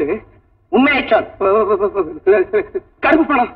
Note உண்மையை சொல் கருப்பு பணம்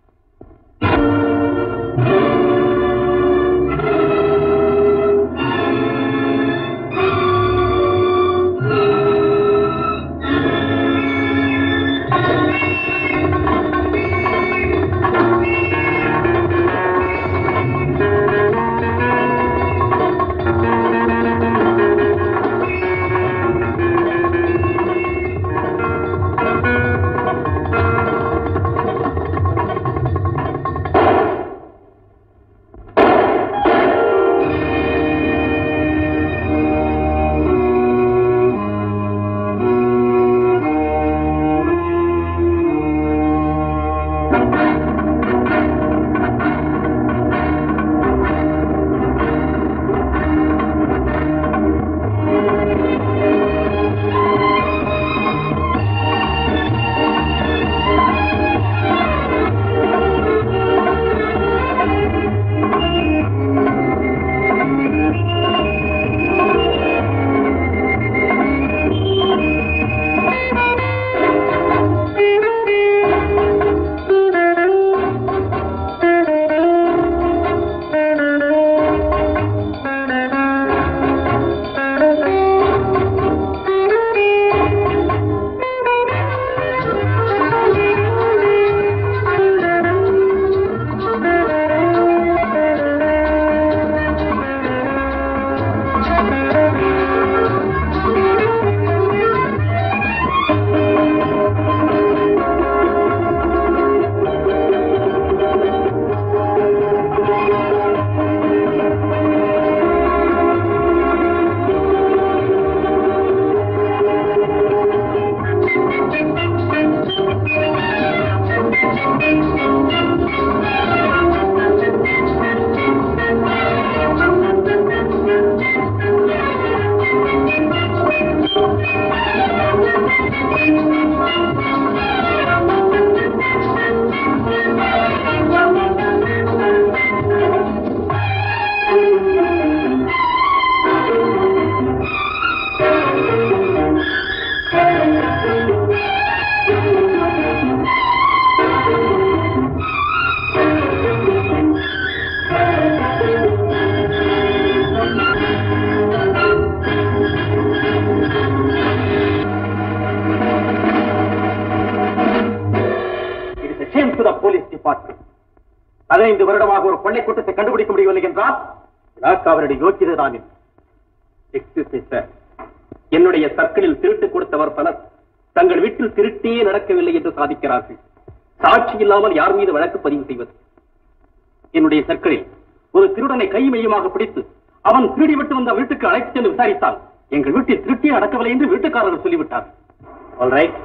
It is a shame to the police department. பதினைந்து வருடமாக ஒரு கொள்ளை கூட்டத்தை கண்டுபிடிக்க முடியவில்லை என்றால் இலாக்கா அவருடைய யோக்கியதை தான் எக்ஸ்கியூஸ் மீ சார் என்னுடைய சர்க்கிளில் திருட்டு கொடுத்தவர் பலர் தங்கள் வீட்டில் திருட்டே நடக்கவில்லை என்று சாதிக்கிறார்கள் சாட்சி இல்லாமல் யார் மீது வழக்கு பதிவு செய்வது என்னுடைய சர்க்கிளில் ஒரு திருடனை கை மையமாக பிடித்து அவன் திருடி விட்டு வந்த வீட்டுக்கு அழைத்து சென்று விசாரித்தால் எங்கள் வீட்டில் திருட்டியே நடக்கவில்லை என்று வீட்டுக்காரர்கள் சொல்லிவிட்டார் ஆல்ரைட்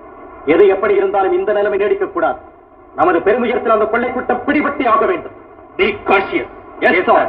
எது எப்படி இருந்தாலும் இந்த நிலைமை நீடிக்கக் கூடாது நமது பெருமுயற்சியில் அந்த கொள்ளை கூட்டம் பிடிபட்டே ஆக வேண்டும் Be cautious. Yes, sir.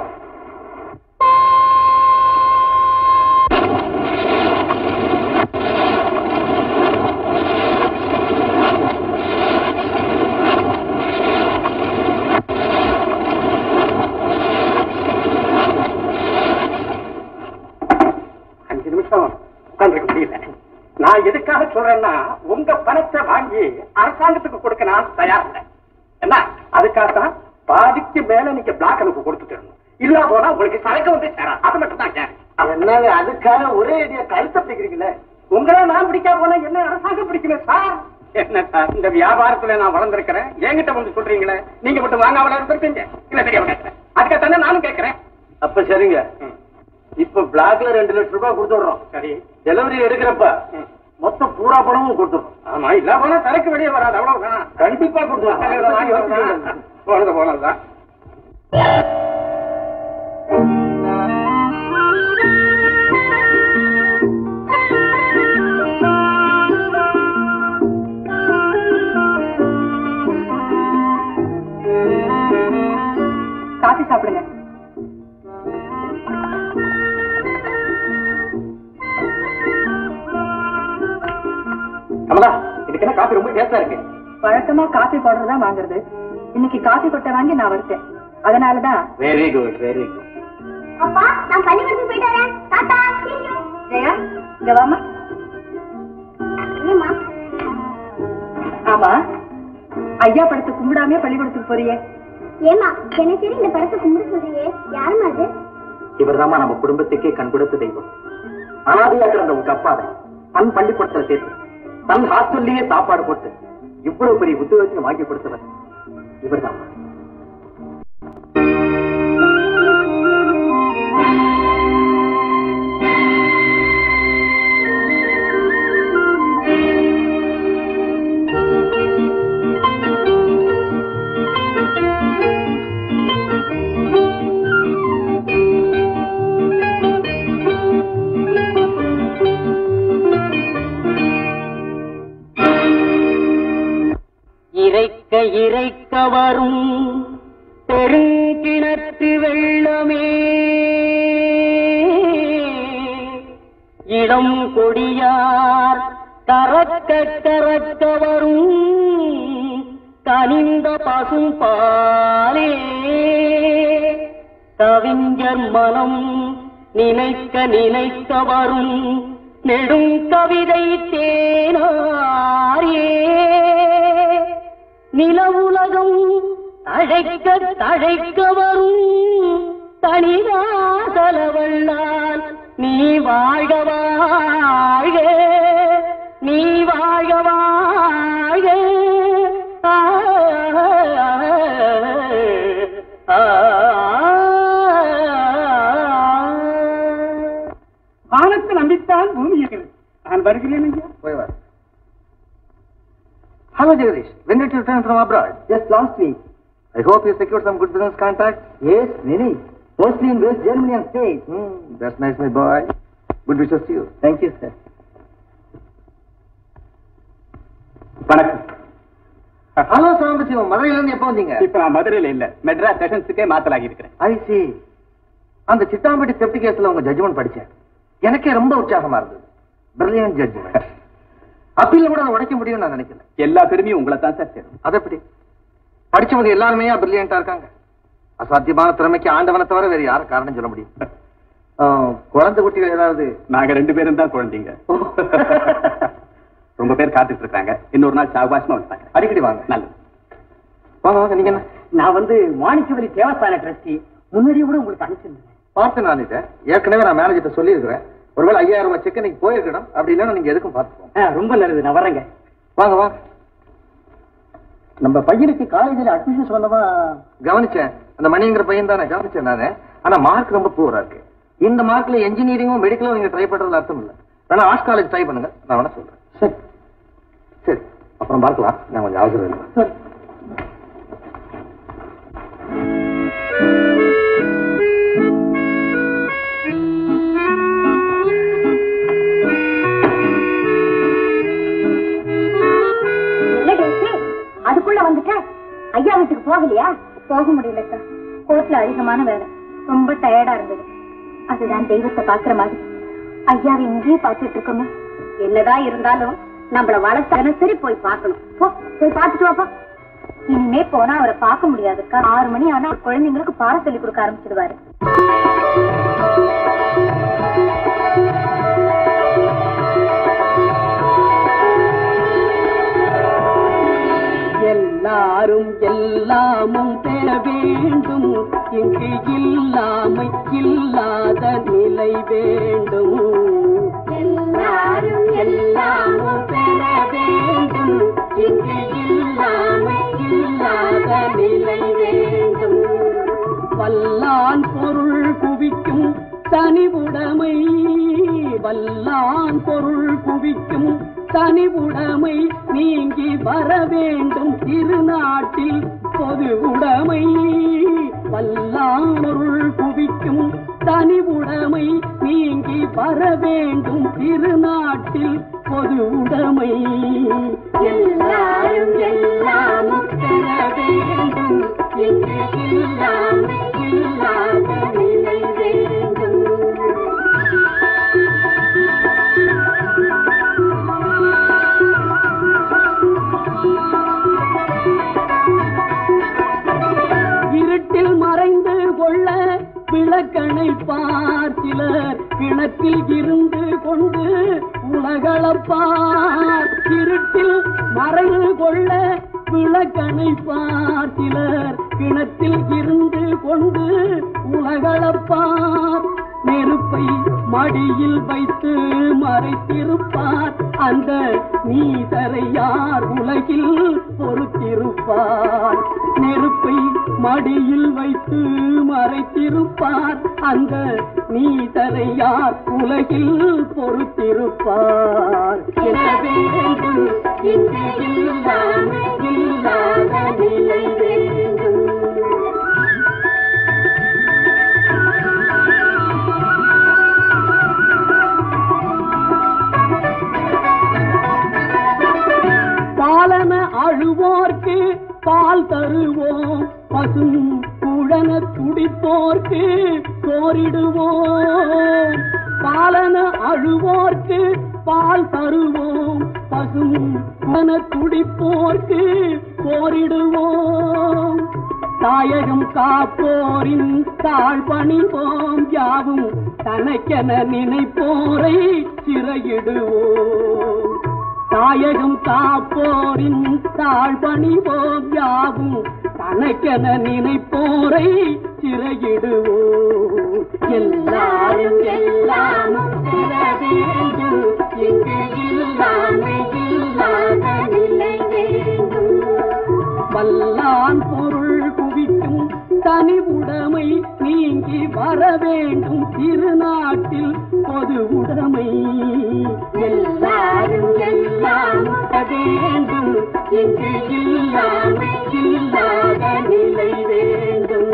அஞ்சு நிமிஷம் உட்கார்ந்துருக்க முடியல நான் எதுக்காக சொல்றேன்னா உங்க பணத்தை வாங்கி அரசாங்கத்துக்கு கொடுக்க நான் தயார் இல்லை என்ன அதுக்காகத்தான் பாதிக்கு மேல நீங்க பிளாக் எனக்கு கொடுத்துட்டு இல்ல போனா உங்களுக்கு சரக்கு வந்து சேரும் அது மட்டும் தான் என்னங்க அதுக்காக ஒரே ஐடியா கருத்தை பிடிக்கிறீங்களே உங்களை நான் பிடிக்காம போனா என்ன அரசாங்கம் பிடிக்கணும் சார் என்ன சார் இந்த வியாபாரத்துல நான் வளர்ந்திருக்கிறேன் என்கிட்ட வந்து சொல்றீங்களே நீங்க மட்டும் வாங்காமல இருந்திருப்பீங்க இல்ல தெரியாம கேட்கிறேன் அதுக்காக தானே நானும் கேட்கிறேன் அப்ப சரிங்க இப்ப பிளாக்ல ரெண்டு லட்சம் ரூபாய் கொடுத்துடுறோம் சரி டெலிவரி எடுக்கிறப்ப மொத்தம் பூரா பணமும் கொடுத்துடுறோம் ஆமா இல்ல போனா சரக்கு வெளியே வராது அவ்வளவுதான் கண்டிப்பா கொடுத்துருவோம் போனது போனதுதான் காஃபி சாப்பிடுங்க கமலா இதுக்கு என்ன காபி ரொம்ப டேஸ்டா இருக்கு வழக்கமா காஃபி பவுடர் தான் வாங்குறது இன்னைக்கு காஃபி கொட்டை வாங்கி நான் வச்சேன் அதனாலதான் வெரி குட் வெரி குட் அப்பா நான் பள்ளிக்கூடத்துக்கு போயிட்டு வரேன் டாடா ஜெயா இங்க வாமா என்னம்மா ஆமா ஐயா படத்தை கும்பிடாமே பள்ளிக்கூடத்துக்கு போறியே ஏமா தினசரி இந்த படத்தை கும்பிட சொல்றியே யாருமா அது இவர்தாம்மா நம்ம குடும்பத்துக்கே கண் கொடுத்த தெய்வம் அனாதையா கிடந்த உங்க அப்பாவை தன் பள்ளிக்கூடத்துல சேர்த்து தன் ஹாஸ்டல்லயே சாப்பாடு போட்டு இவ்வளவு பெரிய உத்தியோகத்தையும் வாங்கி கொடுத்தவர் இவர்தான் இறைக்க இறைக்க வரும் பெருங்கிணற்று வெள்ளமே இளம் கொடியார் கறக்க கறக்க வரும் கனிந்த பசும் பாலே கவிஞர் மனம் நினைக்க நினைக்க வரும் நெடும் கவிதை தேனாரே நிலவுலகம் தழைக்க தழைக்க வரும் தனிதாசலவள்ளால் நீ வாழ்க வாழ்க நீ வாழ்க வாழ்க ஆ, ஆ, ஆ. வானத்தை நம்பித்தான் பூமி இருக்கிறது நான் வருகிறேன் ஐயா போய் வா Hello, Jagadish. When did you return from abroad? Just last week. I hope you secured some good business contacts. Yes, many. Mostly in West Germany and States. Hmm, that's nice, my boy. Good wishes to you. Thank you, sir. வணக்கம் hello Sambasivam மதுரையில இருந்து எப்போ வந்தீங்க இப்ப நான் மதுரையில இல்ல மெட்ராஸ் செஷன்ஸுக்கே மாத்தலாகி இருக்கிறேன் ஐ சி அந்த சித்தாம்பட்டி செப்டி கேஸ்ல உங்க ஜட்ஜ்மெண்ட் படிச்சேன் எனக்கே ரொம்ப உற்சாகமா இருந்தது பிரில்லியன்ட் ஜட்ஜ்மெண்ட் அப்பீல கூட அதை உடைக்க முடியும்னு நான் நினைக்கல எல்லா பெருமையும் உங்களை தான் சார் சேரும் அது எப்படி படிச்சவங்க எல்லாருமே பிரில்லியண்டா இருக்காங்க அசாத்தியமான திறமைக்கு ஆண்டவனை தவிர வேற யாரும் காரணம் சொல்ல முடியும் ஆ, குழந்தை குட்டிகள் ஏதாவது நாங்க ரெண்டு பேரும் தான் குழந்தைங்க ரொம்ப பேர் காத்துட்டு இருக்காங்க இன்னொரு நாள் சாவகாசமா வந்தாங்க அடிக்கடி வாங்க நல்லது வாங்க வாங்க நீங்க என்ன நான் வந்து மாணிக்கவலி தேவஸ்தான ட்ரஸ்டி முன்னாடியே கூட உங்களுக்கு அனுப்பிச்சிருந்தேன் பார்த்து நான் இதை ஏற்கனவே நான் மேனேஜர்ட்ட சொல்லியிருக்கிறேன் ஒருவேளை ஐயாயிரம் ரூபாய் செக் இன்னைக்கு போயிருக்கணும் அப்படி இல்லைன்னா நீங்க எதுக்கும் பார்த்துக்கோங்க ஆ, ரொம்ப நல்லது நான் வரேங்க வாங்க வாங்க நம்ம பையனுக்கு காலேஜில் அட்மிஷன் சொல்லவா கவனிச்சேன் அந்த மணிங்கிற பையன் தானே கவனிச்சேன் நானு ஆனா மார்க் ரொம்ப பூரா இருக்கு இந்த மார்க்ல இன்ஜினியரிங்கும் மெடிக்கலும் நீங்க ட்ரை பண்றதுல அர்த்தம் இல்ல வேணா ஆர்ட்ஸ் காலேஜ் ட்ரை பண்ணுங்க நான் வேணா சொல்றேன் சரி சரி அப்புறம் பார்க்கலாம் நான் கொஞ்சம் அவசரம் இல்லை சரி என்ன டேசி அதுக்குள்ள வந்துட்ட ஐயா வீட்டுக்கு போகலையா போக முடியலக்கா கோர்ட்ல அதிகமான வேலை ரொம்ப டயர்டா இருந்தது அதுதான் தெய்வத்தை பாக்குற மாதிரி ஐயாவை இங்கேயே பார்த்துட்டு இருக்கோமே என்னதான் இருந்தாலும் நம்மள வளர்த்த தினசரி போய் பார்க்கணும் போ போய் பார்த்துட்டு வாப்பா இனிமே போனா அவரை பார்க்க முடியாதுக்கா ஆறு மணி ஆனா குழந்தைங்களுக்கு பாடம் சொல்லி கொடுக்க ஆரம்பிச்சிடுவாரு எல்லாரும் எல்லாமும் பெற வேண்டும் இங்கு இல்லாமை இல்லாத நிலை வேண்டும் எல்லாரும் எல்லாமும் பெற வேண்டும் இங்கு இல்லாமை இல்லாத நிலை வேண்டும் வல்லான் பொருள் குவிக்கும் தனிவுடைமை வல்லான் பொருள் குவிக்கும் தனிவுடைமை நீங்கி வர வேண்டும் திருநாட்டில் பொது உடைமை வல்லான் பொருள் குவிக்கும் தனிவுடைமை நீங்கி வர வேண்டும் திருநாட்டில் பொது உடைமை எல்லாரும் எல்லாமும் பெற வேண்டும் இங்கு இல்லாமை இல்லாத நிலை வேண்டும் இருட்டில் மறைந்து கொள்ள விளக்கணை பார் சிலர் கிணற்றில் இருந்து கொண்டு உலகளப்பார் இருட்டில் மறைவு கொள்ள விளக்கனை பார்த்திலர் கிணத்தில் இருந்து கொண்டு உலகளப்பார் நெருப்பை மடியில் வைத்து மறைத்திருப்பார் அந்த நீதரை யார் உலகில் பொறுத்திருப்பார் நெருப்பை மடியில் வைத்து மறைத்திருப்பார் அந்த நீதரை யார் உலகில் பொறுத்திருப்பார் என வேண்டும் இங்கு இல்லாமல் இல்லாத நிலை வேண்டும் பாலன அழுவோர்க்கு பால் தருவோம் பசும் குழன துடிப்போர்க்கு கோரிடுவோம் பாலன அழுவோர்க்கு பால் தருவோம் பசும் குழன துடிப்போர்க்கு கோரிடுவோம் தாயகம் காப்போரின் தாழ் பணிவோம் யாவும் தனக்கென நினைப்போரை சிறையிடுவோம் தாயகம் காப்போரின் தாழ் பணிவோம் யாவும் தனக்கென நினைப்போரை சிறையிடுவோம் எல்லாரும் எல்லாமும் பெற வேண்டும் இங்கு இல்லாமை இல்லாத நிலை வேண்டும் வல்லான் பொருள் குவிக்கும் தனி உடைமை நீங்கி வர வேண்டும் திருநாட்டில் பொது உடைமை எல்லாரும் எல்லாம் வேண்டும் இங்கு இல்லாமை இல்லாத நிலை வேண்டும்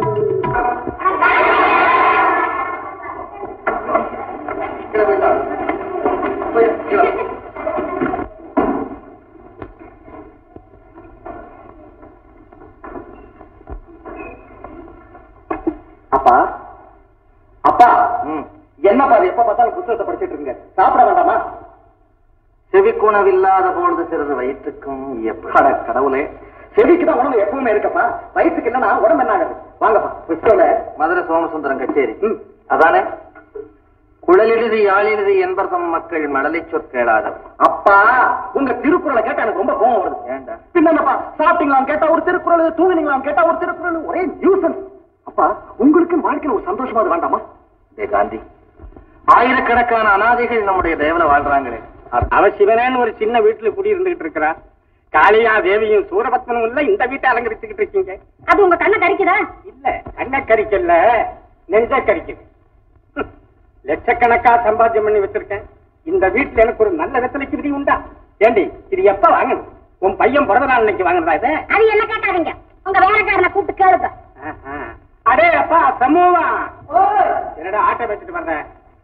அப்பா அப்பா என்னப்பா அது எப்ப பார்த்தாலும் புத்தகத்தை படிச்சிட்டு இருக்கீங்க சாப்பிட வேண்டாமா செவிக்குணவில்லாத பொழுது சிறிது வயிற்றுக்கும் அட கடவுளே செவிக்கு தான் உணவு எப்பவுமே இருக்கப்பா வயிற்றுக்கு இல்லைன்னா உடம்பு என்ன ஆகுது வாங்கப்பா புத்தகல மதுரை சோமசுந்தரம் கச்சேரி ம். அதானே குழலிடுதி யாழிடுதி என்பர்தம் மக்கள் மடலை சொற்கேளாதவர் அப்பா உங்க திருக்குறளை கேட்டா எனக்கு ரொம்ப கோவம் வருது ஏண்டா பின்னப்பா சாப்பிட்டீங்களான்னு கேட்டா ஒரு திருக்குறள் தூங்கினீங்களான்னு கேட்டா ஒரு திருக்குறள் ஒரே நியூசன்ஸ் அப்பா உங்களுக்கு வாழ்க்கையில ஒரு சந்தோஷமா அது வேண்டாமா டே காந்தி ஆயிரக்கணக்கான அனாதைகள் நம்முடைய தேவல வாழ்றாங்களே அவ சிவனேன்னு ஒரு சின்ன வீட்டுல குடி இருந்துகிட்டு இருக்கிறா காளியா தேவியும் சூரபத்மனும் இல்ல இந்த வீட்டை அலங்கரிச்சுக்கிட்டு இருக்கீங்க அது உங்க கண்ணை கறிக்குதா இல்ல கண்ண கறிக்கல்ல நெஞ்ச கறிக்குது ஹம். லட்சக்கணக்கா சம்பாத்தியம் பண்ணி வச்சிருக்கேன் இந்த வீட்டுல எனக்கு ஒரு நல்ல வெத்தலைக்கு விதி உண்டா ஏண்டி இது எப்ப வாங்கணும் உன் பையன் பிறந்த நாள் இன்னைக்கு வாங்குறதா இது அது என்ன கேட்காதீங்க உங்க வேலைக்காரனை கூப்பிட்டு கேளுங்க ஆஹா. அடே அப்பா சமூகா என்னடா ஆட்டை வச்சுட்டு வர்ற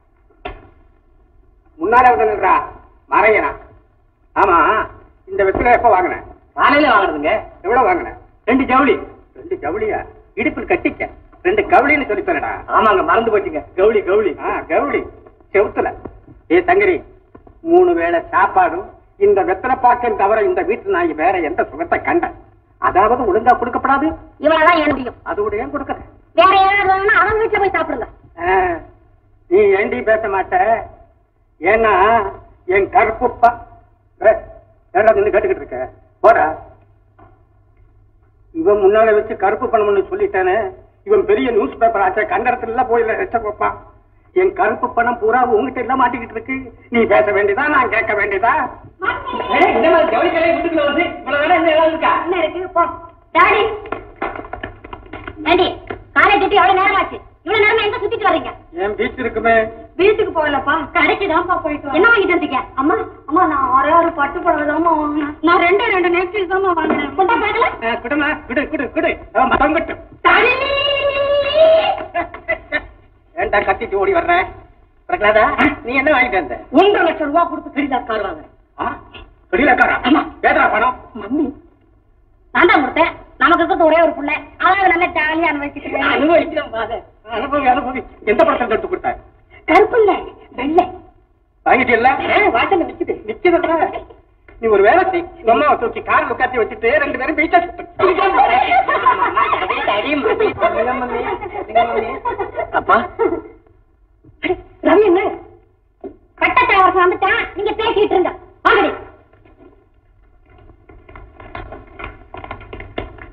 முன்னால வந்து நின்றா மறையனா ஆமா இந்த வெத்தில எப்ப வாங்கின காலையில வாங்குறதுங்க எவ்வளவு வாங்கின ரெண்டு ஜவுளி ரெண்டு ஜவுளியா இடுப்பில் கட்டிக்க ரெண்டு கவுளின்னு சொல்லி தரடா ஆமாங்க மறந்து போச்சுங்க கவுளி கவுளி ஆ கவுளி செவுத்துல ஏ தங்கரி மூணு வேளை சாப்பாடும் இந்த வெத்தலை பாக்கம் தவிர இந்த வீட்டுல நான் வேற எந்த சுகத்தை கண்டேன் அதாவது ஒழுங்கா கொடுக்கப்படாது இவ்வளவுதான் ஏன் முடியும் அதோட ஏன் கொடுக்கற வேற யாராவது வேணும்னா அவன் வீட்டுல போய் சாப்பிடுங்க ஆ, நீ ஏண்டி பேச மாட்ட ஏன்னா என் கருப்புப்பா ஏய், ஏன்டா நின்னு கேட்டுக்கிட்டு இருக்க போடா இவன் முன்னால வச்சு கருப்பு பணம்னு சொல்லிட்டானே இவன் பெரிய நியூஸ் பேப்பர் ஆச்சா கண்டடத்துல எல்லாம் போயில ரச்ச வைப்பான் என் கருப்பு பணம் பூரா உங்ககிட்ட எல்லாம் மாட்டிக்கிட்டு இருக்கு நீ பேச வேண்டியதா நான் கேட்க வேண்டியதா ஏய், இந்த மாதிரி ஜவுளி கடையை வீட்டுக்குள்ள வந்து இவ்வளவு வேலை என்ன ஏதாவது இருக்கா என்ன இருக்கு போ டாடி ஏண்டி காலேஜ் விட்டு எவ்வளவு நேரம் ஆச்சு இவ்வளவு நேரம் எங்க சுத்திட்டு வர்றீங்க என் பீச் இருக்குமே வீட்டுக்கு போகலப்பா கடைக்கு தான்ப்பா போயிட்டு என்ன வாங்கிட்டு வந்தீங்க அம்மா அம்மா நான் ஒரே ஒரு பட்டு புடவை தாம்மா வாங்கினேன் நான் ரெண்டே ரெண்டு நெக்லஸ் தாம்மா வாங்கினேன் கொண்டா பார்க்கல ஆ, குடுமா குடு குடு குடு அவன் மரம் கட்டும் டாடி ஏன்டா கத்திட்டு ஓடி வர்ற பிரகலாதா நீ என்ன வாங்கிட்டு வந்த ஒன்றரை லட்சம் ரூபாய் கொடுத்து கடிதா கார் வாங்குறேன் வெளியிலக்காரா ஆமா. ஏதா பணம் மம்மி நான் தான் கொடுத்தேன் நமக்கு இருக்கிறது ஒரே ஒரு புள்ள அதாவது நல்ல ஜாலியா அனுபவிச்சுட்டு அனுபவிக்கிறேன் பாரு. அனுபவி அனுபவி எந்த படத்தை எடுத்து கொடுத்த கருப்பு இல்ல வெள்ளை வாங்கிட்டு இல்ல வாசல்ல நிக்குது நிக்குதுல்ல நீ ஒரு வேலை செய் உங்க அம்மாவை தூக்கி கார்ல உட்காத்தி வச்சுட்டு ரெண்டு பேரும் பீச்சா அப்பா ரவி என்ன கட்டத்தை அவருக்கு வந்துட்டான் நீங்க பேசிட்டு இருங்க வாங்கடி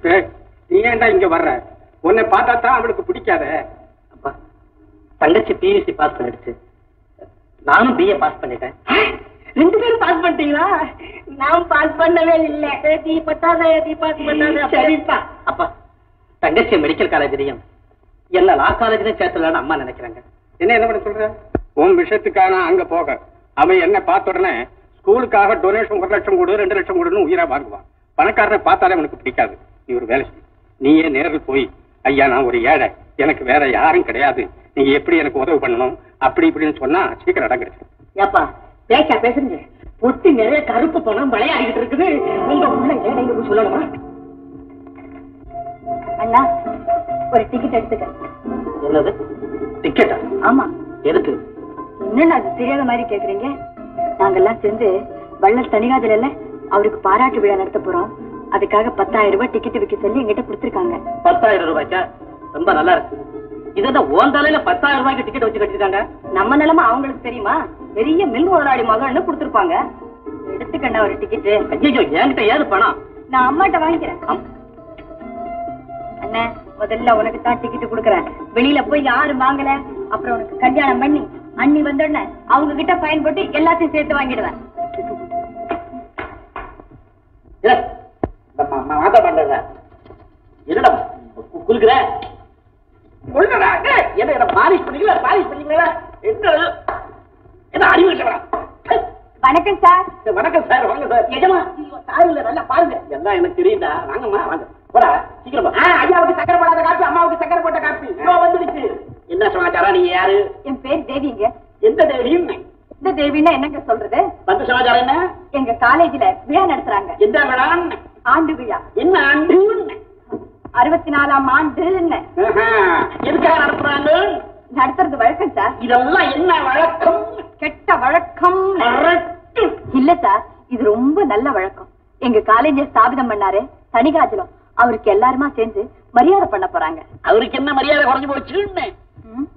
ஏய், நீ ஏன்டா இங்க வர்ற உன்னை பார்த்தா தான் அவளுக்கு பிடிக்காத அப்பா தங்கச்சி பியூசி பாஸ் பண்ணிடுச்சு நானும் பிஏ பாஸ் பண்ணிட்டேன் ரெண்டு பேரும் பாஸ் பண்ணிட்டீங்களா நான் பாஸ் பண்ணவே இல்லை நீ பத்தாத நீ பாஸ் பண்ணாத சரிப்பா அப்பா தங்கச்சி மெடிக்கல் காலேஜ்லயும் என்ன லா காலேஜ்லயும் சேர்த்துலான்னு அம்மா நினைக்கிறாங்க என்ன என்ன பண்ண சொல்ற உன் விஷயத்துக்காக நான் அங்க போக அவன் என்ன பார்த்த உடனே ஸ்கூலுக்காக டொனேஷன் ஒரு லட்சம் கொடு ரெண்டு லட்சம் கொடுன்னு உயிரா வாங்குவான் பணக்காரனை பார்த்தாலே அவனுக்கு பிடிக்காது நீ ஒரு வேலை செய் நீயே நேரில் போய் ஐயா நான் ஒரு ஏழை எனக்கு வேற யாரும் கிடையாது நீங்க எப்படி எனக்கு உதவி பண்ணணும் அப்படி இப்படின்னு சொன்னா சீக்கிரம் இடம் கிடைச்சிடும் ஏப்பா பேச்சா பேசுறீங்க பொட்டி நிறைய கருப்பு பணம் விளையாடிக்கிட்டு இருக்குது உங்க உள்ள ஏழைங்க போய் சொல்லணுமா அண்ணா ஒரு டிக்கெட் எடுத்துக்க என்னது டிக்கெட்டா ஆமா எதுக்கு என்னண்ணா அது தெரியாத மாதிரி கேக்குறீங்க நாங்கெல்லாம் சேர்ந்து வள்ளல் தனிகாதில அவருக்கு பாராட்டு விழா நடத்த போறோம் அதுக்காக பத்தாயிரம் ரூபாய் டிக்கெட் விற்க சொல்லி எங்கிட்ட கொடுத்துருக்காங்க பத்தாயிரம் ரூபாய்க்கா ரொம்ப நல்லா இருக்கு இதான் ஓன் தலையில பத்தாயிரம் ரூபாய்க்கு டிக்கெட் வச்சு கட்டிருக்காங்க நம்ம நிலைமை அவங்களுக்கு தெரியுமா பெரிய மில் முதலாளி மகள்னு கொடுத்துருப்பாங்க எடுத்துக்கண்ணா ஒரு டிக்கெட் ஐயோ என்கிட்ட ஏது பணம் நான் அம்மாட்ட வாங்கிக்கிறேன் அம்- அண்ணே முதல்ல உனக்கு தான் டிக்கெட் கொடுக்கறேன் வெளியில போய் யாரும் வாங்கல அப்புறம் உனக்கு கல்யாணம் பண்ணி அண்ணி வந்தோடனே அவங்க கிட்ட பயன் போட்டு எல்லாத்தையும் சேர்த்து வாங்கிடுவேன் இல்ல, இந்த ம- ம- மாதா பண்றத என்னடா கு- குலுக்குற உள்ளடா, டேய், என்ன என்ன பாலிஷ் பண்ணீங்களா பாலிஷ் பண்ணீங்களா என்ன என்ன அறிவு கட்டவா வணக்கம் சார் வணக்கம் சார் வாங்க சார் எஜமா சார் இல்ல நல்லா பாருங்க எல்லாம் எனக்கு தெரியுதா வாங்கம்மா வாங்க போடா சீக்கிரமா ஐயாவுக்கு சக்கரை போடாத காப்பி அம்மாவுக்கு சக்கரை போட்ட காப்பி இதோ வந்துடுச்சு என்ன சமாச்சாரம் நீங்க யாரு என் பேர் தேவிங்க எந்த தேவியும் இந்த தேவின்னா என்னங்க சொல்றது வந்து சமாச்சாரம் என்ன எங்க காலேஜ்ல விழா நடத்துறாங்க எந்த மேடம் ஆண்டு விழா என்ன ஆண்டு அறுபத்தி நாலாம் ஆண்டுன்னு ஆஹா, எதுக்காக நடத்துறாங்க நடத்துறது வழக்கம் சார் இதெல்லாம் என்ன வழக்கம் கெட்ட வழக்கம் கரெக்ட். இல்ல சார் இது ரொம்ப நல்ல வழக்கம் எங்க காலேஜ ஸ்தாபிதம் பண்ணாரு தனிகாஜலம் அவருக்கு எல்லாருமா சேர்ந்து மரியாதை பண்ண போறாங்க அவருக்கு என்ன மரியாதை குறைஞ்சு போச்சுன்னு ம்?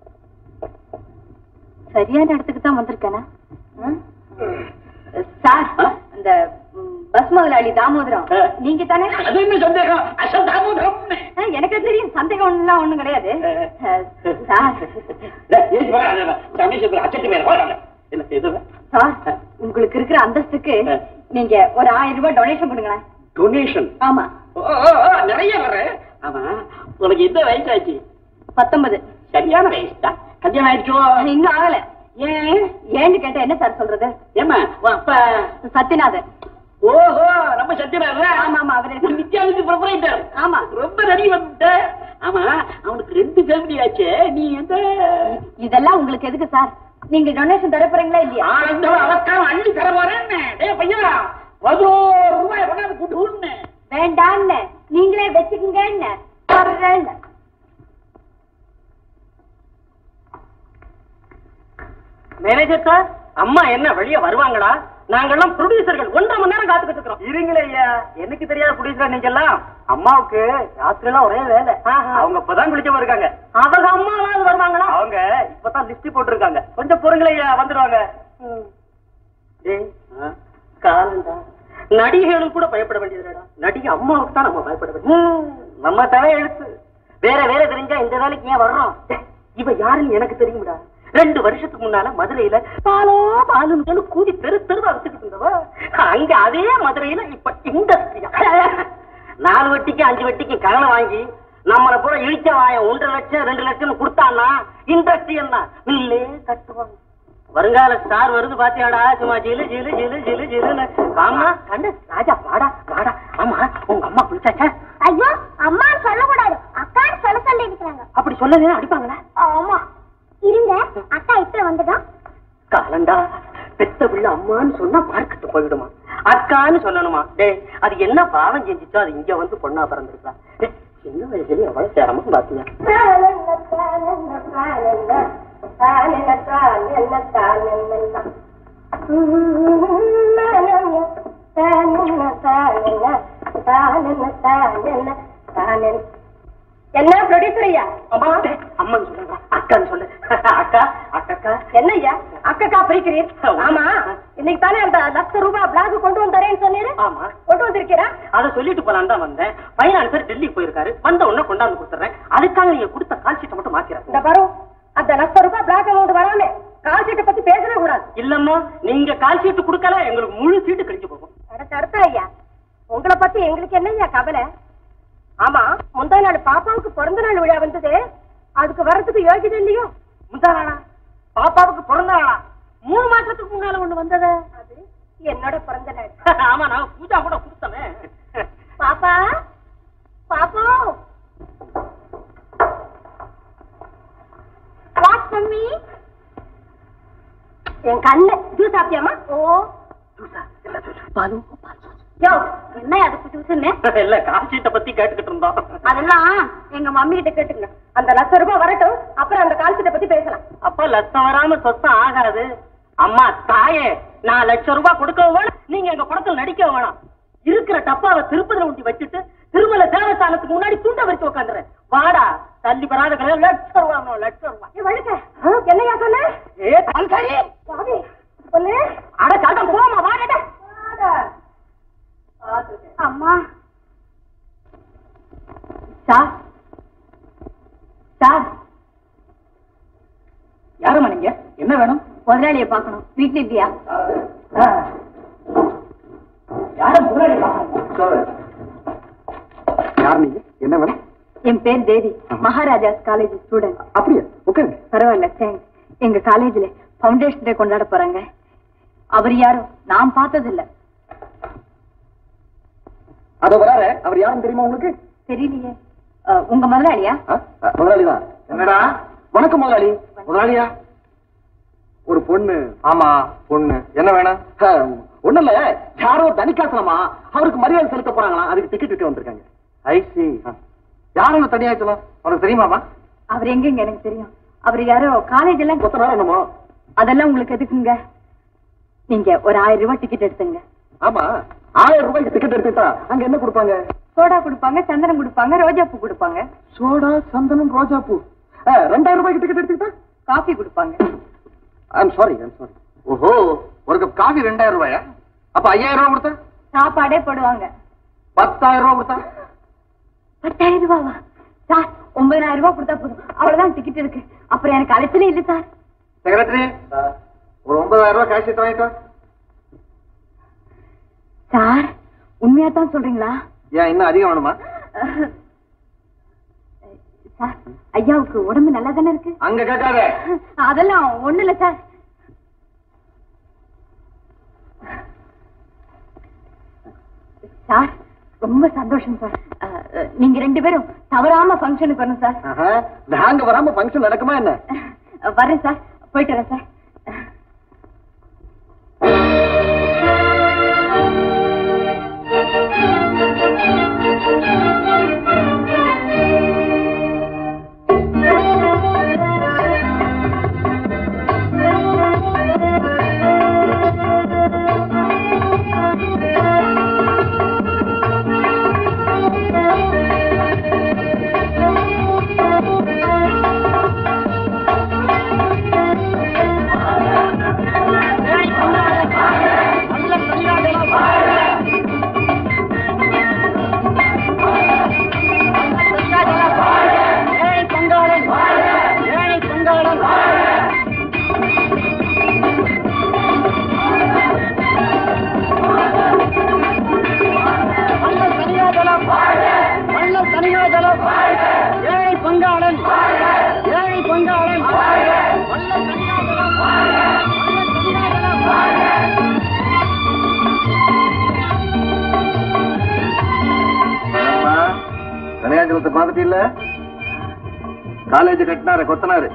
சரியான இடத்துக்கு தான் வந்திருக்கேனா ம்? சார் ஆ? அந்த ம், பஸ் முதலாளி தாமோதரம் ஆ. நீங்க தானே அது என்ன சந்தேகம் அசல் தாமோதரம்னு. ஆ, எனக்கு தெரியும் சந்தேகம் ஒண்ணுலாம் ஒண்ணும் கிடையாது ஆ. ஆ, சார் டேய், ஏய், வா, வா, வா. ரமேஷ் அச்சட்டு மேல வா, வா. என்ன செய்தது சார் உங்களுக்கு இருக்கிற அந்தஸ்துக்கு ஆ. நீங்க ஒரு ஆயிரம் ரூபாய் டொனேஷன் பண்ணுங்களேன் டொனேஷன் ஆமா நிறைய வர ஆமா உனக்கு எந்த வயசாச்சு பத்தொன்பது சரியான வயசு தான் கல்யாணம் ஆயிடுச்சோ இன்னும் ஆகல ஏன் ஏன்னு கேட்டா என்ன சார் சொல்றது ஏமா உன் அப்பா சத்யநாதன் ஓஹோ நம்ம சத்தியநாதன் ஆமா ஆமா அவரு நித்யாவுக்கு ப்ரொபரேட்டர் ஆமா ரொம்ப நடிகை வந்துட்ட ஆமா அவனுக்கு ரெண்டு ஃபேமிலி ஆச்சே நீ எந்த இதெல்லாம் உங்களுக்கு எதுக்கு சார் நீங்க டொனேஷன் தர போறீங்களா இல்லையா ஆனந்தம் அவக்காம் அள்ளி தர போறேன்னு டேய் பையா பதினோரு ரூபாய் கொண்டாந்து கூட்டு வேண்டான்னு நீங்களே வச்சுக்கோங்க தர்றேன்னு மேனேஜர் சார் அம்மா என்ன வெளியே வருவாங்களா நாங்கெல்லாம் ப்ரொடியூசர்கள் ஒன்றரை மணி நேரம் காத்துக்கிட்டு இருக்கிறோம் இருங்களே ஐயா எனக்கு தெரியாத ப்ரொடியூசர் நீங்க எல்லாம் அம்மாவுக்கு ராத்திரி எல்லாம் ஒரே வேலை அவங்க இப்பதான் குளிக்க இருக்காங்க அவங்க அம்மாவாவது வருவாங்களா அவங்க இப்பதான் லிஸ்ட் போட்டிருக்காங்க கொஞ்சம் பொறுங்களே ஐயா வந்துடுவாங்க டேய், காலண்டா நடிகைகளும் கூட பயப்பட வேண்டியதுடா நடிகை அம்மாவுக்கு தான் நம்ம பயப்பட வேண்டியது நம்ம தலை எழுத்து வேற வேற தெரிஞ்சா இந்த வேலைக்கு ஏன் வர்றோம் டேய், இவ யாருன்னு எனக்கு தெரியும்டா ரெண்டு வருஷத்துக்கு முன்னால மதுரையில பாலோ பாலுன்னு கூடி தெரு தெருவா வித்துக்கிட்டு இருந்தவ அங்க அதே மதுரையில இப்ப இண்டஸ்ட்ரியா நாலு வட்டிக்கு அஞ்சு வட்டிக்கு கடனை வாங்கி நம்மளை பூரா இழிச்ச வாயம் ஒன்றரை லட்சம் ரெண்டு லட்சம் கொடுத்தான்னா இண்டஸ்ட்ரி என்ன மில்லே கட்டுவாங்க வருங்கால ஸ்டார் வருது பாத்தியாடா சும்மா ஜிலு ஜிலு ஜிலு ஜிலு ஜிலுன்னு ஆமா கண்ணு ராஜா வாடா வாடா ஆமா உங்க அம்மா குளிச்சாச்சா ஐயோ அம்மா சொல்லக்கூடாது அக்கான்னு சொல்ல சொல்லி இருக்கிறாங்க அப்படி சொல்லவே அடிப்பாங்களா ஆமா இருங்க அக்கா இப்ப வந்துடும் காலண்டா பெத்த பிள்ளை அம்மான்னு சொன்னா மார்க்கெட்டு போயிடுமா அக்கான்னு சொல்லணுமா டேய் அது என்ன பாவம் செஞ்சுச்சோ அது இங்க வந்து பொண்ணா பிறந்திருக்கா டேய், சின்ன வயசுல எவ்வளவு சிரமம் பாத்தியா என்ன ப்ரொடியூசர் ஐயா அம்மா டேய், அம்மான்னு சொல்லுங்க அக்கான்னு சொல்லு அக்கா அக்கா என்ன ஐயா அக்கா பிரிக்கிறீர் ஆமா இன்னைக்கு தானே அந்த லட்ச ரூபாய் பிளாக் கொண்டு வந்தரேன்னு சொன்னீரு ஆமா கொண்டு வந்திருக்கீங்க வந்திருக்கிறா அதை சொல்லிட்டு போலான்னு தான் வந்தேன் பைனான்சர் டெல்லி போயிருக்காரு வந்த உடனே கொண்டாந்து கொடுத்துறேன் அதுக்காக நீங்க கொடுத்த கால் ஷீட்டை மட்டும் இந்த மாத்திரேன் பாரு அந்த லட்சம் ரூபாய் பிளாக் அமௌண்ட் வராம கால் சீட்டை பத்தி பேசவே கூடாது இல்லம்மா நீங்க கால் ஷீட்டு கொடுக்கல எங்களுக்கு முழு சீட்டு கழிச்சு போகும் அடுத்த அடுத்த ஐயா உங்களை பத்தி எங்களுக்கு என்னய்யா கவலை ஆமா முந்தா நாள் பாப்பாவுக்கு பிறந்த நாள் விழா வந்தது அதுக்கு வர்றதுக்கு யோகிதை இல்லையோ முந்தா நாளா பாப்பாவுக்கு பிறந்த நாளா மூணு மாசத்துக்கு முன்னால ஒண்ணு வந்தது அது என்னோட பிறந்த நாள் ஆமா நான் பூஜா கூட கொடுத்தமே பாப்பா பாப்பா வாட் மம்மி என் கண்ணு ஜூஸ் சாப்பிட்டியாமா ஓ யோ என்ன அதுக்கு ஜூஸ்ன்னு இல்ல கால் ஷீட்டை பத்தி கேட்டுக்கிட்டு இருந்தோம் அதெல்லாம் எங்க மம்மி கிட்ட கேட்டுங்க அந்த லட்சம் ரூபாய் வரட்டும் அப்புறம் அந்த கால்சீட்டை பத்தி பேசலாம் அப்ப லட்சம் வராம சொத்தம் ஆகாது அம்மா தாயே நான் லட்சம் ரூபாய் கொடுக்க வேணாம் நீங்க எங்க படத்துல நடிக்க வேணாம் இருக்கிற டப்பாவை திருப்பதில ஊட்டி வச்சுட்டு திருமல தேவஸ்தானத்துக்கு முன்னாடி துண்ட வச்சு உட்காந்துறேன் வாடா தள்ளி பெறாத கடையில் லட்சம் ரூபாய் வேணும், லட்சம் ரூபாய் ஏ வழுக்க என்னையா சொன்ன ஏ தால்காரி பாவி சொல்லு அட காட்டம் போமா வாடா அம்மா சார் சார் யாரம்மா நீங்க என்ன வேணும் முதலாளிய பார்க்கணும் வீட்டுல இல்லையா யாரும் முதலாளி பார்க்கணும். யார் நீங்க என்ன வேணும் என் பேர் தேவி மகாராஜாஸ் காலேஜ் ஸ்டூடெண்ட் அப்படியா உட்காருங்க பரவாயில்ல தேங்க்ஸ் எங்க காலேஜ்ல ஃபவுண்டேஷன் டே கொண்டாட போறாங்க அவர் யாரும் நான் பார்த்தது இல்ல அதோ வராரு அவர் யாரும் தெரியுமா உங்களுக்கு தெரியலையே அஹ், உங்க முதலாளியா முதலாளி தான் என்னடா வணக்கம் முதலாளி முதலாளியா ஒரு பொண்ணு ஆமா பொண்ணு என்ன வேணும் ஒண்ணு இல்ல யாரோ தனிக்காசனமா அவருக்கு மரியாதை செலுத்த போறாங்களா அதுக்கு டிக்கெட் விட்டு வந்திருக்காங்க ஐசி யாரும் தனியாச்சலம் உனக்கு தெரியுமாமா அவர் எங்கங்க எனக்கு தெரியும் அவர் யாரோ காலேஜ் எல்லாம் கொத்த நேரம் என்னமோ அதெல்லாம் உங்களுக்கு எதுக்குங்க நீங்க ஒரு ஆயிரம் ரூபாய் டிக்கெட் எடுத்துங்க ஆமா ஆயிரம் ரூபாய்க்கு டிக்கெட் எடுத்துட்டா அங்க என்ன கொடுப்பாங்க சோடா கொடுப்பாங்க சந்தனம் கொடுப்பாங்க ரோஜா பூ கொடுப்பாங்க சோடா சந்தனம் ரோஜா பூ ரெண்டாயிரம் ரூபாய்க்கு டிக்கெட் எடுத்துக்கிட்டா காஃபி கொடுப்பாங்க ஐம் சாரி ஐம் சாரி ஓஹோ ஒரு கப் காஃபி ரெண்டாயிரம் ரூபாயா அப்ப ஐயாயிரம் ரூபாய் கொடுத்தா சாப்பாடே போடுவாங்க பத்தாயிரம் ரூபாய் கொடுத்தா பத்தாயிரம் ரூபாவா சார் ஒன்பதாயிரம் ரூபாய் கொடுத்தா போதும் அவ்வளவுதான் டிக்கெட் இருக்கு அப்புறம் எனக்கு அழைச்சலே இல்ல சார் செக்ரட்டரி ஒரு ஒன்பதாயிரம் ரூபாய் கேஷ் வாங்கிட்டோம் சார் உண்மையா தான் சொல்றீங்களா ஏன் இன்னும் அதிகம் வேணுமா சார் ஐயாவுக்கு உடம்பு நல்லா தானே இருக்கு அங்க கேட்காத அதெல்லாம் ஒண்ணு இல்ல சார் சார் ரொம்ப சந்தோஷம் சார் அஹ், அஹ், நீங்க ரெண்டு பேரும் தவறாம ஃபங்க்ஷனுக்கு வரணும் சார் ஆஹா, நாங்க வராம ஃபங்க்ஷன் நடக்குமா என்ன அஹ், வரேன் சார் போயிட்டு வரேன் சார் கனியாச்சலத்தை பார்த்துட்டு இல்ல காலேஜ் கட்டினாரு கொத்தனாரு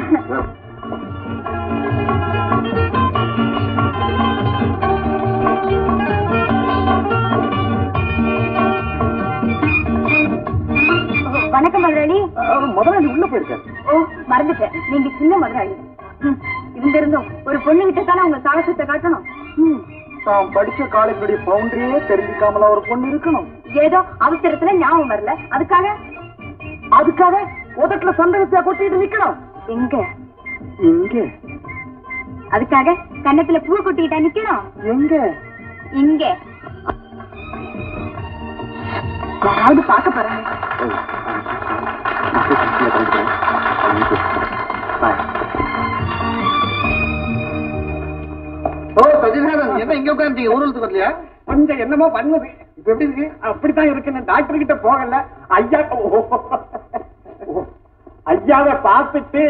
வணக்கம் முதலாளி முதலாளி உள்ள போயிருக்காரு ஓ மறந்துட்டேன் நீங்க சின்ன முதலாளி ம், இவங்க இருந்தும் ஒரு பொண்ணு கிட்ட தானே உங்க சாகசத்தை காட்டணும் ம், தான் படிச்ச காலேஜுடைய பவுண்டரியே தெரிஞ்சுக்காமல ஒரு பொண்ணு இருக்கணும் ஏதோ அவசரத்துல ஞாபகம் வரல அதுக்காக அதுக்காக உதட்டுல சந்தேகத்தை கொட்டிட்டு நிக்கணும் எங்க இங்க அதுக்காக கன்னத்துல பூ கொட்டிக்கிட்டா நிக்கணும் எங்க இங்க யாராவது பார்க்க போறாங்க ஓ சஜிநாதன் என்ன இங்க உட்காந்துட்டீங்க ஊருக்கு வரலையா கொஞ்சம் என்னமோ பண்ணுது இப்ப எப்படி இருக்கு அப்படித்தான் இருக்குன்னு டாக்டர் கிட்ட போகல ஐயா ஓ, ஓ, ஐயாவை பார்த்துட்டு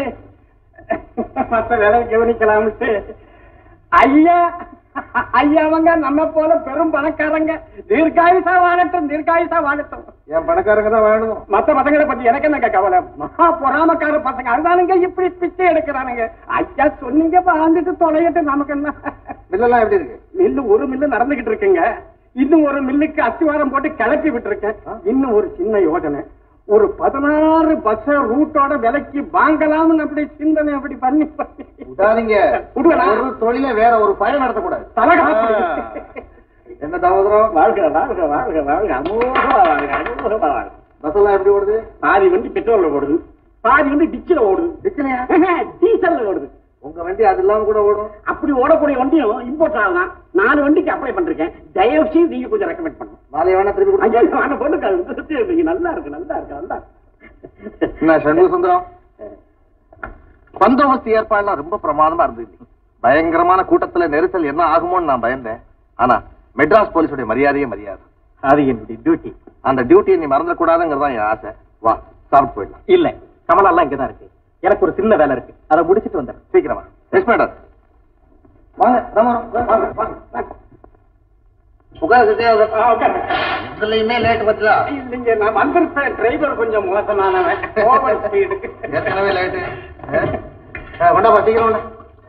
மத்த வேலையை கவனிக்கலாம்ட்டு ஐயா ஐயாவங்க நம்ம போல பெரும் பணக்காரங்க தீர்காயுசா வாழட்டும் தீர்காயுசா வாழட்டும் என் பணக்காரங்க தான் வேணும் மத்த பசங்களை பத்தி எனக்கு என்னங்க கவலை மகா பொறாமக்கார பசங்க அதுதானுங்க இப்படி பிச்சை எடுக்கிறானுங்க ஐயா சொன்னீங்க வாழ்ந்துட்டு தொலையட்டு நமக்கு என்ன மில்லெல்லாம் எப்படி இருக்கு மில்லு ஒரு மில்லு நடந்துகிட்டு இருக்குங்க இன்னும் ஒரு மில்லுக்கு அஸ்திவாரம் போட்டு கிளப்பி விட்டுருக்கேன் இன்னும் ஒரு சின்ன யோசனை ஒரு பதினாறு பஸ் ரூட்டோட விலைக்கு வாங்கலாம்னு அப்படி சிந்தனை அப்படி பண்ணி பண்ணி விடாதீங்க விடுவேனா? ஒரு தொழில வேற ஒரு பயன் நடத்தக்கூடாது தலகாப்பு. என்ன தாமோதரம் வாழ்க வாழ்க வாழ்க வாழ்க அமோகமா வாழ்க அமோகமா வாழ்க பஸ் எல்லாம் எப்படி ஓடுது பாதி வண்டி பெட்ரோல்ல ஓடுது பாதி வந்து டிச்சில ஓடுது டிச்சிலையா? டீசல்ல ஓடுது உங்க வண்டி அது இல்லாம கூட ஓடும் அப்படி ஓடக்கூடிய வண்டியும் இம்போர்ட் ஆகலாம் நாலு வண்டிக்கு அப்ளை பண்றேன் தயவு செய்து நீங்க கொஞ்சம் ரெக்கமெண்ட் பண்ணுங்க நாளை வேணா திருப்பி கொடுங்க ஐயா வாங்க போட்டுக்காது நல்லா இருக்கு நல்லா இருக்கு நல்லா இருக்கு என்ன சண்முக சுந்தரம் பந்தோபஸ்து ஏற்பாடுலாம் ரொம்ப பிரமாதமா இருந்தது பயங்கரமான கூட்டத்துல நெரிசல் என்ன ஆகுமோன்னு நான் பயந்தேன் ஆனா மெட்ராஸ் போலீஸுடைய மரியாதையே மரியாதை அது என்னுடைய டியூட்டி அந்த டியூட்டியை நீ மறந்துடக்கூடாதுங்கிறது தான் என் ஆசை வா சாப்பிட்டு போயிடலாம் இல்ல கமலா எல்லாம் இங்கதான் இருக்கு எனக்கு ஒரு சின்ன வேலை இருக்கு அதை முடிச்சிட்டு வந்துடுறேன் சீக்கிரமா எஸ் மேடம் வாங்க ராமாராம், வாங்க வாங்க வாங்க. உட்காரு சத்யா, உட்காரு. இதுலயுமே லேட் பத்தியா இல்லைங்க நான் வந்திருப்பேன் டிரைவர் கொஞ்சம் மோசமானவன் ஓவர் ஸ்பீடு ஏற்கனவே லேட்டு கொண்டாப்பா சீக்கிரம் கொண்டா.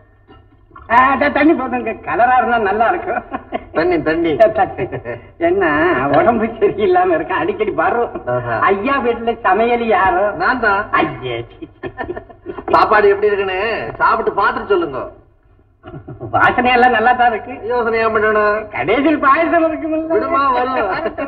தண்ணி போதுங்க கலரா இருந்தா நல்லா இருக்கும் தண்ணி தண்ணி என்ன உடம்பு சரியில்லாம இருக்கு அடிக்கடி வரும் ஆஹா. ஐயா வீட்டுல சமையல் யாரும் நான் தான் ஐயே சி, சி. சாப்பாடு எப்படி இருக்குன்னு சாப்பிட்டு பார்த்துட்டு சொல்லுங்க வாசனை எல்லாம் நல்லா தான் இருக்கு யோசனையா பண்ணணும் கடைசியில் பாயசம் இருக்குமில்ல விடுமா வரும்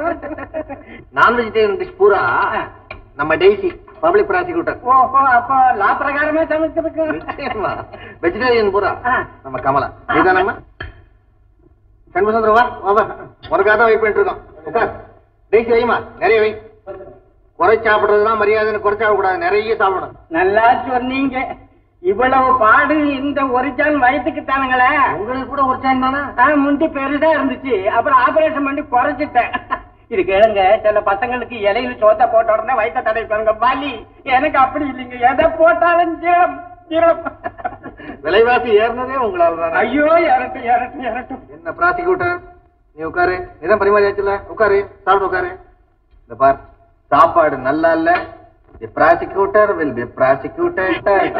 நான் வெஜிடேரியன் டிஷ் பூரா நம்ம டெய்ஸி பப்ளிக் ப்ராசிக்யூட்டர் ஓஹோ அப்போ லா பிரகாரமே சமைச்சிருக்கு வெஜிடேரியன் பூரா ஆ. நம்ம கமலா நீதானம்மா சண்முகசுந்தரம் வா வா, வா உனக்காக தான் வெயிட் பண்ணிட்டு இருக்கோம் உட்கார் டெய்ஸி வைமா நிறைய வை குறை சாப்பிடுறதுலாம் மரியாதைன்னு குறை சாப்பிடக்கூடாது நிறைய சாப்பிடணும் நல்லா சொன்னீங்க இவ்வளவு பாடு இந்த ஒரு ஜான் வயசுக்கு தானுங்களே உங்களுக்கு கூட ஒரு டைம் தானே ஆ, முந்தி பெருசா இருந்துச்சு அப்புறம் ஆபரேஷன் பண்ணி குறைச்சிட்டேன் இது கேளுங்க சில பசங்களுக்கு இலையில சோத்த போட்ட உடனே வயிற்ற தடைப்பாங்க பலி எனக்கு அப்படி இல்லைங்க எதை போட்டாலும் ஜீரம் ஜீரம் விலைவாசி ஏறினதே உங்களால தானே ஐயோ இறட்டும் இறட்டும் இறட்டும் என்ன ப்ராசிக்யூட்டர் நீ உட்காரு இதான் பரிமாறியாச்சுல உட்காரு சாப்பிட்டு உட்காரு இந்த பார் சாப்பாடு நல்லா இல்ல the prosecutor will be prosecuted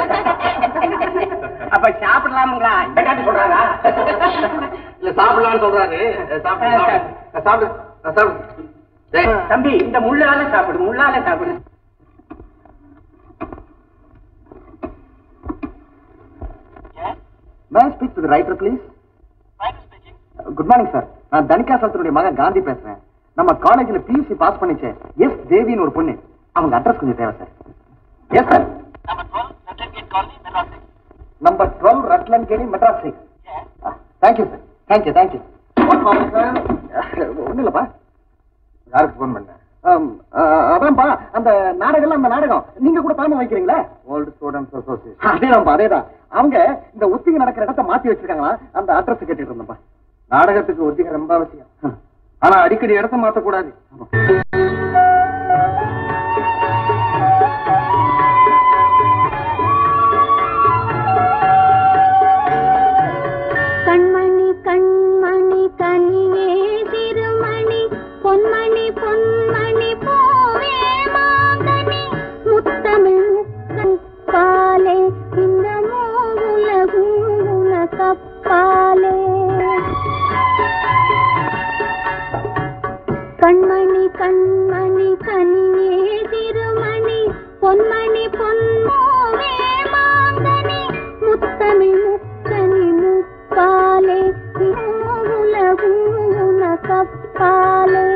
அப்ப சாப்பிடலாமுங்களா இந்த காட்டி சொல்றாரா இல்ல சாப்பிடலாம்னு சொல்றாரு சாப்பிடு சாப்பிடு சாப்பிடு சாப்பிடு டேய், தம்பி இந்த முள்ளால சாப்பிடு முள்ளால சாப்பிடு may speak to the writer please good morning sir நான் தனிகா சாஸ்திரியுடைய மகன் காந்தி பேசுறேன் நம்ம காலேஜ்ல பியூசி பாஸ் பண்ணிச்சே எஸ் தேவின்னு ஒரு பொண்ணு அவங்க அட்ரஸ் கொஞ்சம் தேவை sir yes sir number twelve Rutland gate Madras six thank you sir thank you thank you ஒன்றும் இல்லைப்பா யாருக்கு ஃபோன் பண்ண அதான்ப்பா அந்த நாடகம் அந்த நாடகம் நீங்க கூட தலைமை வைக்கிறீங்களா ஓல்டு ஸ்டூடெண்ட்ஸ் அசோசியேஷன் அதேதான்ப்பா அதேதான் அவங்க இந்த ஒத்திகை நடக்கிற இடத்த மாத்தி வச்சிருக்காங்களா அந்த அட்ரஸ் கேட்டுட்டு இருந்தேன்ப்பா நாடகத்துக்கு ஒத்திகை ரொம்ப அவசியம் ஆனா அடிக்கடி இடத்த மாத்தக்கூடாது கண்மணி கண்மணி கனியே திருமணி பொன்மணி பொன்மணி பூவே மாங்கனி முத்தமிழ் முக்கன் பாலே இந்த மூவுலகூல கப்பாலே கண்மணி கண்மணி கனியே திருமணி பொன்மணி பொன்மூவே மாங்கனி முத்தமிழ் முக்கனி முப்பாலே உலகூன கப்பாலே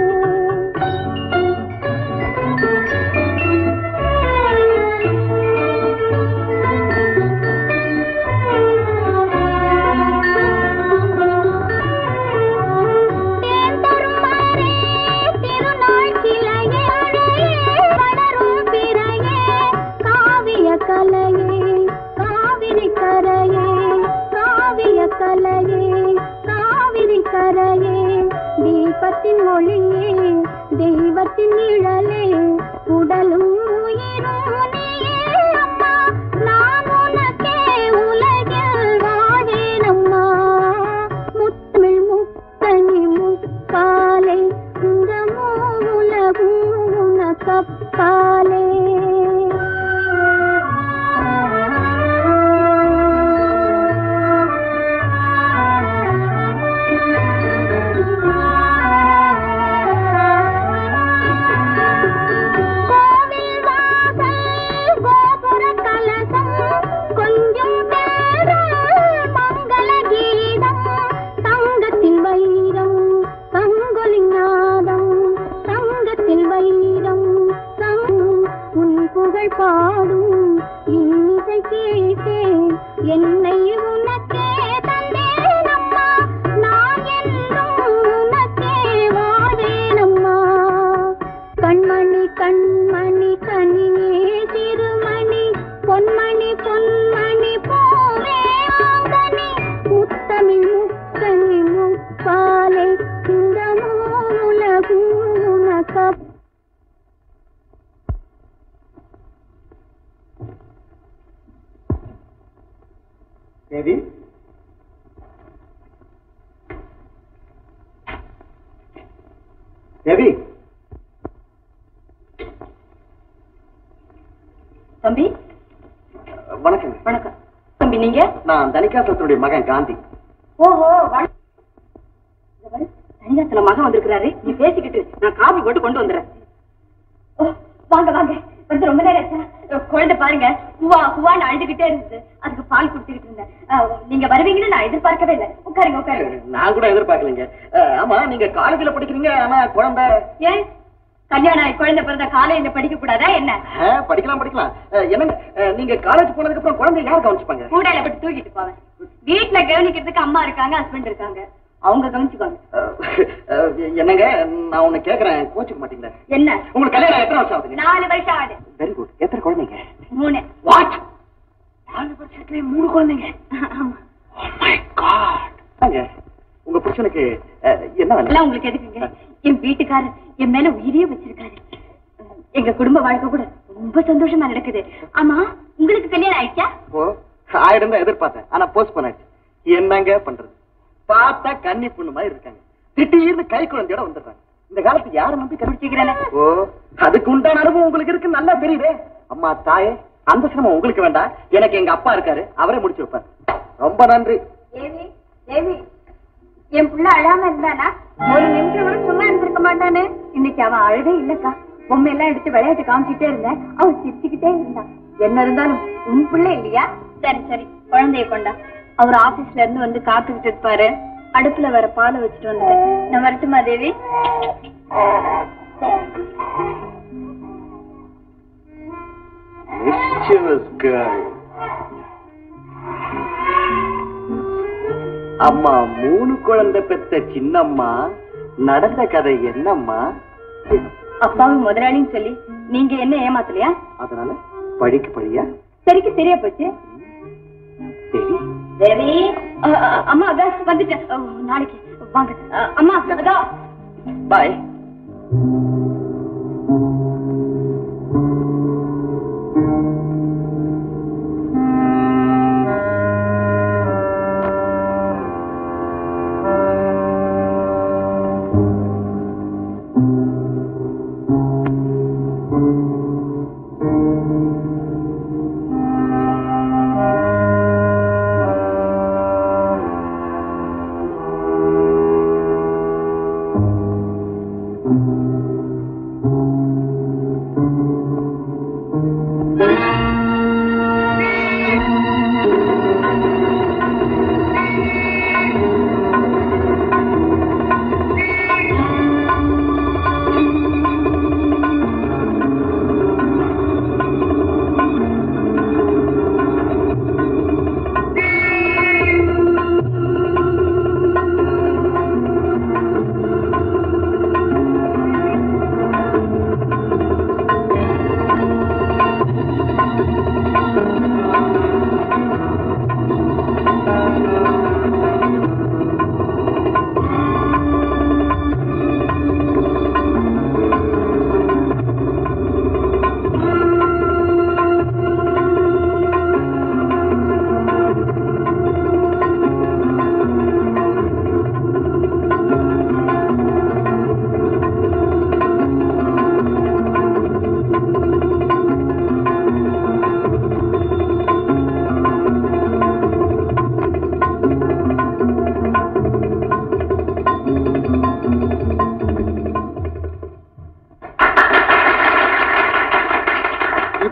தேன் தரும் மலரே, திருநாள் கிளையே வானத்தின் ஒளியே தெய்வத்தின் நிழலே உடலும் உயிரும் நீயே அம்மா நான் உனக்கே உலகில் வாழேனம்மா முத்தமிழ் முத்தனி முக்காலே இந்த மூலகும் உனக்கப்பாலே கோவில் வாசல் கோபுர கலசம் கொஞ்சம் பேரல் மங்கள கீதம் தங்கத்தில் வைரம் தங்கொலின் நாதம் தங்கத்தில் வைரம் தங் உன் புகழ் பாடும் இன்னிசை கேட்டேன் என்னை உனக்கே தந்தேன் அம்மா நான் என்றும் உனக்கே வாழேனம்மா கண்மணி கண்மணி கனியே திருமணி பொன்மணி பொன்மணி பூவே ஆங்கனி முத்தமிழ் முத்தமி முப்பாலை இந்த மூலகும் உனக்கப் தேவி தேவி தம்பி வணக்கம் வணக்கம் தம்பி நீங்க நான் தனிகாசத்துடைய மகன் காந்தி ஓஹோ வண- இந்த பாரு, தனியாத்துல மகன் வந்திருக்கிறாரு நீ பேசிக்கிட்டு நான் காபி போட்டு கொண்டு வந்துடுறேன் ஓ, வாங்க வாங்க வந்து ரொம்ப நேரம் ஆச்சா? அஹ், குழந்தை பாருங்க ஹுவா ஹுவான்னு அழுதுகிட்டே இருந்தது அதுக்கு பால் குடுத்துக்கிட்டு இருந்தேன் அஹ், நீங்க வருவீங்கன்னு நான் எதிர்பார்க்கவே இல்லை உட்காருங்க உட்காருங்க நான் கூட எதிர்பார்க்கலைங்க அஹ், ஆமா நீங்க காலேஜ்ல படிக்கிறீங்க ஆனா குழந்தை ஏன் கல்யாணம் ஆகி குழந்தை பிறந்த காலையில படிக்க கூடாதா என்ன அஹ், படிக்கலாம் படிக்கலாம் அஹ், என்னங்க அஹ், நீங்க காலேஜ் போனதுக்கு அப்புறம் குழந்தை யார் கவனிச்சுப்பாங்க கூடையில போட்டு தூக்கிட்டு போவேன் வீட்டுல கவனிக்கிறதுக்கு அம்மா இருக்காங்க ஹஸ்பண்ட் இருக்காங்க அவங்க கவனிச்சுக்குவாங்க அஹ், அஹ், என்னங்க நான் உன்னை கேக்குறேன் கோச்சுக்க மாட்டீங்களா என்ன உங்களுக்கு கல்யாணம் எத்தனை வருஷம் ஆகுதுங்க நாலு வருஷம் ஆகுது வெரி குட் எத்தனை குழந்தைங்க மூணு வாட் நாலு வருஷத்துலயே மூணு குழந்தைங்க ஆமா. மை காட் உங்க புருஷனுக்கு அஹ், என்ன வேலை எல்லாம் உங்களுக்கு எதுக்குங்க என் வீட்டுக்காரர் என் மேல உயிரே வச்சிருக்காரு எங்க குடும்ப வாழ்க்கை கூட ரொம்ப சந்தோஷமா நடக்குது ஆமா உங்களுக்கு கல்யாணம் ஆயிடுச்சா ஓ ஆயிரம் தான் எதிர்பார்த்தேன் ஆனா போஸ்ட் பண்ணாச்சு என்னங்க பண்றது பார்த்தா கன்னி பொண்ணு மாதிரி இருக்காங்க திடீர்னு கை குழந்தையோட வந்துடுறாங்க இந்த காலத்து யாரை நம்பி கண்டுபிடிச்சிக்கிறேன் ஓ அதுக்கு உண்டான அனுபவம் உங்களுக்கு இருக்கு நல்லா தெரியுதே அம்மா தாயே அந்த சிரமம் உங்களுக்கு வேண்டாம் எனக்கு எங்க அப்பா இருக்காரு அவரே முடிச்சு வைப்பார் ரொம்ப நன்றி தேவி தேவி என் புள்ள அழாம இருந்தானா ஒரு நிமிஷம் கூட சும்மா இருந்திருக்க மாட்டானே இன்னைக்கு அவன் அழகே இல்லக்கா பொம்மை எல்லாம் எடுத்து விளையாட்டு காமிச்சிட்டே இருந்தேன் அவன் சிரிச்சுக்கிட்டே இருந்தான் என்ன இருந்தாலும் உன் பிள்ளை இல்லையா சரி சரி குழந்தைய கொண்டா அவர் ஆபீஸ்ல இருந்து வந்து காத்துக்கிட்டு இருப்பாரு அடுப்புல வேற பாலை வச்சுட்டு வந்தேன் நான் வரட்டுமா தேவி அம்மா மூணு குழந்தை பெத்த சின்னம்மா நடந்த கதை என்னம்மா அப்பாவும் முதலாளின்னு சொல்லி நீங்க என்ன ஏமாத்தலையா அதனால பழிக்கு பழியா சரிக்கு சரியா போச்சு சரி தேவி அ, அ, அம்மா அதான் வந்துட்டேன் அ, நாளைக்கு வாங்க அ, அம்மா அதான் பாய்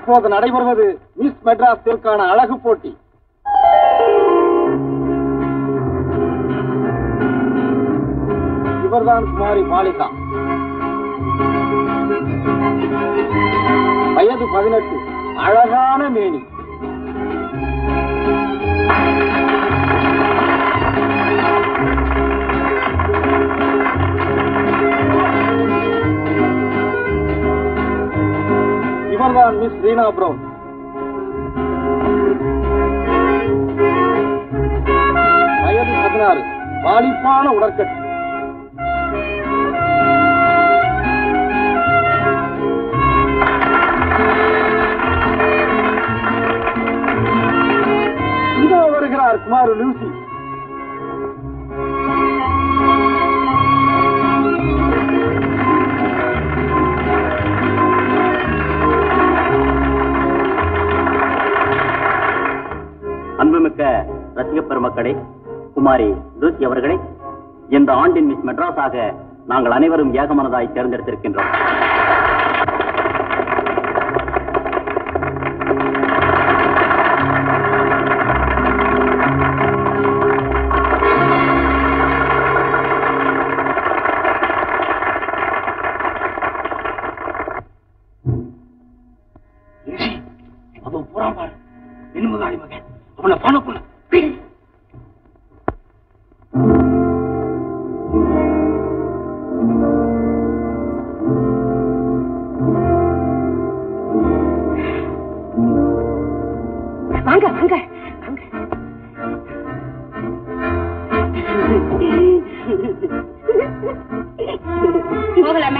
இப்போது நடைபெறுவது மிஸ் மெட்ராஸிற்கான அழகு போட்டி இவர்தான் குமாரி மாலிகா வயது பதினெட்டு அழகான மேனி இவர்தான் மிஸ் ரீனா பிரவுன் வயது பதினாறு வாலிப்பான உடற்கட்டு இதோ வருகிறார் குமார் லூசி அன்புமிக்க ரசிக பெருமக்களே குமாரி லூசி அவர்களே இந்த ஆண்டின் மிஸ் மெட்ராஸாக நாங்கள் அனைவரும் ஏகமனதாய் தேர்ந்தெடுத்திருக்கின்றோம் அவன் போறான் பாரு என்னமகாரி மகன் அவனை ஃபாலோ பண்ணு பிடி. வாங்க வாங்க வாங்க போகலாமே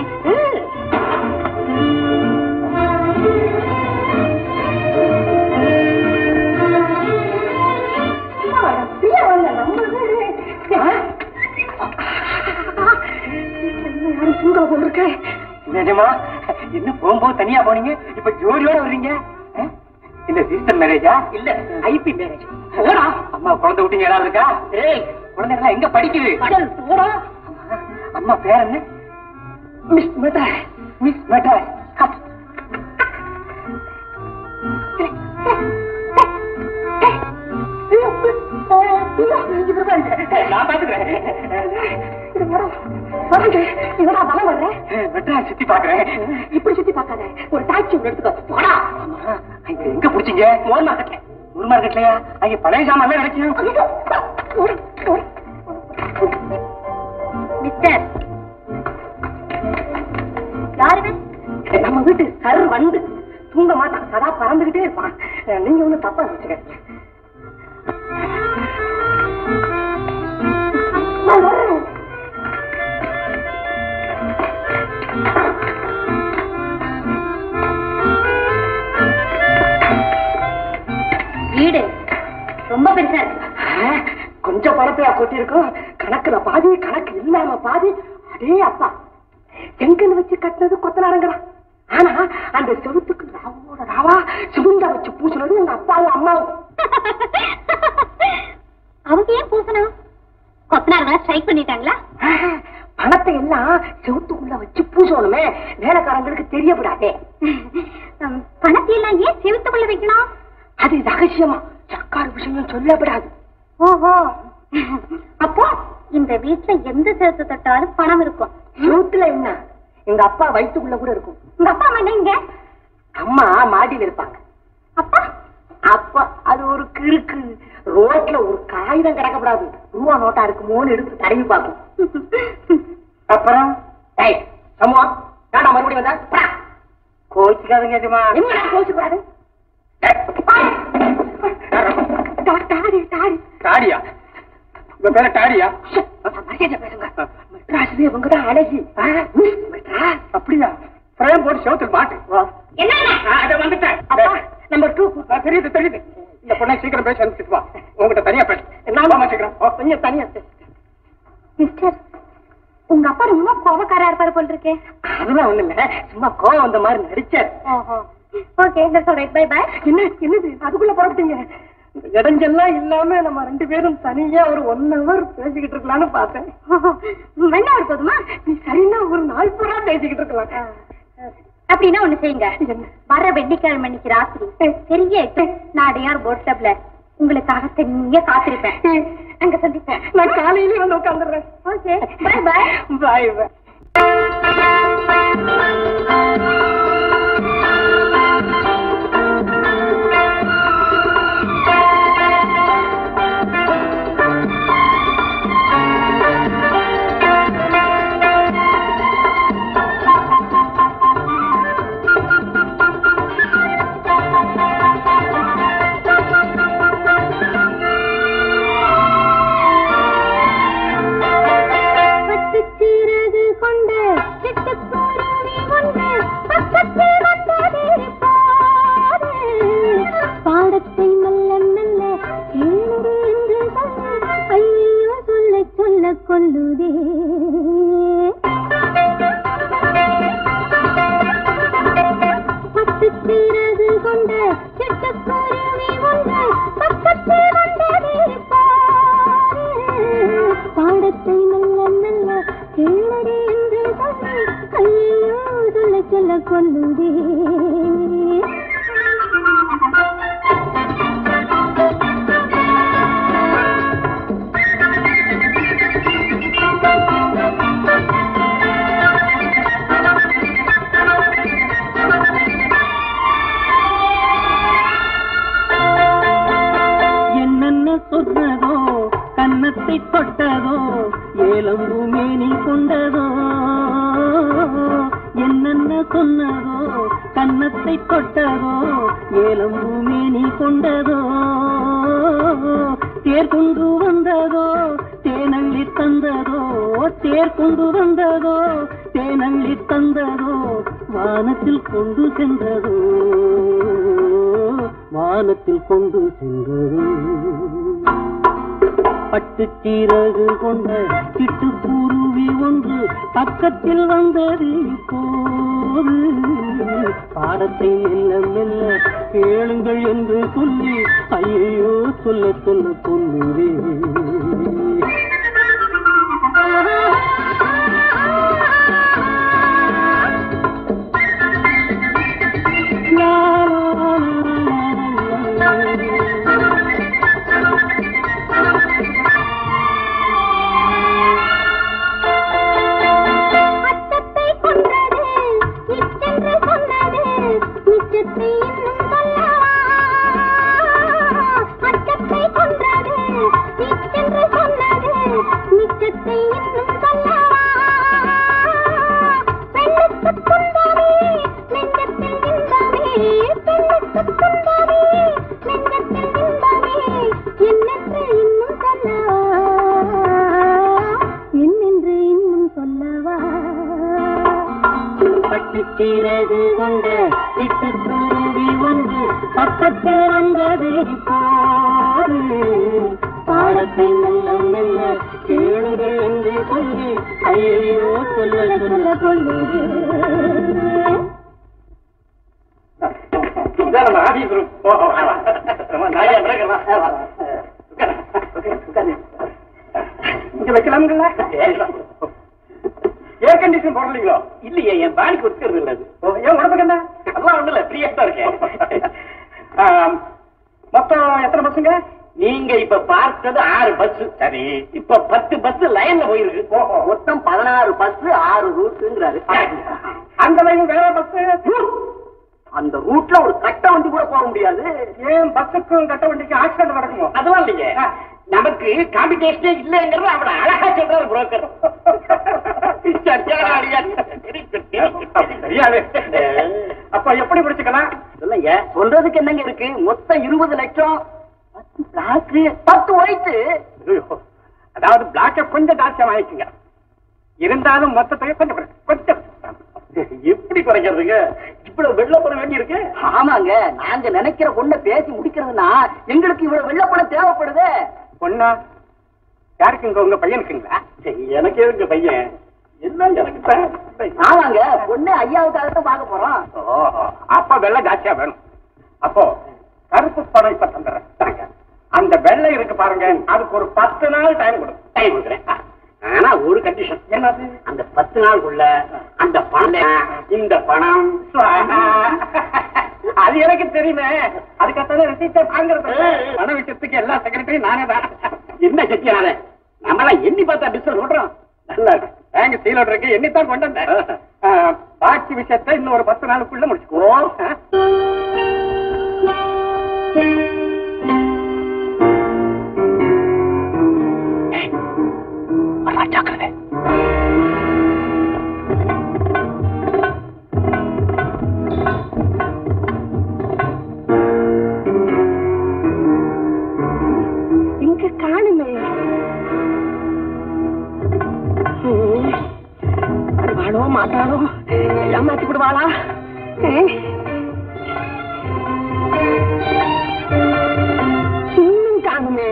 நிஜமா என்ன போகும்போது தனியா போனீங்க இப்ப ஜோடியோட வர்றீங்க ஆ? இந்த சிஸ்டர் மேரேஜா இல்ல ஐபி மேரேஜ் போடா அம்மா குழந்தை விட்டீங்க ஏதாவது இருக்கா ஏய் குழந்தைங்களா எங்க படிக்குது கடல் போடா அம்மா, அம்மா பேர் என்ன மிஸ் மெட்டா மிஸ் மெட்டா நான் பாத்துக்கிறேன் இவடா வளம் வர்ற மெட்ரா சுத்தி பாக்குறேன் இப்படி சுத்தி பார்க்காத ஒரு டாக்ஸி ஒன்று எடுத்துக்கோ போடா அம்மா, அங்க எங்க புடிச்சீங்க மோர் மார்க்கெட்ல மோர் மார்க்கெட்லயா அங்க பழைய சாமான் கிடைக்கும் மிஸ்டர் யாரு நம்ம வீட்டு சர் வந்து தூங்க மாட்டான் சதா பறந்துகிட்டே இருப்பான் நீங்க ஒண்ணு தப்பா வச்சுக்க வீடு ரொம்ப பெருசா இருக்கு கொஞ்சம் பணத்தையா கொட்டிருக்கோம் கணக்குல பாதி கணக்கு இல்லாம பாதி அடே அப்பா எங்கன்னு வச்சு கட்டினது கொத்தனாரங்கிறான் ஆனா அந்த செவுத்துக்கு ராவோட ராவா சிமுண்டா வச்சு பூசினது எங்க அப்பாவும் அம்மாவும் அவங்க ஏன் பூசணும் கொத்தனார் ஸ்ட்ரைக் பண்ணிட்டாங்களா ஆஹா, பணத்தை எல்லாம் செவுத்துக்குள்ள வச்சு பூசணுமே வேலைக்காரங்களுக்கு தெரியப்படாதே உம், பணத்தை எல்லாம் ஏன் செவுத்துக்குள்ள வைக்கணும் அது ரகசியமா சர்க்கார் விஷயம் சொல்லப்படாது ஓஹோ அப்போ இந்த வீட்டுல எந்த சேர்த்து தொட்டாலும் பணம் இருக்கும் செவுத்துல என்ன எங்க அப்பா வயிற்றுக்குள்ள கூட இருக்கும் உங்க அப்பா அம்மா எங்க அம்மா மாடியில இருப்பாங்க அப்பா அப்ப அது ஒரு கிறுக்கு ரோட்ல ஒரு காகிதம் கிடக்கப்படாது ரூபா நோட்டா இருக்குமோன்னு எடுத்து தடவி பார்க்கும் அப்புறம் டேய் சமூகா ஏன்டா மறுபடியும் வந்தா போடா. கோச்சுக்காதுங்க எஜமா என்னடா கோச்சுக்கூடாது டாடி டாடி டாடியா உங்க பேர டாடியா மரியாதை பேசுங்க மெட்ராஸ்ல இவங்க தான் அழகி ஆ, மிஸ் மெட்ராஸ் அப்படியா பிரயம் போட்டு செவத்தில் மாட்டு வா என்ன ஆ, இதை வந்துட்டேன் அப்பா நம்பர் டூ ஆ, தெரியுது தெரியுது இந்த பொண்ணை சீக்கிரம் பேச அனுப்பிச்சிட்டு வா உங்ககிட்ட தனியா பேச நான் சீக்கிரம் ஓ, கொஞ்சம் தனியா பேசு. மிஸ்டர் உங்க அப்பா ரொம்ப கோபக்காரா இருப்பாரு போல் இருக்கே அதெல்லாம் ஒண்ணு இல்ல சும்மா கோவம் வந்த மாதிரி நடிச்சார் ஓஹோ ஓகே சொல்றேன் பை பை என்ன என்னது அதுக்குள்ள புறப்பட்டீங்க இந்த இடைஞ்செல்லாம் இல்லாம நம்ம ரெண்டு பேரும் தனியா ஒரு ஒன் ஹவர் பேசிக்கிட்டு இருக்கலாம்னு பார்த்தேன் வெண்ணா ஒரு போதுமா நீ சரின்னா ஒரு நாள் பூரா பேசிக்கிட்டு இருக்கலாம் அப்படின்னா ஒண்ணு செய்யுங்க வர வெள்ளிக்கிழமை அன்னைக்கு ராத்திரி பெரிய நாடையார் போட் கிளப்ல உங்களுக்காக தனியா காத்திருப்பேன் அங்க சந்திப்பேன் நான் காலையிலே வந்து உட்காந்துடுறேன் okay bye bye bye bye பட்டுச் சிறகு கொண்ட சிட்டுக்குருவி ஒன்று பக்கத்தில் வந்தது பாரு. பாடத்தை மெல்ல மெல்ல கேளு என்று சொல்ல ஐயோ சொல்ல சொல்ல கொல்லுதே பட்டுச் சிறகு கொண்ட சிட்டுக்குருவி ஒன்று பக்கத்தில் வந்தது பாரு. பாடத்தை மெல்ல மெல்ல கேளடி என்று சொல்லி ஐயோ சொல்ல சொல்ல கொல்லுதே என்னென்ன சொன்னதோ கன்னத்தை தொட்டதோ ஏலம்பு மேனி கொண்டதோ என்னென்ன சொன்னதோ கன்னத்தை தொட்டதோ ஏலம்பு மேனி கொண்டதோ தேர் கொண்டு வந்ததோ தேனள்ளி தந்ததோ தேர் கொண்டு வந்ததோ தேனள்ளி தந்ததோ வானத்தில் கொண்டு சென்றதோ வானத்தில் கொண்டு சென்றதோ பட்டுச் சீரகு கொண்ட சிட்டுக்குருவி ஒன்று பக்கத்தில் வந்தது இப்போது பாடத்தை மெல்ல மெல்ல கேளுங்கள் என்று சொல்லி ஐயோ சொல்ல சொல்ல சொல்லுவே அச்சத்தை கொண்டது இச்சென்று சொன்னது நிச்சத்தை இன்னும் சொல்லவா அச்சத்தை கொண்டது இச்சென்று சொன்னது நிச்சத்தை இன்னும் சொல்லவா பெண்ணுக்குத் துன்பமே நெஞ்சத்தில் இன்பமே பெண்ணுக்குத் துன்பமே நெஞ்சத்தில் இன்பமே என்னென்று இன்னும் சொல்லவா என்னென்று இன்னும் சொல்லவா பட்டுச் சீரகு கொண்ட சிட்டுக்குருவி ஒன்று பக்கத்தில் வந்தது இப்போது பாடத்தை மெல்ல மெல்ல கேளுங்கள் என்று சொல்லி ஐயோ சொல்ல சொல்ல கொள்ளுதே இதான் நம்ம ஆபீஸ் ரூம் ஓ ஓ, வா, வா. நம்ம நாயா நடக்கிறதா? வா, வா. உட்காரு, உட்காரு, உட்காரு. இங்க வைக்கலாம்ல ஏர் கண்டிஷன் போடலீங்களோ இல்லையே என் பேங்க் ஒத்துக்கிறது இல்ல அது ஓ, ஏன் உடம்புக்கு என்ன அதெல்லாம் ஒண்ணு இல்ல ஃப்ரீயா தான் இருக்கேன் ஆம், மொத்தம் எத்தனை பஸ்ஸுங்க நீங்க இப்ப பார்த்தது ஆறு பஸ் சரி இப்ப பத்து பஸ் லைன்ல போயிருக்கு ஓஹோ மொத்தம் பதினாறு பஸ் ஆறு ரூட்டுங்கிறாரு அந்த லைன் வேற பஸ் அந்த ரூட்ல ஒரு கட்ட வண்டி கூட போக முடியாது ஏன் பஸ்ஸுக்கும் கட்ட வண்டிக்கும் ஆக்சிடென்ட் நடக்குமோ அதெல்லாம் இல்லைங்க நமக்கு காம்படிஷனே இல்லைங்கிறது அவன அழகா சொல்றாரு புரோக்கர் சரியான ஆளியா. சரியாவே அப்ப எப்படி முடிச்சுக்கலாம் இல்லைங்க சொல்றதுக்கு என்னங்க இருக்கு மொத்தம் இருபது லட்சம் பத்து பிளாக்கு பத்து ஒயிட்டு ஐயோ, அதாவது பிளாக்க கொஞ்சம் ஜாஸ்தியா வாங்கிக்கோங்க இருந்தாலும் மொத்தத்தை கொஞ்சம் குறை- கொஞ்சம் எப்படி குறைக்கிறதுங்க இவ்வளவு வெள்ள போட வேண்டி இருக்கு ஆமாங்க நாங்க நினைக்கிற பொண்ணை பேசி முடிக்கிறதுனா எங்களுக்கு இவ்வளவு வெள்ளப்பணம் தேவைப்படுது பொண்ணா யாருக்குங்க உங்க பையனுக்குங்களா எனக்கு எதுங்க பையன் என்ன எனக்கு தான். ஆமாங்க பொண்ணு ஐயாவுக்காக தான் பார்க்க போறோம் ஓஹோ அப்ப வெள்ளை ஜாஸ்தியா வேணும் அப்போ கருப்பு பணம் இப்ப தந்துடுறேன் தாங்க. அந்த வெள்ளை இருக்கு பாருங்க அதுக்கு ஒரு பத்து நாள் டைம் கொடுங்க டைம் கொடுக்குறேன் ஆ. ஆனா ஒரு கண்டிஷன் என்னது அந்த பத்து நாளுக்குள்ள அந்த பணம் இந்த பணம் அது எனக்கு தெரியுமே அதுக்காக ரசீட்டை வாங்குறது பண விஷயத்துக்கு எல்லா செக்ரட்டரியும் நானே தான் என்ன சத்தியனால நம்மளாம் எண்ணி பார்த்தா பிசினஸ் ஓடுறோம் நல்லா இருக்கு பேங்க் சீல் இருக்கு எண்ணித்தான் கொண்டு வந்தேன் ஆ, பாக்கி விஷயத்தை இன்னும் ஒரு பத்து நாளுக்குள்ள முடிச்சுக்குவோம் ஜாக்கிரதை இங்க காணுமே ம். வருவாளோ மாட்டாளோ ஏமாத்தி விடுவாளா ம். இன்னும் காணுமே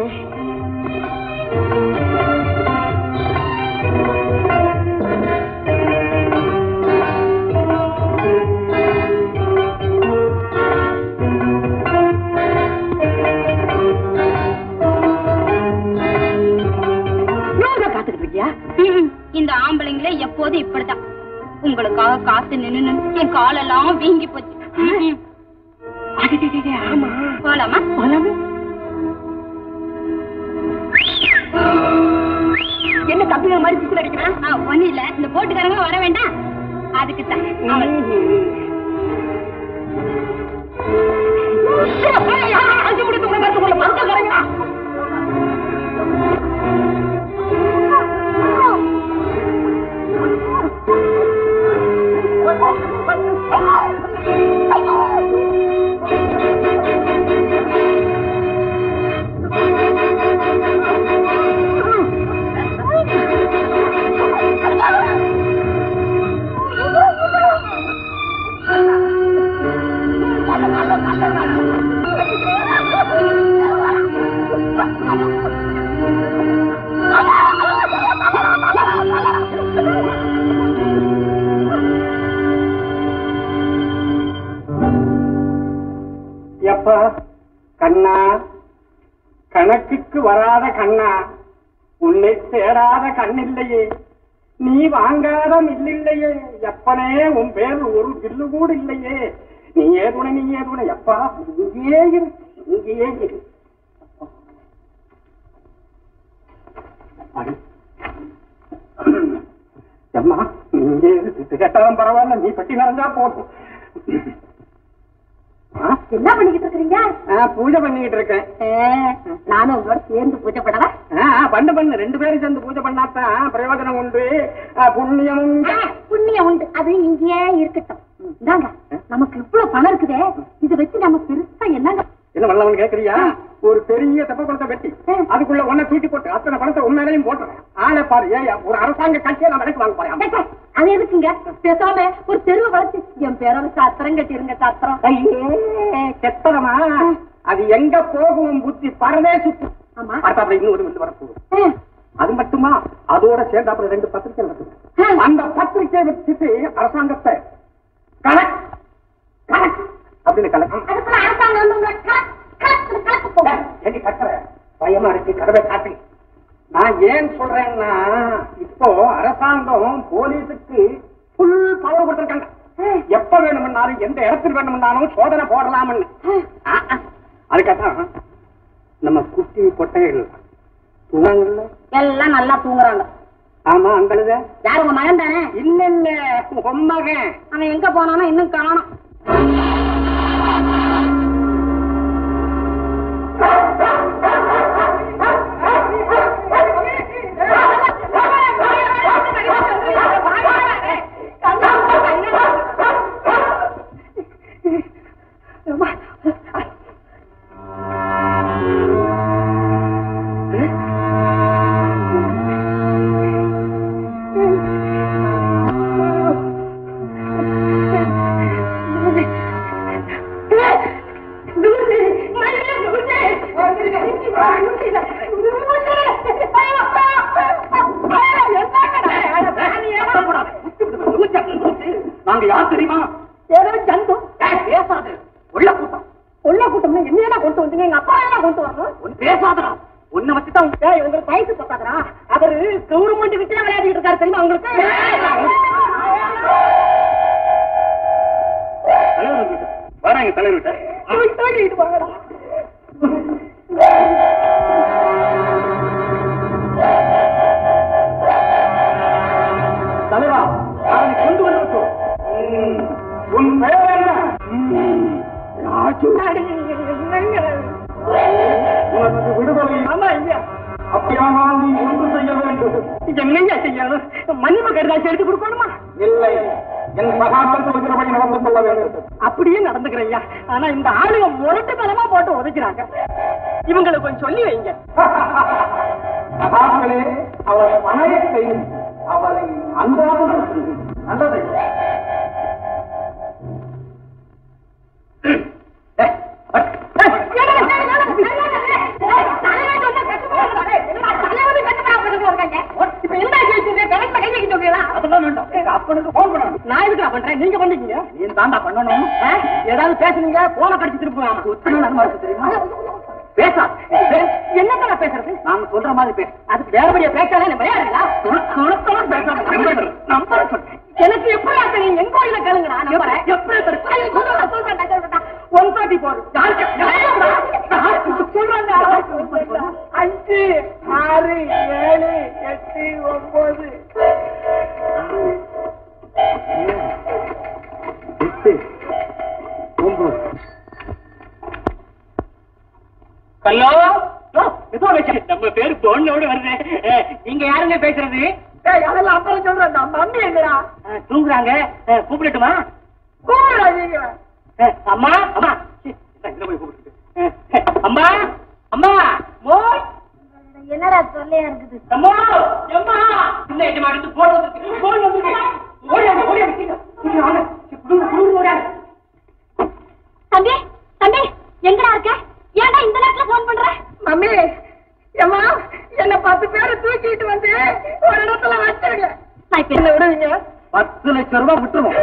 ஏங்க காத்துக்கிட்டு இருக்கியா ம்ம். இந்த ஆம்பளைங்களே எப்போதும் இப்படிதான் உங்களுக்காக காத்து நின்னு நின்னு என் காலெல்லாம் வீங்கி போச்சு ம்ம். அடடடடே, ஆமா போலாமா போலாமே என்ன கம்பிகள் மாதிரி பிசில் அடிக்கிறேன் ஆ, ஒண்ணும் இல்ல இந்த போட்டுக்காரங்க வர வேண்டாம் அதுக்கு தான் எப்பா கண்ணா கணக்குக்கு வராத கண்ணா உன்னை தேடாத கண்ணில்லையே நீ வாங்காத மில்லில்லையே எப்பனே உன் பேர் ஒரு பில்லு கூட இல்லையே நீ ஏதுணை நீ ஏதுணை எப்பா இங்கேயே இரு இங்கேயே இரு அடி. அம்மா நீங்க இது கேட்டாலும் பரவாயில்ல நீ பட்டி நடந்தா போதும் ஆ? என்ன பண்ணிக்கிட்டு இருக்கீங்க ஆ, பூஜை பண்ணிக்கிட்டு இருக்கேன் நானும் உங்களோட சேர்ந்து பூஜை பண்ணவா ஆ, ஆ, பண்ணு பண்ணு ரெண்டு பேரும் சேர்ந்து பூஜை பண்ணாதான் பிரயோஜனம் உண்டு ஆ, புண்ணியமும் உண்டு. புண்ணியம் உண்டு அது இங்கேயே இருக்கட்டும் இந்தாங்க நமக்கு இவ்வளவு பணம் இருக்குதே இதை வச்சு நம்ம பெருசா என்னங்க என்ன வல்லவன் கேக்குறியா ஒரு பெரிய தெப்ப குளத்தை வெட்டி அதுக்குள்ள ஒன்ன தூக்கி போட்டு அத்தனை பணத்தை உண்மையிலையும் போட்டுறேன் ஆளை பாரு ஏன் ஒரு அரசாங்க கட்சியை நான் விலைக்கு வாங்க போறேன் கேட்டா, அது எதுக்குங்க பேசாம ஒரு தெருவை வளர்த்து என் பேரால சாத்திரம் கட்டிருங்க சாத்திரம் ஐயே செத்தனமா அது எங்க போகும் புத்தி பரதேசி ஆமா அடுத்தாப்புல இன்னொரு வந்து வரப்போகுது ஆ, அது மட்டுமா அதோட சேர்ந்தாப்புல ரெண்டு பத்திரிக்கை நடக்குது அந்த பத்திரிக்கை வச்சுட்டு அரசாங்கத்தை கணக்கு கணக்கு அப்படின்னு கணக்கு அதுக்குள்ள அரசாங்கம் வந்து உங்களை கலக்கு, கலக்கு, கலக்கு போங்க. எடி கட்டுற பயமா இருக்கு கதவை காட்டு நான் ஏன் சொல்றேன்னா இப்போ அரசாங்கம் போலீஸுக்கு ஃபுல் பவர் கொடுத்திருக்காங்க எப்ப வேணும்னாலும் எந்த இடத்துல வேணும்னாலும் சோதனை போடலாம்னு ஆ, ஆ. அதுக்காக நம்ம குட்டி கொட்டைகள் தூங்காங்கல்ல எல்லாம் நல்லா தூங்குறாங்க ஆமா அந்த யார் உங்க மகன் தானே இல்ல இல்ல உம்மகன் அவன் எங்க போனானோ இன்னும் காணோம் நாங்க யார் தெரியுமா ஏதோ ஜந்து ஏய், பேசாது உள்ள கூட்டம் உள்ள கூட்டம்னா என்ன கொண்டு வந்தீங்க எங்க அப்பா என்ன கொண்டு வரணும் ஒன்னு பேசாதடா உன்னை வச்சுதான் ஏய், உங்களுக்கு வயசு பத்தாதரா அவரு கவர்மெண்ட் விட்டு விளையாடிட்டு இருக்காரு தெரியுமா உங்களுக்கு தலைவர் வீட்டு வராங்க தலைவர் வீட்டை தூக்கிட்டு வாங்கடா தலைவா அவனை கொண்டு வந்து விட்டோம் உன் பெயர் என்ன உனக்கு விடுதலை ஆமா ஐயா அப்படியானால் நீ ஒன்று செய்ய வேண்டும் என்னையா செய்யணும் மன்னிப்பு கருதாச்சு எடுத்து கொடுக்கணுமா இல்லை என் சகாக்கள் சொல்கிறபடி நடந்து கொள்ள வேண்டும் அப்படியே நடந்துக்கிறேன் ஐயா ஆனா இந்த ஆளுங்க முரட்டுத்தனமா போட்டு உதைக்கிறாங்க இவங்களுக்கு கொஞ்சம் சொல்லி வைங்க சகாக்களே அவர் பணத்தை அவரை அன்றாக நடத்துங்கள். நல்லது அதெல்லாம் வேண்டாம் எங்க அப்பனுக்கு போன் பண்ணணும் நான் எதுக்கு பண்றேன் நீங்க பண்ணிக்கீங்க நீ தாண்டா பண்ணணும் ஆ? ஏதாவது பேசுனீங்க போன கடிச்சு திருப்புவாங்க உத்தரவு நன்மை இருக்கு தெரியுமா பேசா என்னத்த நான் பேசுறது நாங்க சொல்ற மாதிரி பேச அதுக்கு வேறபடியா பேச்சாலே நம்ம விளையாடுங்களா சுருக்கமா பேசாம நம்பர் சொல்றேன் எனக்கு எப்படி தெரியும் என் கோயில கேளுங்கடா நம்புறேன் எப்படி ஒன் தேர்ட்டி போர் அஞ்சு ஆறு ஏழு எட்டு ஒன்பது ஹலோ நம்ம பேரு போனோட வருது நீங்க யாருங்க பேசுறது ஏய், அதெல்லாம் அப்புறம் சொல்றேன் நான் மம்மி எங்கடா அஹ், தூங்குறாங்க அஹ், கூப்பிடட்டுமா கூடாதீங்க அஹ், அம்மா அம்மா சீ, இந்தா, இங்க போய் கூப்பிட்டு அஹ், அம்மா அம்மா மோய் என்னடா தொல்லையா இருக்குது அம்மா அம்மா இந்த எஜமா எடுத்து போன் வந்து போன் வந்து ஓடியாங்க ஓடியாங்க சீக்கிரம் சீக்கிரம் வாங்க சீ, குடுங்க குடுங்க ஓடியாங்க தம்பி தம்பி எங்கடா இருக்க ஏன்டா இந்த நேரத்துல போன் பண்ற மம்மி ஏம்மா என்ன பத்து பேரை தூக்கிட்டு வந்து ஒரு இடத்துல வச்சிருங்க நான் இப்ப என்ன விடுவீங்க பத்து லட்சம் ரூபாய் விட்டுருவோம்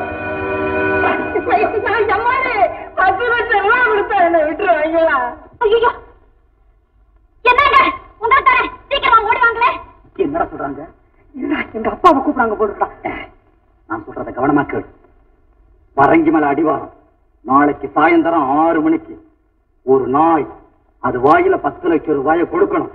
அம்மாடி பத்து லட்சம் ரூபாய் கொடுத்தா என்ன விட்டுருவாங்களா ஐயோ என்னங்க உங்களை தரேன் சீக்கிரமா ஓடி வாங்களே என்னடா சொல்றாங்க இல்லடா, எங்க அப்பாவை கூப்பிடாங்க போட்டுடா நான் சொல்றத கவனமா கேளு பரங்கி மலை அடிவாரம் நாளைக்கு சாயந்தரம் ஆறு மணிக்கு ஒரு நாய் அது வாயில பத்து லட்சம் ரூபாய கொடுக்கணும்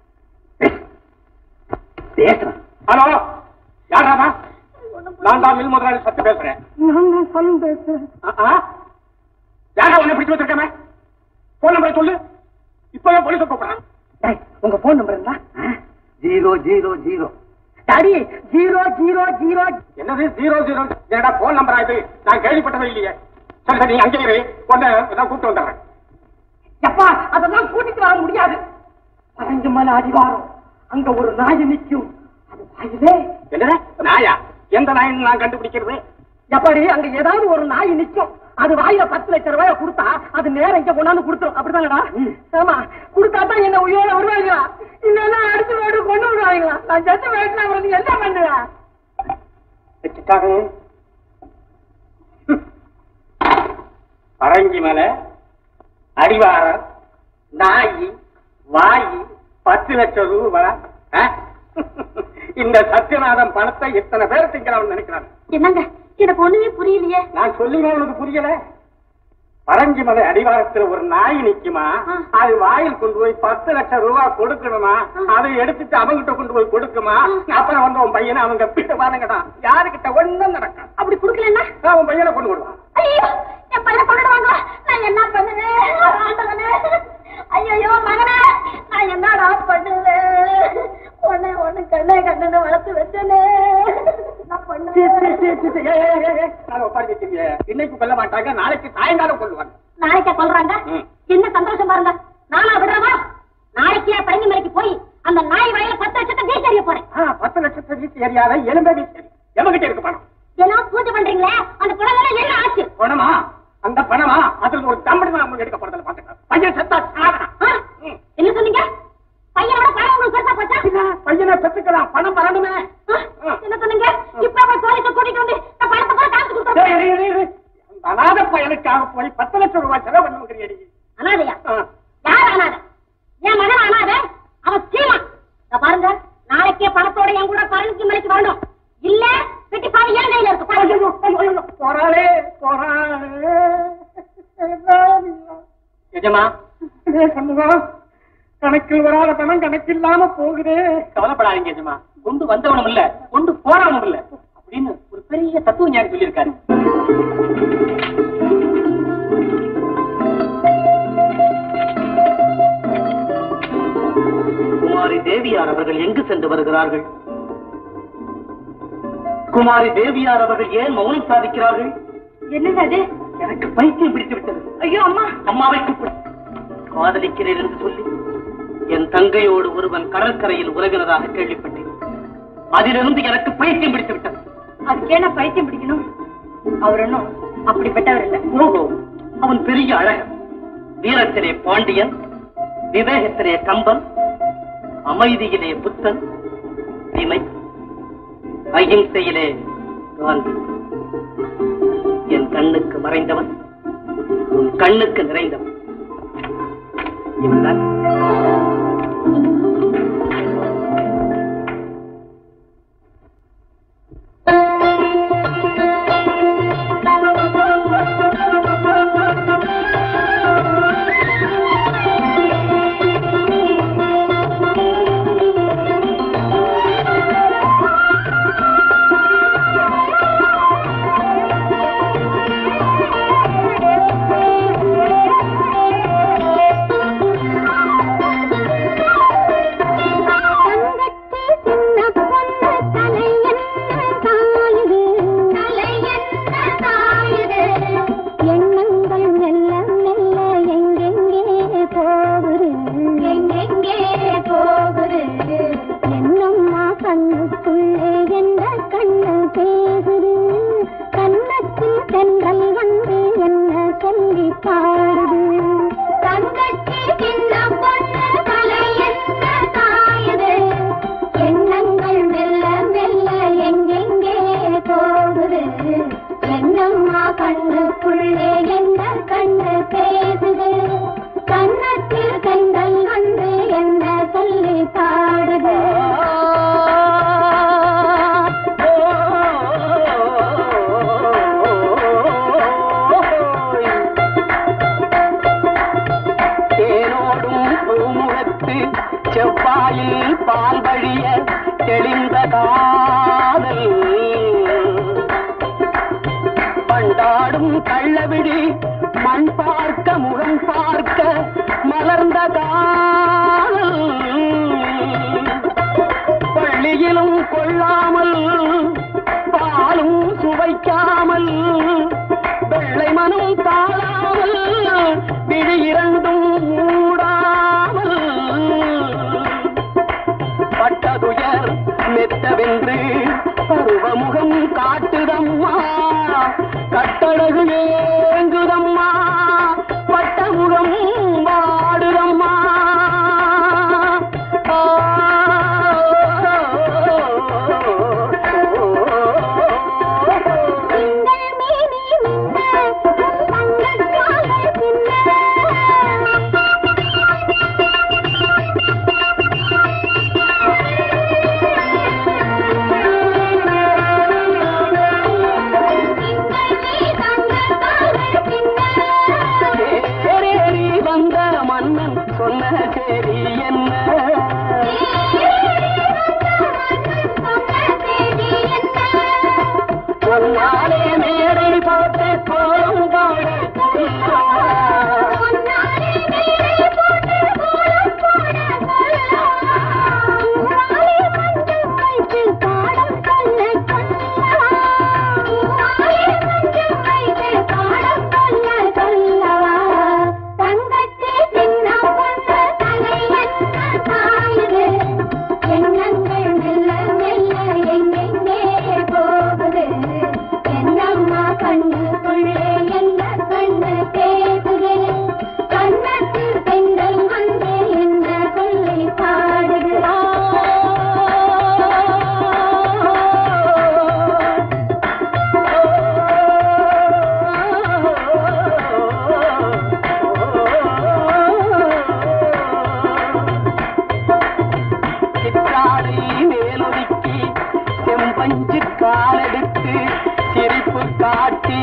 பேசுறேன் ஹலோ யாராமா நான் தான் மில் முதலாளி சத்து பேசுறேன் நான் சொல்லும் பேசுறேன் யாரா உன்னை பிடிச்சு வச்சிருக்கமே போன் நம்பரை சொல்லு இப்பவே போலீஸ் கூப்பிடுறேன் டேய், உங்க போன் நம்பர் இருந்தா zero zero zero daddy zero zero zero என்னது ஜீரோ ஜீரோ என்னடா போன் நம்பர் ஆயிட்டு நான் கேள்விப்பட்டதே இல்லையே சரி சரி நீ அங்கே இரு உன்னை நான் கூப்பிட்டு வந்துடுறேன் எப்பா அதெல்லாம் கூட்டிட்டு வர முடியாது பரஞ்சு மலை அடிவாரம் அங்க ஒரு நாய் நிக்கும் அது வாயிலே என்னது நாயா எந்த நாயின்னு நான் கண்டுபிடிக்கிறது எப்படி அங்க ஏதாவது ஒரு நாய் நிக்கும் அது வாயில பத்து லட்சம் ரூபாய கொடுத்தா அது நேரம் இங்க கொண்டாந்து கொடுத்துரும் அப்படிதானடா ஆமா கொடுத்தா தான் என்ன உயிரோட வருவாங்களா இல்லன்னா அடிச்சு போட்டு கொண்டு விடுவாங்களா நான் செத்து போயிட்டு அப்புறம் நீ என்ன பண்ணுவேன் வச்சுட்டாங்க பரங்கி மலை அடிவாரம் நாயி வாயி பத்து லட்சம் ரூபாய் ஆ? இந்த சத்யநாதன் பணத்தை எத்தனை பேர் திங்கிறான்னு நினைக்கிறாங்க என்னங்க எனக்கு ஒண்ணுமே புரியலையே நான் சொல்லுவேன் உனக்கு புரியல பரங்கி மலை அடிவாரத்துல ஒரு நாய் நிக்குமா ஆ. அது வாயில் கொண்டு போய் பத்து லட்சம் ரூபாய் கொடுக்கணுமா அதை எடுத்துட்டு அவங்கிட்ட கொண்டு போய் கொடுக்குமா அப்புறம் வந்து உன் பையனை அவங்க பிட்டு பாருங்கடா யாருக்கிட்ட ஒண்ணும் நடக்கும் அப்படி குடுக்கலன்னா அவன் பையனை கொண்டு விடுவான் ஐயோ என் பையனை கொண்டுடுவாங்க நான் என்ன பண்ணுவேன் ஆண்டவனே ஐயோ மகனே நான் என்னடா பண்ணுவேன் உன்னை ஒண்ணு கண்ணே கண்ணு வளர்த்து வச்சனே நான் பண்ணுவேன் இன்னைக்கு கொல்ல மாட்டாங்க நாளைக்கு சாயங்காலம் கொள்ளுவாங்க நாளைக்கே கொல்றாங்க ம். என்ன சந்தோஷம் பாருங்க நானா விடுறவா நாளைக்கே பழனி மலைக்கு போய் அந்த நாய் வயல பத்து லட்சத்தை வீசி எறிய போறேன் ஆ, பத்து லட்சத்தை வீட்டு எரியாத எலும்பே வீட்டு எவங்கிட்ட இருக்கு பணம் ஏன்னா பூஜை பண்றீங்களே அந்த பணம் எல்லாம் என்ன ஆச்சு பணமா அந்த பணமா அதுல ஒரு தம்படி தான் எடுக்க போறதுல பாத்துக்க பையன் செத்தா சாகலாம் ஆ? என்ன சொன்னீங்க பையனோட பணம் உங்களுக்கு பெருசா போச்சா பையனை பெற்றுக்கலாம் பணம் வரணுமே ஆ? என்ன சொன்னீங்க இப்ப போய் போலீஸ கூட்டிட்டு வந்து நான் பணத்தை கூட காசு டேய், கொடுத்தேன் டேய், டேய், டேய். அந்த அநாத பையனுக்காக போய் பத்து லட்சம் ரூபாய் செலவு பண்ணுங்கிறியடி அனாதையா யார் அனாதை என் மகன் அனாதை நாளைக்கே பணத்தோட என் கூட பழனிக்கு மலைக்கு வரணும் இல்ல பெட்டி பாதி என் கையில இருக்கு பாருங்க. போறாளே போறாளே எஜமா இதே சண்முகம் கணக்கில் வராத பணம் கணக்கில்லாம போகுதே கவலைப்படாதீங்க எஜமா கொண்டு வந்தவனும் இல்ல கொண்டு போறவனும் இல்ல அப்படின்னு ஒரு பெரிய தத்துவ ஞானி சொல்லியிருக்காரு குமாரி தேவியார் அவர்கள் எங்கு சென்று வருகிறார்கள் குமாரி தேவியார் அவர்கள் ஏன் மௌனம் சாதிக்கிறார்கள் என்னது அது எனக்கு பைத்தியம் பிடித்து விட்டது ஐயோ அம்மா அம்மாவை கூப்பிடு காதலிக்கிறேன் என்று சொல்லி என் தங்கையோடு ஒருவன் கடற்கரையில் உறவினதாக கேள்விப்பட்டேன் அதிலிருந்து எனக்கு பைத்தியம் பிடித்து விட்டது அதுக்கு என்ன பைத்தியம் பிடிக்கணும் அவர் ஒன்றும் அப்படிப்பட்டவர் இல்ல ஓஹோ அவன் பெரிய அழகன் வீரத்திலே பாண்டியன் விவேகத்திலே கம்பன் அமைதியிலே புத்தன் இமை அகிம்சையிலே காந்தி என் கண்ணுக்கு மறைந்தவன் உன் கண்ணுக்கு நிறைந்தவன் இவன்தான் செவ்வாயில் பால் வழிய தெளிந்த காதல் பண்டாடும் கள்ளவிடி மண் பார்க்க முகம் பார்க்க மலர்ந்த காதல் பள்ளியிலும் கொள்ளாமல் பாலும் சுவைக்காமல் வெள்ளை மனம் தாழாமல் விழி இரண்டும் மூடாமல் பட்டதுயர் மெத்தவென்று பருவமுகம் காட்டுதம்மா கட்டழகு ஏங்குதம்மா பட்டமுகம் வாடுதம்மா தேரேறி வந்த மன்னன் சொன்ன சரி என்ன சொன்னாலே மேடை போட்டு கோலம் பாட எண்ணங்கள் மெல்ல மெல்ல எங்கெங்கே போகுது என்னம்மா கண்ணுக்குள்ளே என்ன கண்ணு தேடுது காட்டி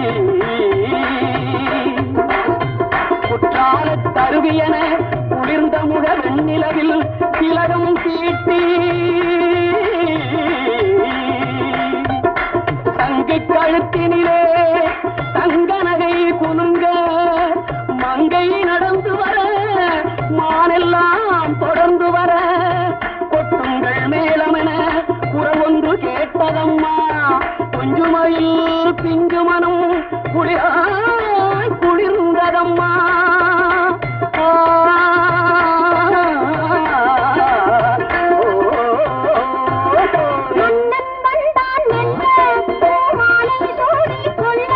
குற்றால தருவியன குளிர்ந்த முக வெண்ணிலவில் திலகம் தீட்டி தங்கை கழுத்தினிலே தங்க நகை குலுங்க மங்கை நடந்து வர மானெல்லாம் தொடர்ந்து வர கொட்டுங்கள் மேலமென குரல் ஒன்று கேட்பதம்மா கொஞ்சுமையில் பிஞ்சு மனம் குளிராய் குளிர்ந்ததம்மா ஆ, மன்னன் வந்தான் மெல்ல பூமாலை சூடிக் கொள்ள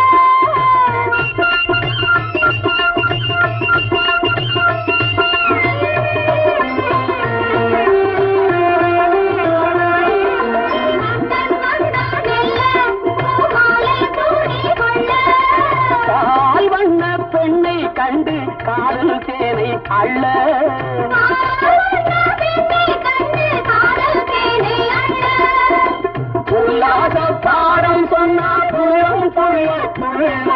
மன்னன் வந்தான் மெல்ல பூமாலை சூடிக் கொள்ள பால் வண்ண பெண்ணை கண்டு காதல் தேனை அள்ள உல்லாச பாடம் சொன்னா புயம் புய புள்ள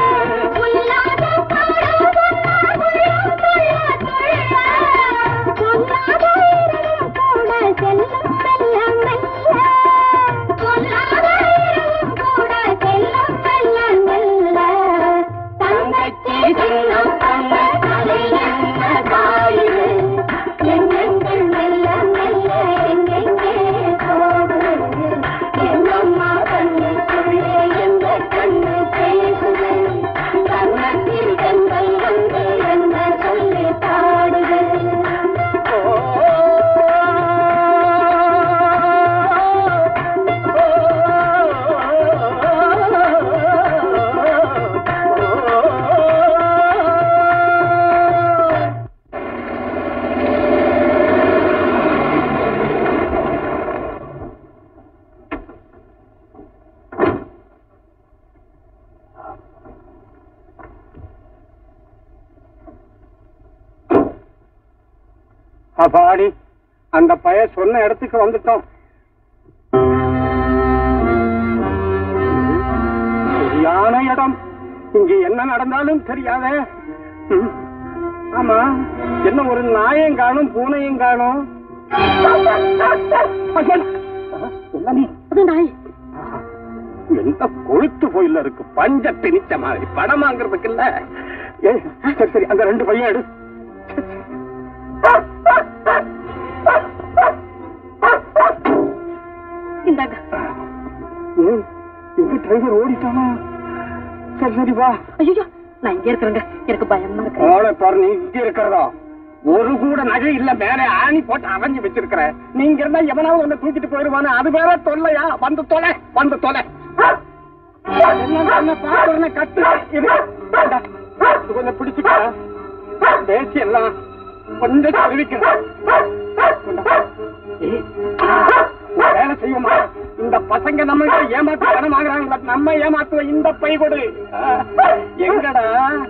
தங்கச்சி சின்னம் தங்க தலை என்ன காயுது எங்கெங்கள் மெல்ல மெல்ல எங்கெங்கே போகுது என்னம்மா கண்ணுக்குள்ளே எந்த கண்ணு பேசுது கண்ணத்தில் கண்கள் வந்து என்ன சொல்லி பாடுது அப்பாடி அந்த பைய சொன்ன இடத்துக்கு வந்துட்டோம் சரியான இடம் இங்க என்ன நடந்தாலும் தெரியாதே ம். ஆமா என்ன ஒரு நாயம் காணும் பூனையும் காணும் என்ன நீ அது நாய் எந்த கொழுத்து கோயில்ல இருக்கு பஞ்ச திணிச்ச மாதிரி படம் வாங்குறதுக்கு இல்ல ஏய் சரி சரி அந்த ரெண்டு பையன் எடு இந்தாங்க ஏய், எங்க டிரைவர் ஓடிட்டானா சரி சரி வா ஐயோ நான் இங்க இருக்கிறேங்க எனக்கு பயமா இருக்கு ஓலை பாரு நீ இங்க இருக்கிறதா ஒரு கூட நகை இல்ல மேல ஆணி போட்டு அரைஞ்சு வச்சிருக்கிற நீங்க இருந்தா எவனாவது ஒண்ணு தூக்கிட்டு போயிருவானு அது வேற தொல்லையா வந்து தொலை வந்து தொலை என்ன பண்ண பாக்குறேன்னு கட்டு இது இந்தா, இது கொஞ்சம் பிடிச்சுக்க பேசி எல்லாம் கொஞ்சம் தெரிவிக்கிறேன் வேலை செய்யுமா இந்த பசங்க நம்ம ஏமாத்து பணம் வாங்குறாங்க நம்ம ஏமாத்துவ இந்த பை கொடு எங்கடா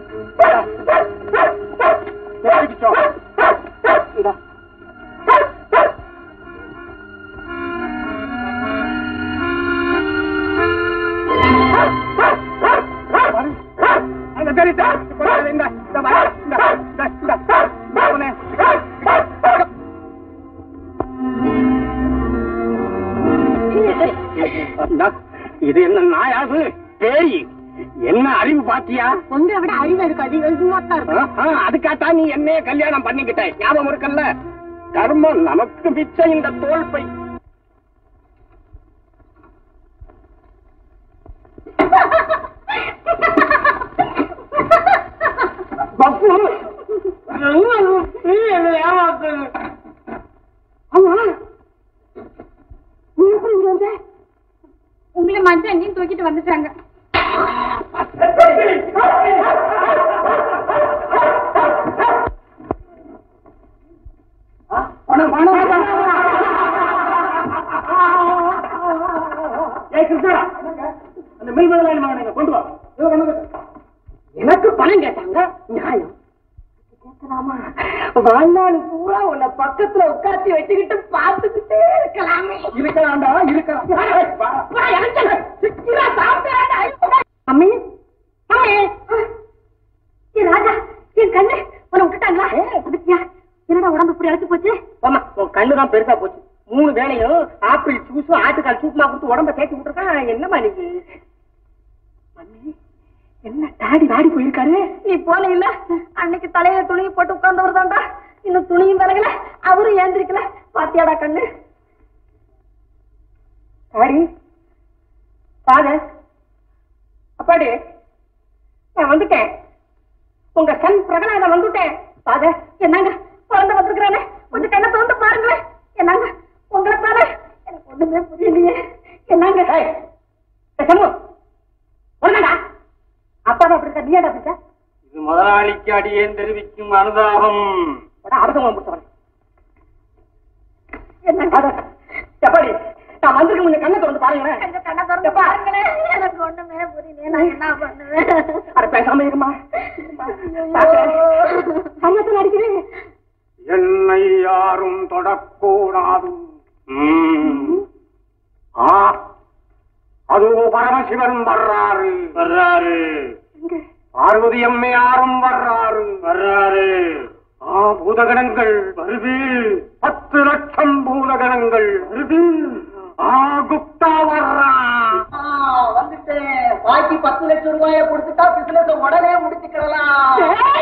தெரிவிச்சோ இந்தா. பாரு. அங்க தெரியுதா? இப்ப பாரு, இந்த, இந்த பாரு, இந்த, இந்த, இந்த, இந்த, போனே. இந்தா, இது என்ன நாயாது பேய் என்ன அறிவு பாத்தியா உங்களை விட அறிவு இருக்கு அதிகமா தான் இருக்கு ஆஹா, அதுக்காட்டா நீ என்னைய கல்யாணம் பண்ணிக்கிட்ட ஞாபகம் இருக்கல்ல கர்மம் நமக்கு மிச்சம் இந்த தோல் பை பப்பு, நீ என்னை ஏமாத்து. ஆமா, நீ எப்படி இங்க வந்த? உங்களை மஞ்சள் அங்கேயும் தூக்கிட்டு வந்துட்டாங்க பணம், பணம், பணம். ஏய் கிருஷ்ணா, அந்த மில் முதலாளி மகனை இங்க கொண்டு வா இதோ கொண்டு வந்து. எனக்கு பணம் கேட்டாங்க நியாயம் கேட்கிற ஆமா வாழ்நாள் பூரா உன்னை பக்கத்துல உட்காத்தி வச்சுக்கிட்டு பார்த்துக்கிட்டே இருக்கலாமே இருக்கலாம்டா இருக்கலாம் அம்மி அம்மி ஏ ராஜா என் கண்ணு உன்னை விட்டுட்டாங்களா அதுக்கியா என்னடா உடம்பு இப்படி அழைச்சு போச்சு ஆமா உன் கண்ணு தான் பெருசா போச்சு மூணு வேளையும் ஆப்பிள் ஜூஸும் ஆட்டுக்கால் சூப்புமா கொடுத்து உடம்ப தேய்ச்சி விட்டுருக்கான் என்னமா நீங்க மம்மி என்ன டாடி வாடி போயிருக்காரு நீ போன இல்ல அன்னைக்கு தலையில துணி போட்டு உட்கார்ந்தவர் தான்டா இன்னும் துணியும் விலகல அவரும் ஏந்திரிக்கல பாத்தியாடா கண்ணு டாடி பாரு அப்பாடி நான் வந்துட்டேன் உங்க சன் பிரகலாதம் வந்துட்டேன் பாத என்னங்க பிறந்து வந்திருக்கிறானே கொஞ்சம் கண்ணை திறந்து பாருங்களேன் என்னங்க உங்களை தானே எனக்கு ஒண்ணுமே புரியலையே என்னங்க சமு ஒண்ணுடா அப்பா தான் அப்படி நீ அப்படி இது முதலாளிக்கு அடியேன் தெரிவிக்கும் அனுதாபம் அவசரம் முடிச்சவன் என்னங்க எப்பாடி நான் வந்திருக்க கொஞ்சம் கண்ணை திறந்து பாருங்களேன் கொஞ்சம் கண்ணை திறந்து பாருங்களேன் எனக்கு ஒண்ணுமே புரியலையே நான் என்ன பண்ணுவேன் அட பேசாம இருமா சமயத்தில் அடிக்கிறேன் என்னை யாரும் தொடக்கூடாது ம். ஆ அதோ பரமசிவன் வர்றாரு வர்றாரு பார்வதி அம்மையாரும் வர்றாரு வர்றாரு ஆ பூதகணங்கள் வருது பத்து லட்சம் பூதகணங்கள் வருது ஆ குப்தா வர்றான் வந்துட்டேன் பாக்கி பத்து லட்சம் ரூபாய கொடுத்துட்டா பிசினஸ் உடனே முடிச்சுக்கலாம்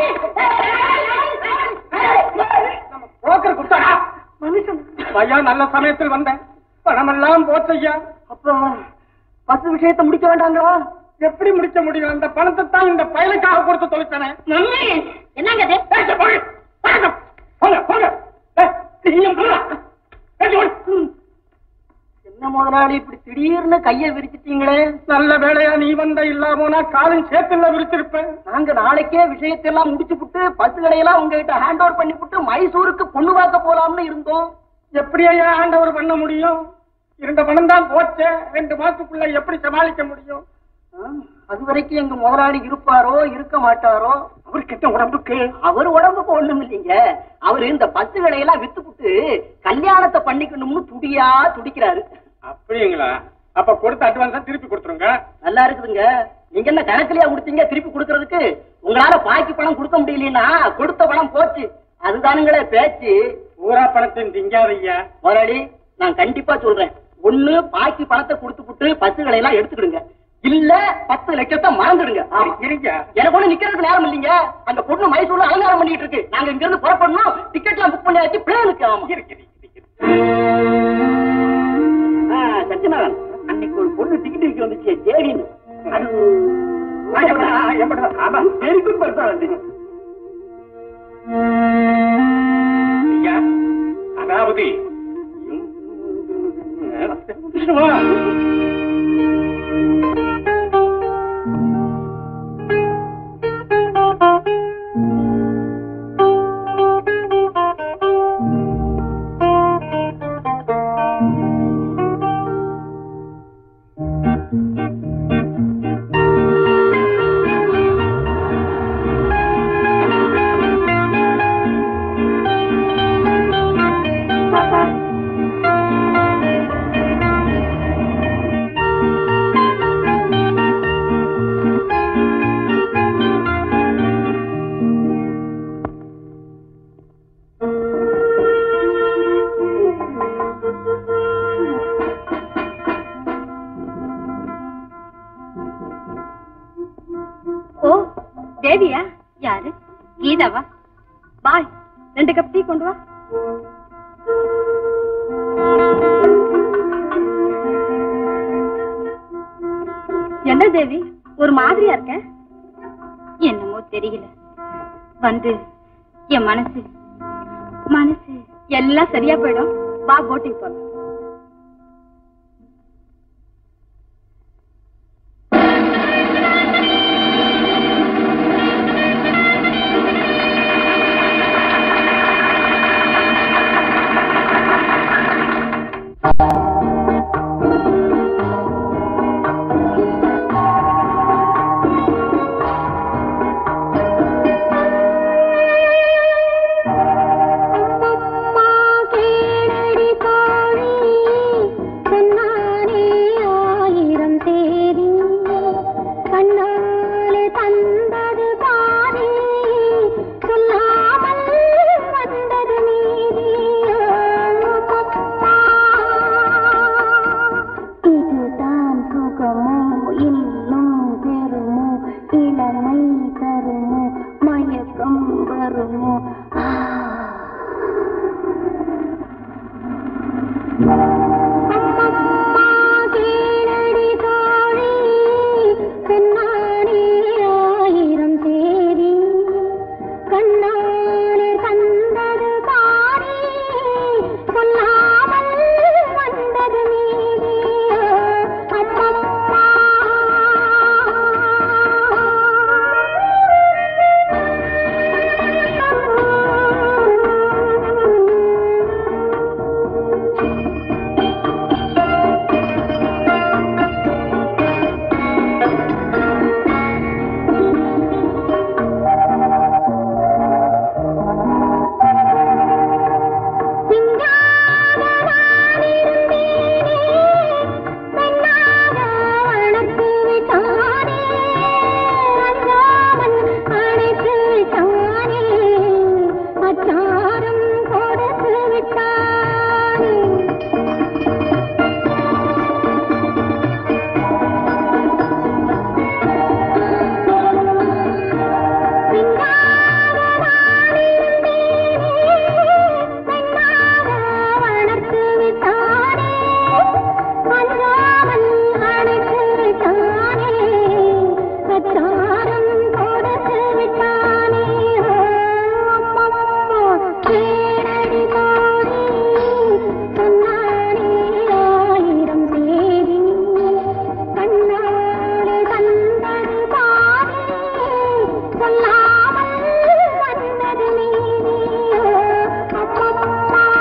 புரோக்கர் குப்தாடா ஐயா நல்ல சமயத்தில் வந்தேன் பணமெல்லாம் போச்சையா அப்புறம் பத்து விஷயத்தை முடிக்க வேண்டாங்களா எப்படி முடிக்க முடியும் அந்த பணத்தை தான் இந்த பயலுக்காக கொடுத்து தொலைத்தானே என்னங்க இது போங்க போங்க ஏய், நீயும் போடா. ஏய், ஓடு. என்ன முதலாளி இப்படி திடீர்னு கைய விரிச்சிட்டீங்களே நல்ல வேலையா நீ வந்த இல்லாம போனா காலும் சேத்துல விரிச்சிருப்பேன் நாங்க நாளைக்கே விஷயத்தெல்லாம் முடிச்சு புட்டு பத்து கடையெல்லாம் உங்ககிட்ட ஹேண்ட் ஓவர் பண்ணி புட்டு மைசூருக்கு பொண்ணு பார்க்க போலாம்னு இருந்தோம் எப்படி ஐயா ஆண்டவர் பண்ண முடியும் இருந்த பணம் தான் போச்சே ரெண்டு மாசத்துக்குள்ள எப்படி சமாளிக்க முடியும் ஆ, அது வரைக்கும் எங்க முதலாளி இருப்பாரோ இருக்க மாட்டாரோ அவர்கிட்ட உடம்புக்கு அவர் உடம்புக்கு ஒண்ணும் இல்லைங்க அவரு இந்த பத்து கடையெல்லாம் வித்து புட்டு கல்யாணத்தை பண்ணிக்கணும்னு துடியா துடிக்கிறாரு அப்படிங்களா அப்ப கொடுத்த அட்வான்ஸா திருப்பி கொடுத்துருங்க நல்லா இருக்குதுங்க நீங்க என்ன கணக்குலயா கொடுத்தீங்க திருப்பி கொடுக்கறதுக்கு உங்களால பாக்கி பணம் கொடுக்க முடியலன்னா கொடுத்த பணம் போச்சு அதுதானுங்களே பேச்சு பூரா பணத்தையும் திங்காதய்யா முதலாளி நான் கண்டிப்பா சொல்றேன் ஒண்ணு பாக்கி பணத்தை கொடுத்து புட்டு பத்துகளை எல்லாம் எடுத்துக்கிடுங்க இல்ல பத்து லட்சத்தை மறந்துடுங்க ஆமா. இருங்க எனக்கு ஒண்ணு நிக்கிறதுக்கு நேரம் இல்லைங்க அந்த பொண்ணு மைசூர்ல அலங்காரம் பண்ணிட்டு இருக்கு நாங்க இங்க இருந்து புறப்படணும் டிக்கெட் எல்லாம் புக் பண்ணியாச்சு பிளேனுக்கு ஆமா இருக்குது, இருக்குது. ஆ, சத்யநாதன் அன்னைக்கு ஒரு பொண்ணு டிக்கெட் விற்க வந்துச்சு ஜேடின்னு அது வெரி குட் பர்சனாலிட்டி ஐயா அதாவது ஓ தேவியா யாரு கீதாவா பாய் ரெண்டு கப் டீ கொண்டு வா என்ன தேவி ஒரு மாதிரியா இருக்க என்னமோ தெரியல வந்து என் மனசு மனசு எல்லாம் சரியா போயிடும் வா போட்டிங் போலாம் கண்ணாலே தந்தது பாதி சொல்லாமல் வந்தது நீதி இதுதான் சுகமோ இன்னும் பெறுமோ இளமை தருமோ மயக்கம் வருமோ ஆ அம்மம்மா கேளடி தோழி கண்ணாடி ஆயிரம் சேரி கண்ணாலே தந்தது பாரி சொல்லாமல் வந்தது நீதி அம்மம்மா சிங்காக நான் இருந்தேனே பெண்ணாக வளர்த்து விட்டானே அஞ்சாமல் அணைத்து விட்டானே அச்சாரம் கொடுத்து விட்டானே சிங்காக நான் இருந்தேனே பெண்ணாக வளர்த்து விட்டானே அஞ்சாமல் அணைத்து விட்டானே அச்சாரம் கொடுத்து விட்டானே அம்மம்மா கேளடி தோழி சொன்னானே ஆயிரம் சேரி கண்ணாலே தந்தது பாதி சொல்லாமல் வந்தது நீதி அம்மம்மா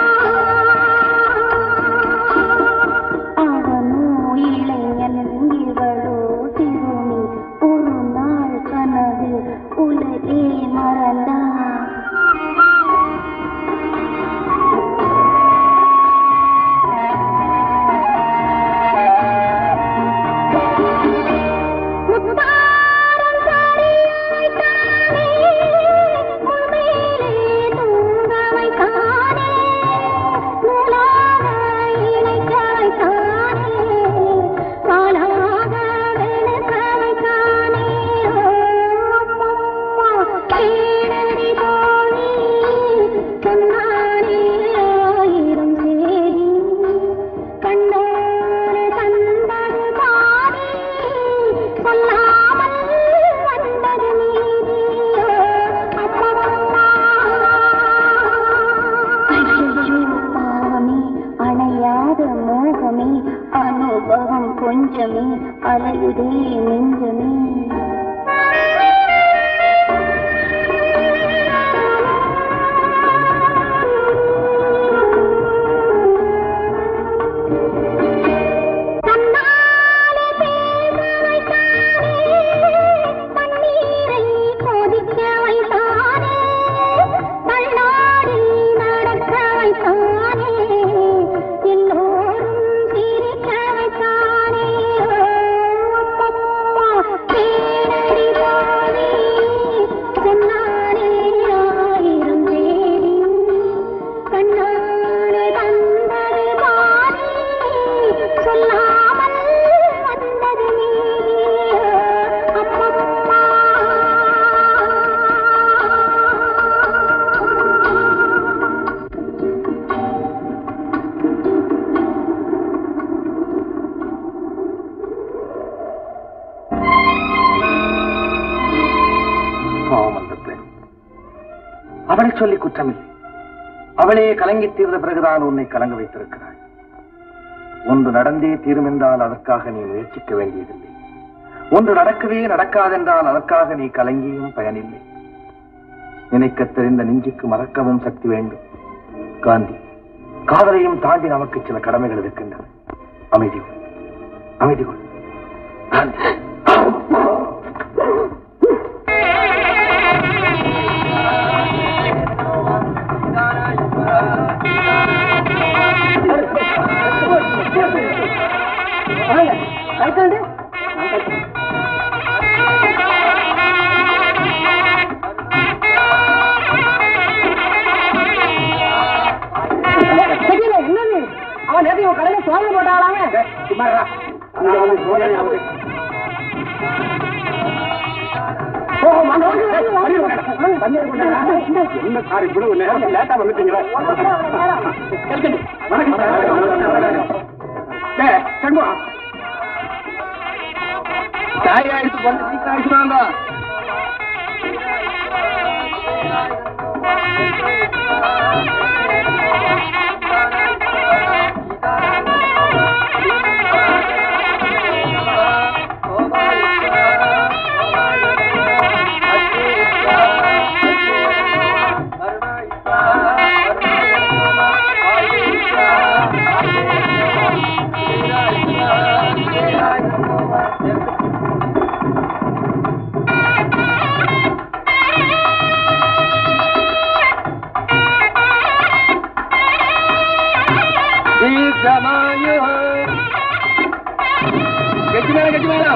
அவனோ இளைஞன் இவளோ திருமி ஒரு நாள் கனவு உலகே மறந்தார் முத்தாரம் சரியாய்த்தானே முன்மேலே தூங்க வைத்தானே நூலாக இணைக்க வைத்தானே பாலாக வெளுக்க வைத்தானே அம்மம்மா கேளடி தோழி சொன்னானே ஆயிரம் சேரி கண்ணாலே தந்தது பாதி சொல்லாமல் வந்தது நீதி அம்மம்மா ஐயோ பாவமே அணையாத மோகமே அனுபவம் கொஞ்சமே அலையுதே நெஞ்சமே தன்னாலே பேச வைத்தானே தண்ணீரை கொதிக்க வைத்தானே தள்ளாடி நடக்க வைத்தானே எல்லோரும் சிரிக்க வைத்தானே அம்மம்மா தேடடி போனே சொன்னானே ஆயிரம் தேடி கண்ணாலே தந்தது பாதி சொல்லாமல் வந்தது நீதி அம்மம்மா பாவம் அந்த பெண் அவளை சொல்லி குற்றமில்லை அவளே கலங்கி தீர்ந்த பிறகுதான் உன்னை கலங்க வைத்திருக்கிறாள் ஒன்று நடந்தே தீரும் என்றால் அதற்காக நீ முயற்சிக்க வேண்டியதில்லை ஒன்று நடக்கவே நடக்காதென்றால் அதற்காக நீ கலங்கியும் பயனில்லை நினைக்கத் தெரிந்த நெஞ்சுக்கு மறக்கவும் சக்தி வேண்டும் காந்தி காதலையும் தாண்டி நமக்கு சில கடமைகள் இருக்கின்றன அமைதி கொள். அமைதி கொள். காந்தி சும்மா இருடா. நான் வந்து சோதனை ஆகுது. ஓ, வாங்க, வாங்க. ஏய், பன்னீர் கொண்டா. பன்னீர் கொண்டா. என்ன சார் இவ்வளவு நேரம் லேட்டா வந்துட்டீங்களா வணக்கம் சார். டேய், சண்முகம். சாய் ஆயிடுச்சு கொஞ்சம் சீக்கிரம் ஆயிடுச்சு வாங்க గట్టి మేడం గట్టి మేడం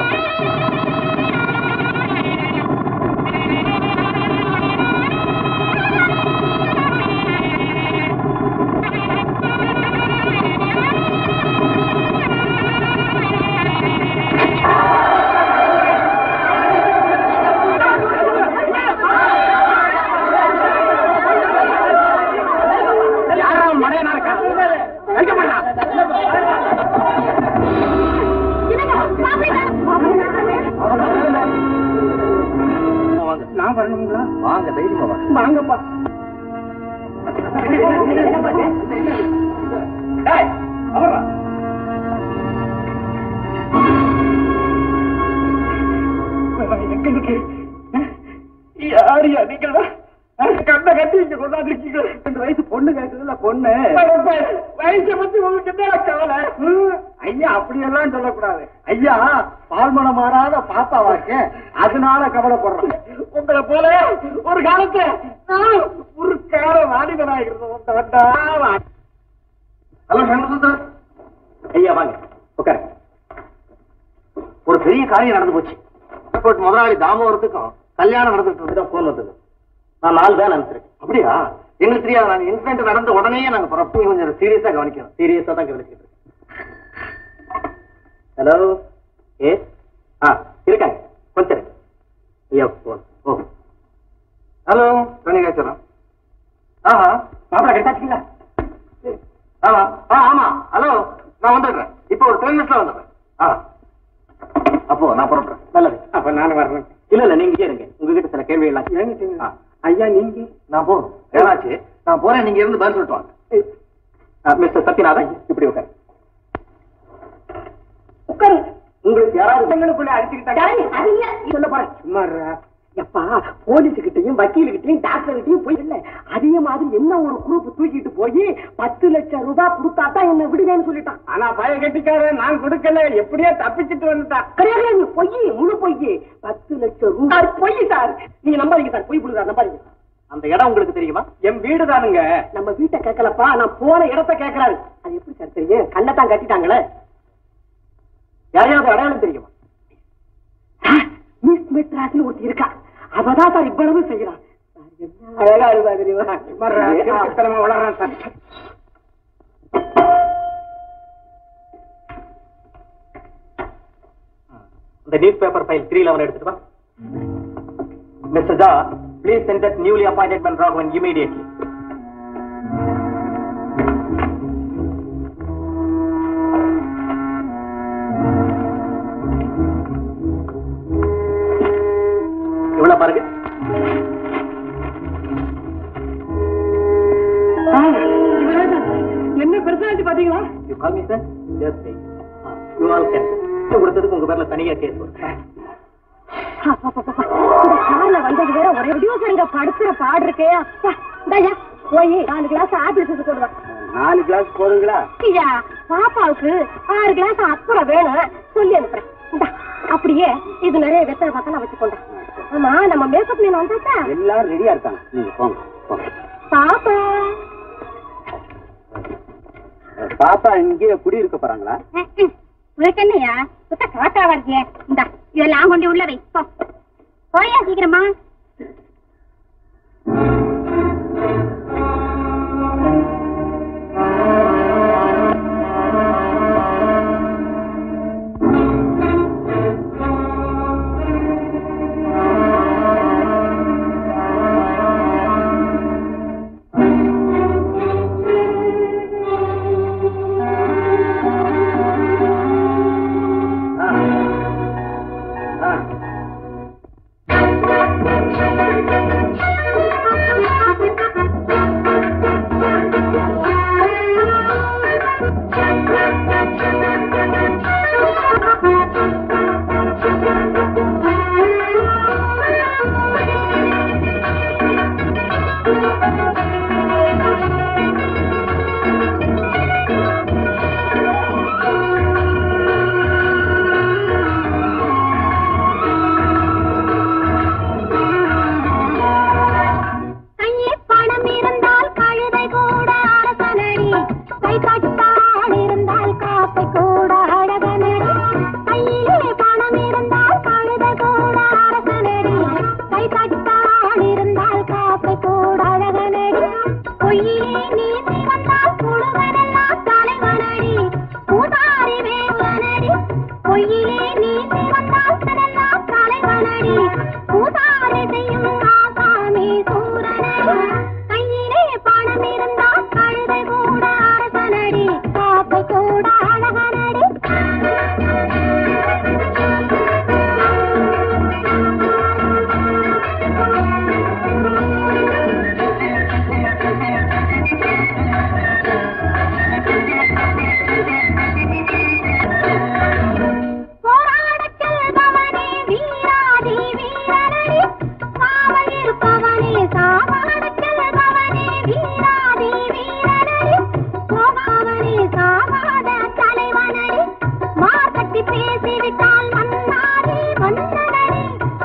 யாரா மடையனா இருக்கா வைக்க மாட்டான் நான் வரணுங்களா வாங்க தைரியமா வாங்க வாங்கப்பா டேய், அவர்ரா. எங்க இருக்கு? யாரியா நீங்களா கண்ண கட்டி இங்க கொண்டாந்துருக்கீங்க ரெண்டு வயசு பொண்ணு கேட்குதுல்ல பொண்ணு வயசை பத்தி உங்களுக்கு என்ன கவலை ம், ஐயா அப்படியெல்லாம் சொல்லக்கூடாது ஐயா பால்மணம் மாறாத பாப்பா வாக்கு அதனால கவலைப்படுறேன் உங்களை போல ஒரு காலத்துல நான் ஒரு கால வாலிபனா இருந்தோம் ஹலோ சண்முகசுந்தர் ஐயா வாங்க உட்காரு ஒரு பெரிய காரியம் நடந்து போச்சு ஏர்போர்ட் முதலாளி தாமோதரத்துக்கும் கல்யாணம் நடந்துட்டு இருந்தது போன் வந்தது நான் நாலு தான் அனுப்பிச்சிருக்கேன் அப்படியா எங்களுக்கு தெரியாது நாங்க இன்சிடென்ட் நடந்த உடனே நாங்க புறப்பட்டு கொஞ்சம் சீரியஸா கவனிக்கணும் சீரியஸா தான் கவனிச்சுட்டு இருக்கேன் ஹலோ ஏ ஆ இருக்காங்க கொஞ்சம் இருங்க. ஐயா போன் ஓ ஹலோ கணிகாச்சரம் ஆஹா மாப்பிள கிடைச்சாச்சுங்களா ஆமா ஆ ஆமா ஹலோ நான் வந்துடுறேன் இப்போ ஒரு டென் மினிட்ஸ்ல வந்துடுறேன் ஆ அப்போ நான் புறப்படுறேன் நல்லது அப்ப நானும் வர்றேன் இல்ல இல்ல நீங்க இங்கே இருங்க உங்ககிட்ட சில கேள்வி எல்லாம் ஏங்கிட்டீங்களா ஐயா நீங்க நான் போகணும் ஏதாச்சு நான் போறேன் நீங்க இருந்து பதில் சொல்லிட்டு வாங்க மிஸ்டர் சத்யநாதன் இப்படி உட்காரு உட்காரு உங்களுக்கு யாராவது உங்களுக்குள்ள அடிச்சுக்கிட்டாங்க சொல்ல போறேன் சும்மா இருடா. எப்பா போலீஸ் கிட்டையும் வக்கீல் கிட்டையும் டாக்டர் கிட்டையும் போய் இல்ல அதே மாதிரி என்ன ஒரு குரூப் தூக்கிட்டு போய் பத்து லட்சம் ரூபாய் கொடுத்தா தான் என்ன விடுவேன்னு சொல்லிட்டான் ஆனா பய கட்டிக்கார நான் கொடுக்கல எப்படியோ தப்பிச்சிட்டு வந்துட்டான் கிடையாது நீ பொய் முழு பொய் பத்து லட்சம் ரூபாய் பொய் சார் நீங்க நம்பாதீங்க சார் பொய் புடுதா நம்பாதீங்க அந்த இடம் உங்களுக்கு தெரியுமா என் வீடு தானுங்க நம்ம வீட்டை கேட்கலப்பா நான் போன இடத்தை கேட்கறாரு அது எப்படி சார் தெரியும் கண்ணை தான் கட்டிட்டாங்களே யாரையாவது அடையாளம் தெரியுமா மிஸ் மெட்ராஸ்னு ஒருத்தி இருக்கா அவதான் சார் இவ்வளவு செய்யறான் அழகா இருப்பா தெரியுமா வளர்றான் சார் இந்த news paper file three eleven எடுத்துட்டு வா mister Jha please send that newly appointed man Raghavan immediately இவ்வளவு பாருங்க என்ன பெர்சனாலிட்டி பாத்தீங்களா you call me sir just you all can கொடுத்ததுக்கு உங்க பேர்ல தனியா கேஸ் வரும் இந்த கார்ல வந்தது வேற ஒரே விடியோசரிங்க படுத்துற பாடு இருக்கே அப்பா இந்தாயா போய் நாலு கிளாஸ் ஆப்பிள் ஜூஸ் கொண்டு வா நாலு கிளாஸ் போதுங்களா ஐயா பாப்பாவுக்கு ஆறு கிளாஸ் அப்புறம் வேணும் சொல்லி அனுப்புறேன் இந்தா அப்படியே இது நிறைய வெத்தலை பார்த்தா வச்சுக்கோண்டா ஆமா நம்ம மேக்கப் மேன் வந்தாச்சா எல்லாரும் ரெடியா இருக்காங்க நீங்க போங்க போங்க பாப்பா பாப்பா இங்கேயே குடியிருக்க போறாங்களா உனக்கு என்னையா சுத்த காட்டாவா இருக்கிய இந்தா இதெல்லாம் கொண்டு உள்ள வை போ போயா சீக்கிரமா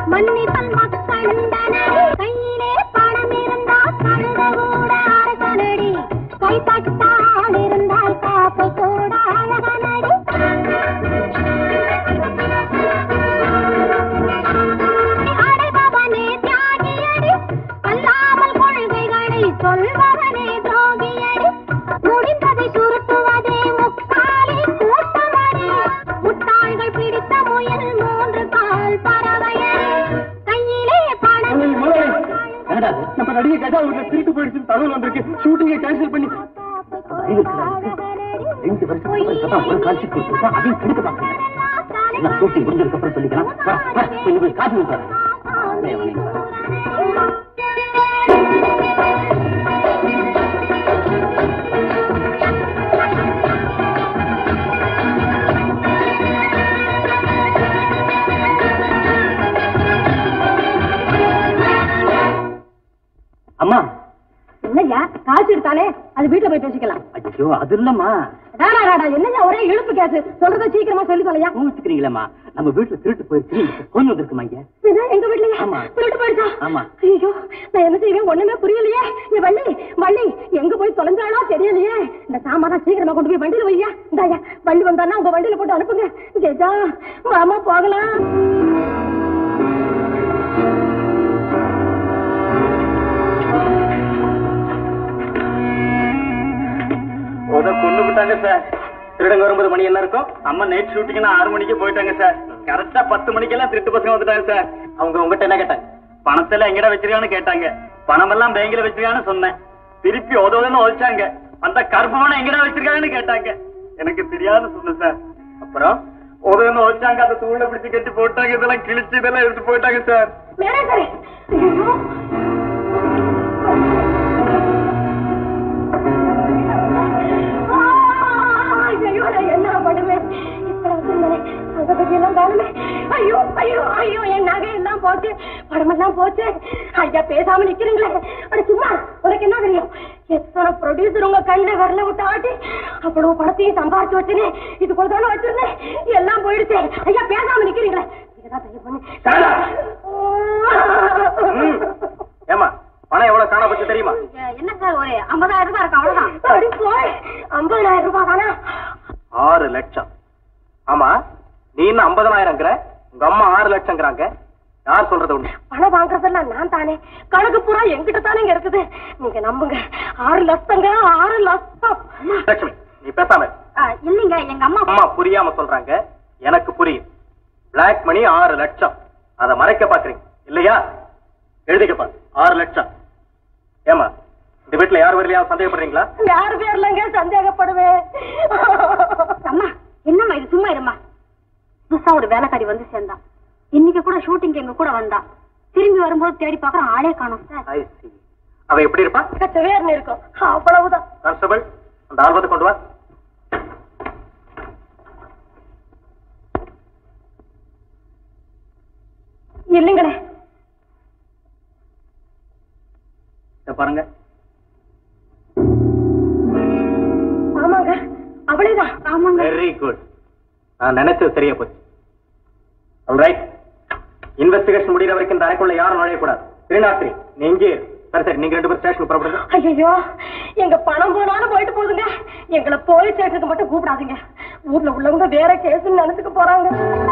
மன்னிப்பல் மக்கண்டனடி கையிலே பணம் இருந்தால் கழுத கூட அரசனடி கைப்பட்டால் இருந்தால் காப்பு கூட அழகனடி அடைபவனே தியாகியடி அல்லாமல் கொள்கைகளை சொல்பவனே துரோகியடி முடிந்ததை சுருட்டுவதே முக்காலி கூட்டமடி முட்டாள்கள் பிடித்த முயல் மூன்று கால் பறவையடி கையிலே பணம் என்னடா இது? நம்ம நடிகை கஜா ஊர்ல திருட்டு போயிடுச்சுன்னு தகவல் வந்திருக்கு ஷூட்டிங்கை கேன்சல் பண்ணி ரெண்டு வருஷத்துக்கு அப்புறம் இப்பதான் ஒரு காட்சி கொடுத்துருக்கா அதையும் கெடுக்க பாக்குறேன் எல்லாம் ஷூட்டிங் முடிஞ்சதுக்கு அப்புறம் சொல்லிக்கலாம் வா, வா, கொஞ்சம் போய் காசு கொடுத்தாரு அம்மா என்னய்யா காசு எடுத்தாலே அது வீட்டுல போய் பேசிக்கலாம் ஐயோ அது இல்லம்மா ராடா ராடா என்னய்யா ஒரே இழுப்பு கேசு சொல்றத சீக்கிரமா சொல்லி தொலையா கோவிச்சுக்கிறீங்களம்மா நம்ம வீட்டுல திருட்டு போயிடுச்சு கொஞ்சம் வந்திருக்குமா இங்க இது எங்க வீட்லயா ஆமா. திருட்டு போயிடுச்சா ஆமா. ஐயோ நான் என்ன செய்வேன் ஒண்ணுமே புரியலையே நீ வள்ளி வள்ளி எங்க போய் தொலைஞ்சாலோ தெரியலையே இந்த சாமான் சீக்கிரமா கொண்டு போய் வண்டியில வையா இந்தாயா வள்ளி வந்தானா உங்க வண்டியில போட்டு அனுப்புங்க கேஜா மாமா போகலாம் உத கொண்டு விட்டாங்க சார் திருடங்க வரும்போது மணி என்ன இருக்கும் அம்மா நைட் ஷூட்டிங்னா ஆறு மணிக்கு போயிட்டாங்க சார் கரெக்டா பத்து மணிக்கெல்லாம் திருட்டு பசங்க வந்துட்டாங்க சார் அவங்க உங்ககிட்ட என்ன கேட்டாங்க பணத்தெல்லாம் எங்கடா வச்சிருக்கான்னு கேட்டாங்க பணம் எல்லாம் பேங்க்ல வச்சிருக்கான்னு சொன்னேன் திருப்பி உதவுன்னு ஒழிச்சாங்க அந்த கருப்பவனை எங்கடா வச்சிருக்காங்கன்னு கேட்டாங்க எனக்கு தெரியாதுன்னு சொன்னேன் சார் அப்புறம் உதவுன்னு ஒழிச்சாங்க அந்த தூளை பிடிச்சு கட்டி போட்டாங்க இதெல்லாம் கிழிச்சு இதெல்லாம் எடுத்து போயிட்டாங்க சார் மேனேஜரே ஐயோ ஐயோ நான் என்ன பண்ணுவேன் இப்ப சொன்னேன் அந்த பத்தியெல்லாம் காணுமே ஐயோ ஐயோ ஐயோ என் நகை எல்லாம் போச்சு படமெல்லாம் போச்சு ஐயா பேசாம நிக்கிறீங்களே அட சும்மா உனக்கு என்ன தெரியும் எத்தனை ப்ரொடியூசர் உங்க கண்ணை வரல விட்டு ஆட்டி அவ்வளவு படத்தையும் சம்பாதிச்சு வச்சுன்னு இது கூட தானே வச்சிருந்தேன் எல்லாம் போயிடுச்சு ஐயா பேசாம நிக்கிறீங்களே இதுதான் தயவு பண்ணி ஏமா பணம் எவ்வளவு காண போச்சு தெரியுமா என்ன சார் ஒரு ஐம்பதாயிரம் ரூபாய் இருக்கு அவ்வளவுதான் அடி போய் ஐம்பதாயிரம் ரூபாய் தானா ஆறு லட்சம் ஆமா நீ இன்னும் ஐம்பதனாயிரங்கிற உங்க அம்மா ஆறு லட்சங்கிறாங்க யார் சொல்றது உண்மை பணம் வாங்குறதெல்லாம் நான் தானே கணக்கு பூரா என்கிட்ட தானே இங்க இருக்குது நீங்க நம்புங்க ஆறு லட்சங்க ஆறு லட்சம் லட்சுமி நீ பேசாம இரு. இல்லைங்க எங்க அம்மா அம்மா புரியாம சொல்றாங்க எனக்கு புரியும் பிளாக் மணி ஆறு லட்சம் அதை மறைக்க பாக்குறீங்க இல்லையா எழுதிக்கப்பா ஆறு லட்சம் ஏமா இந்த வீட்டுல யார் வரலையா சந்தேகப்படுறீங்களா யாரு பேர்லங்க சந்தேகப்படுவேன் அம்மா என்னம்மா இது சும்மா இருமா புதுசா ஒரு வேலைக்காரி வந்து சேர்ந்தா இன்னைக்கு கூட ஷூட்டிங் எங்க கூட வந்தா திரும்பி வரும்போது தேடி பார்க்கறோம் ஆளே காணோம் சார் I see. அவ எப்படி இருப்பா கச்சவேர்னு இருக்கும் அவ்வளவுதான் கான்ஸ்டபிள் அந்த ஆல்பத்தை கொண்டு வா இல்லைங்களே இத பாருங்க ஆமாங்க அவளேதான் ஆமாங்க வெரி குட் நான் நினைச்சது சரியா போச்சு ரைட் இன்வெஸ்டிகேஷன் முடிகிற வரைக்கும் இந்த அறைக்குள்ள யாரும் நுழையக்கூடாது த்ரீ நாட் த்ரீ நீ இங்கே இரு. சரி சரி நீங்க ரெண்டு பேரும் ஸ்டேஷனுக்கு புறப்படுங்க ஐயோ எங்க பணம் போனாலும் போயிட்டு போகுதுங்க எங்களை போலீஸ் ஸ்டேஷனுக்கு மட்டும் கூப்பிடாதீங்க ஊர்ல உள்ளவங்க வேற கேஸ்ன்னு நினைச்சுக்க போறாங்க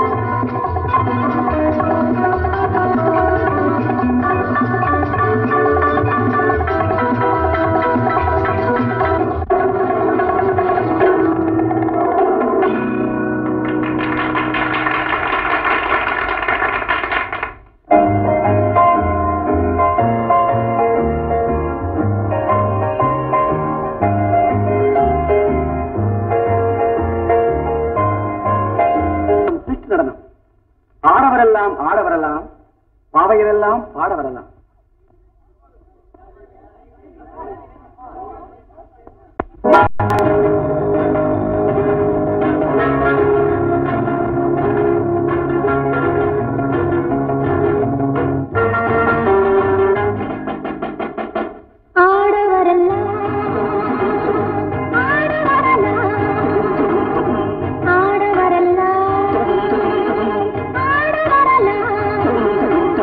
ட்விஸ்ட் நடனம் ஆடவரெல்லாம் ஆட வரலாம் பாவையரெல்லாம் பாட வரலாம் ஆடவரெல்லாம் ஆடவரெல்லாம் ஆடவரெல்லாம் ஆடவரெல்லாம்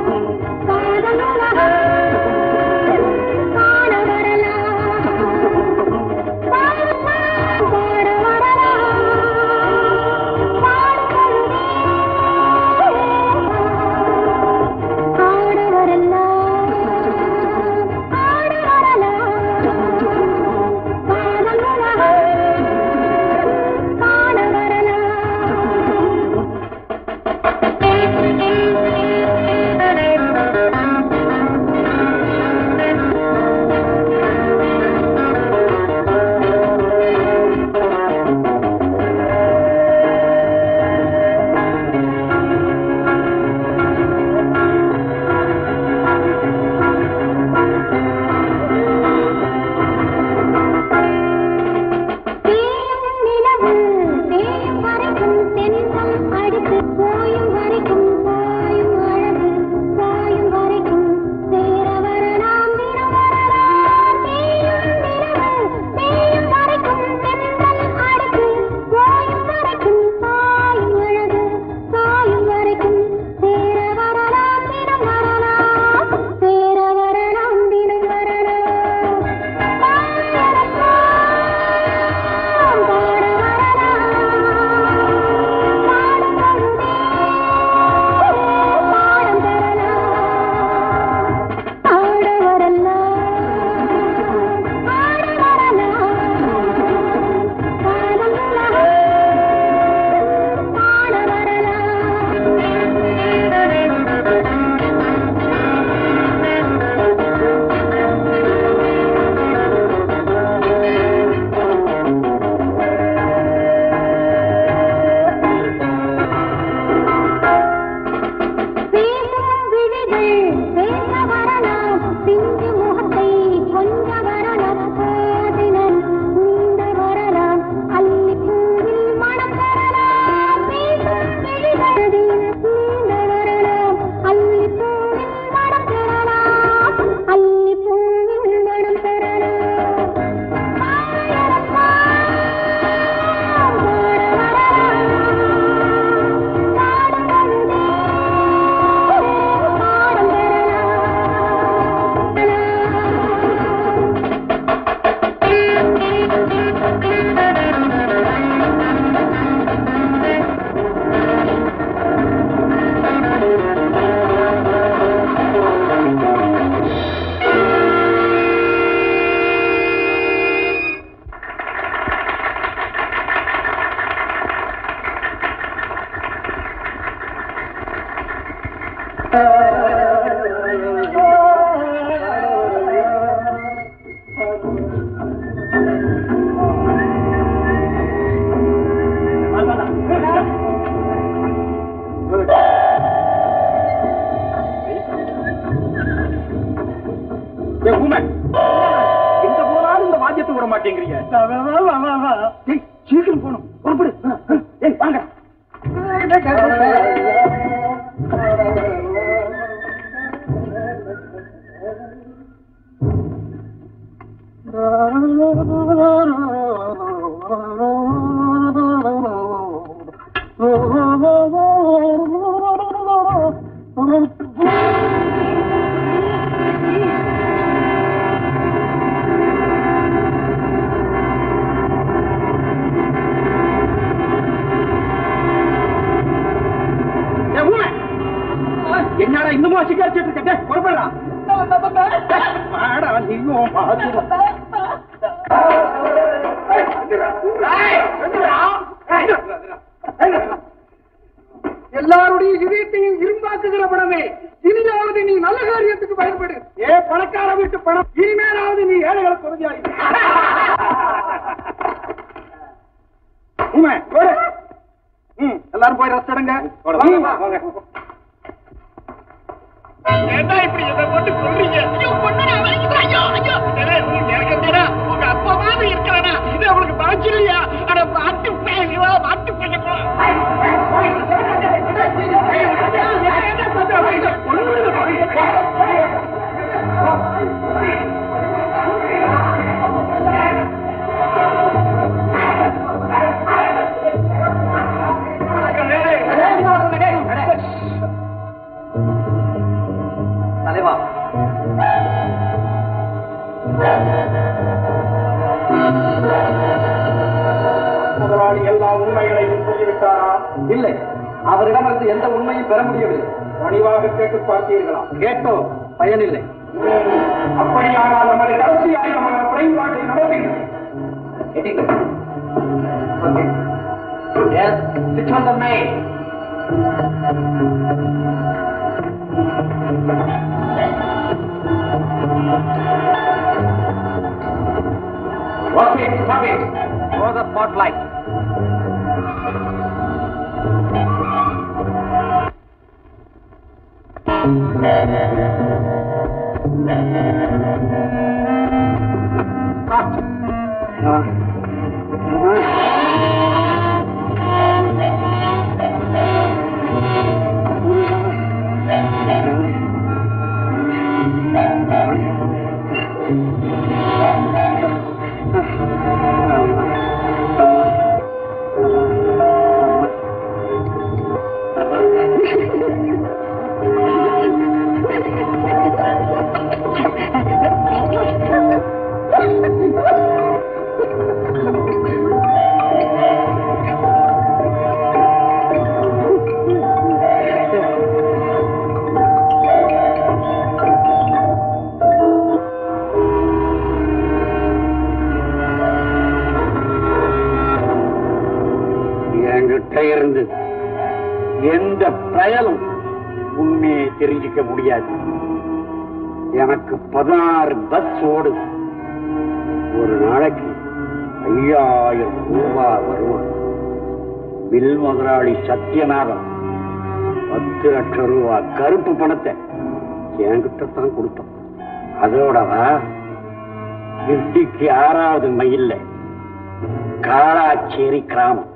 ஏய், ஊமை. எங்க போனாலும் இந்த வாத்தியத்தை விட மாட்டேங்கிறீங்க ஏய், சீக்கிரம் போகணும் புறப்படு ஏய் வாங்க ஏய், ஊமை. என்னடா இன்னுமா சிக்காச்சிட்டு இருக்க டேய், புறப்படுடா வாடா நீயும் பாத்துடா எல்லாருடைய இதயத்தையும் இரும்பாக்குகிற பணமே இனியாவது நீ நல்ல காரியத்துக்கு பயன்படு ஏ பணக்கார வீட்டு பணம் இனிமேலாவது நீ ஏழைகளுக்கு உதவியாய் உண்மை போடு ம் எல்லாரும் போய் ரெஸ்ட் எடுங்க வாங்க வாங்க ஏண்டா இப்படி இதை போட்டு சொல்றீங்க ஐயோ பொண்ணு ஐயோ ஐயோ டேய், உங்களுக்கு எனக்கு தெரியா உங்க அப்பா மாதிரி இருக்கிறானா இது அவளுக்கு பழச்சு இல்லையா அட மாட்டு பேசுவா மாட்டு பேசுவா தலைவா முதலாளி எல்லா உண்மைகளையும் சொல்லிவிட்டாரா இல்லை அவரிடமிருந்து எந்த உண்மையும் பெற முடியவில்லை பணிவாக கேட்டு பார்த்தீர்களா கேட்டோம் பயனில்லை அப்படியானால் நமது கடைசி ஆயுதமான பயன்பாட்டை நடத்துங்கள் Yes, switch on the main. Okay, stop it. For the spotlight. என்கிட்ட இருந்து எந்த பயலும் உண்மையை தெரிஞ்சுக்க முடியாது எனக்கு பதினாறு பஸ் ஓடுது ஒரு நாளைக்கு ஐயாயிரம் ரூபாய் வருவான் மில் முதலாளி சத்யநாதன் பத்து லட்சம் ரூபாய் கருப்பு பணத்தை என்கிட்ட தான் கொடுத்தான் அதோடவா இட்டிக்கு ஆறாவது மைல்ல காளாச்சேரி கிராமம்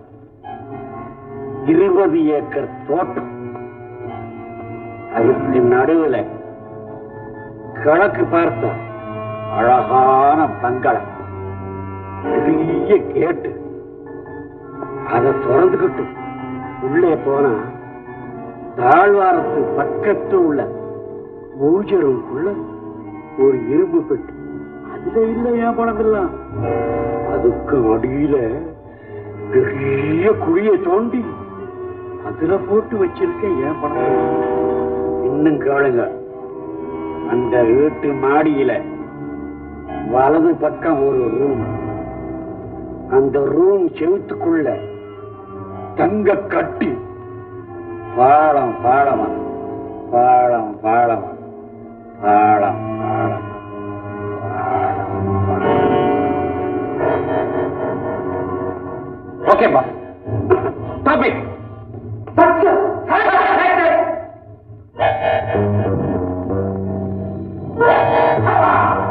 இருபது ஏக்கர் தோட்டம் அதுக்கு நடுவுல கிழக்கு பார்த்த அழகான பங்களம் பெரிய கேட்டு அதை திறந்துகிட்டு உள்ளே போனா தாழ்வாரத்து பக்கத்து உள்ள பூஜருக்குள்ள ஒரு இரும்பு பெட்டி அதுல இல்ல ஏன் பணம் எல்லாம் அதுக்கு அடியில பெரிய குழிய தோண்டி அதுல போட்டு வச்சிருக்கேன் ஏன் பணம் இன்னும் கேளுங்க அந்த வீட்டு மாடியில வலது பக்கம் ஒரு ரூம் அந்த ரூம் செவுத்துக்குள்ள தங்க கட்டி பாலம் பாலமா பாலம் பாலமா பாலம் பாலம் ஓகே பா ஸ்டாப் இட் Hey!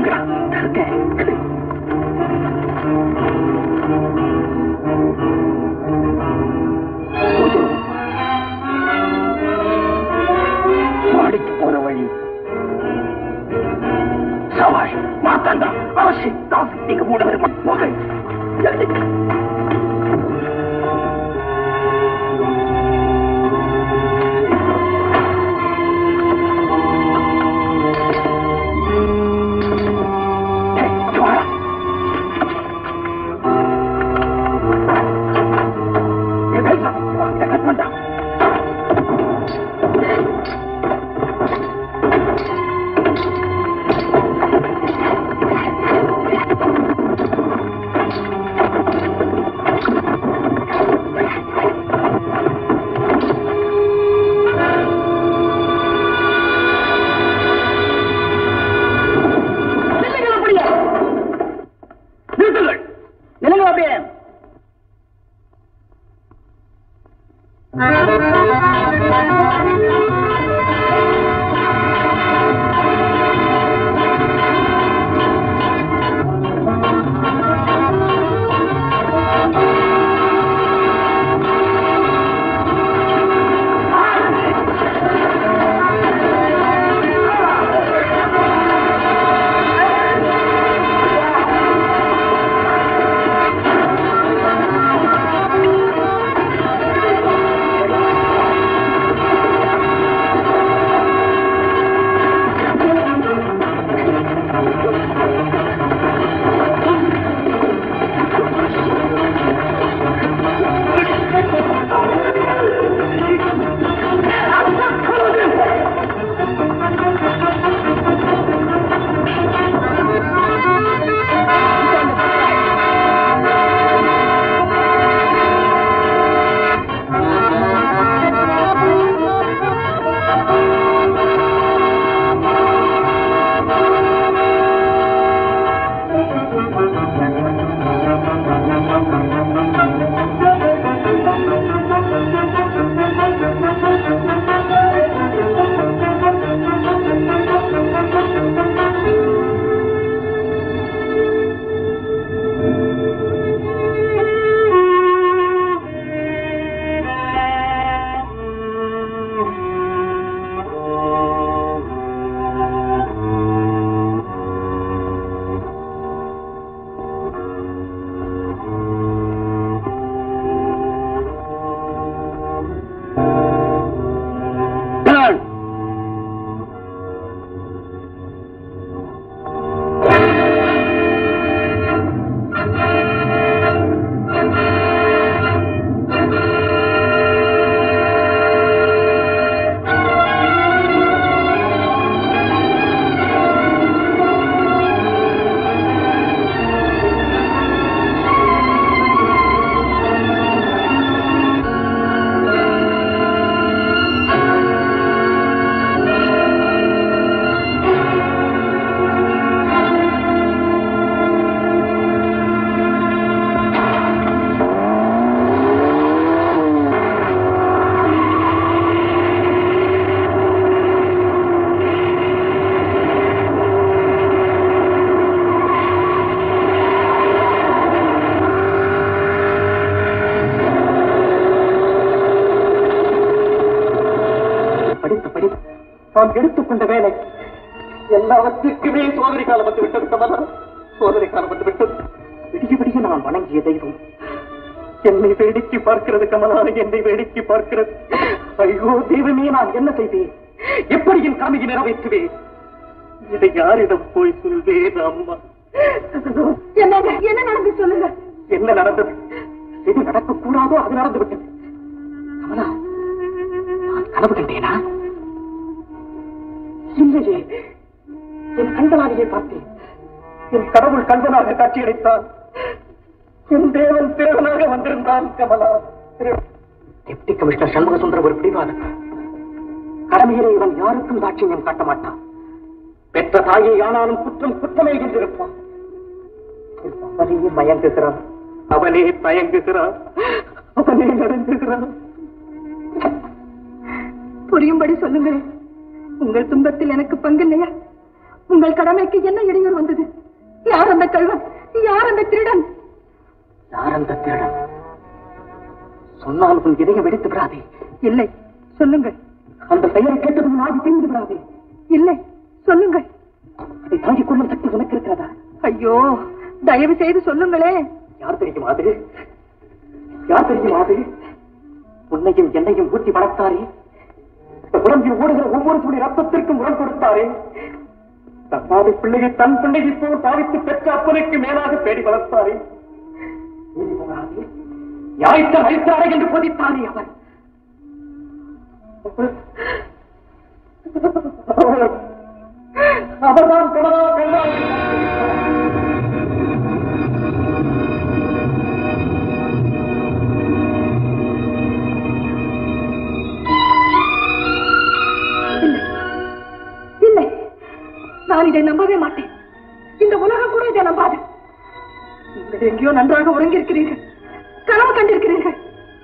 எங்கடா இருக்கேன் மாடிக்கு போற வழி சவாஷ் மாத்தாண்டா அவசி தாசி நீங்க மூட வருமா போக ஜல்தி ஏய், இங்க வாடா. ஏய், பேசா, இங்க வா, இதை கட் பண்ணா நிறுத்துங்கள் நிலுங்க அப்படியே படித்த படிப்பு நான் எடுத்துக்கொண்ட வேலை எல்லாவற்றுக்குமே சோதனை காலம் வந்து விட்டது கமலா சோதனை காலம் வந்து விட்டது விடிய விடிய நான் வணங்கிய தெய்வம் என்னை வேடிக்கை பார்க்கிறது கமலா என்னை வேடிக்கை பார்க்கிறது ஐயோ தெய்வமே நான் என்ன செய்வேன் எப்படி என் கடமையை நிறைவேற்றுவேன் இதை யாரிடம் போய் சொல்வேன் அம்மா என்னங்க என்ன நடந்து சொல்லுங்க என்ன நடந்தது எது நடக்கக்கூடாதோ அது நடந்து விட்டது கமலா நான் கனவு கண்டேனா இல்லையே என் கண்களாலேயே பார்த்தேன் என் கடவுள் கண்பனாக காட்சியளித்தான் என் தேவன் பிறவனாக வந்திருந்தான் கமலா டெப்டி கமிஷனர் சண்முக சுந்தரம் ஒரு பிடிவாதம் கடமையிலே இவன் யாருக்கும் தாட்சியம் காட்ட மாட்டான் பெற்ற தாயை ஆனாலும் குற்றம் குற்றமே என்றிருப்பான் அவனே மயங்குகிறான் அவனே தயங்குகிறான் அவனே நடங்குகிறான் புரியும்படி சொல்லுங்களேன் உங்கள் துன்பத்தில் எனக்கு பங்கில்லையா உங்கள் கடமைக்கு என்ன இடையூறு வந்தது யார் அந்த கள்வன் யார் அந்த திருடன் யார் அந்த திருடன் சொன்னால் உன் இதயம் வெடித்து விடாதே இல்லை சொல்லுங்கள் அந்த பெயரை கேட்டதும் நாடி தீர்ந்து விடாதே இல்லை சொல்லுங்கள் அதை தாங்கிக் கொள்ளும் சக்தி உனக்கு இருக்கிறதா ஐயோ தயவு செய்து சொல்லுங்களே யார் தெரியுமா அது யார் தெரியுமா அது உன்னையும் என்னையும் ஊட்டி வளர்த்தாரே இந்த உடம்பில் ஓடுகிற ஒவ்வொரு துளி ரத்தத்திற்கும் உரம் கொடுத்தாரே தன்னாதை பிள்ளையை தன் பிள்ளையை போல் பாவித்து பெற்ற அப்பனுக்கு மேலாக பேடி வளர்த்தாரே நீதி போகாதே யாய்த்த வைத்தாரே என்று போதித்தாரே அவர் அவர்தான் தொடரா கல்லாக இல்லை இல்லை நான் இதை நம்பவே மாட்டேன் இந்த உலகம் கூட இதை நம்பாது நீங்கள் எங்கேயோ நன்றாக உறங்கியிருக்கிறீர்கள் கனவு கண்டிருக்கிறீர்கள்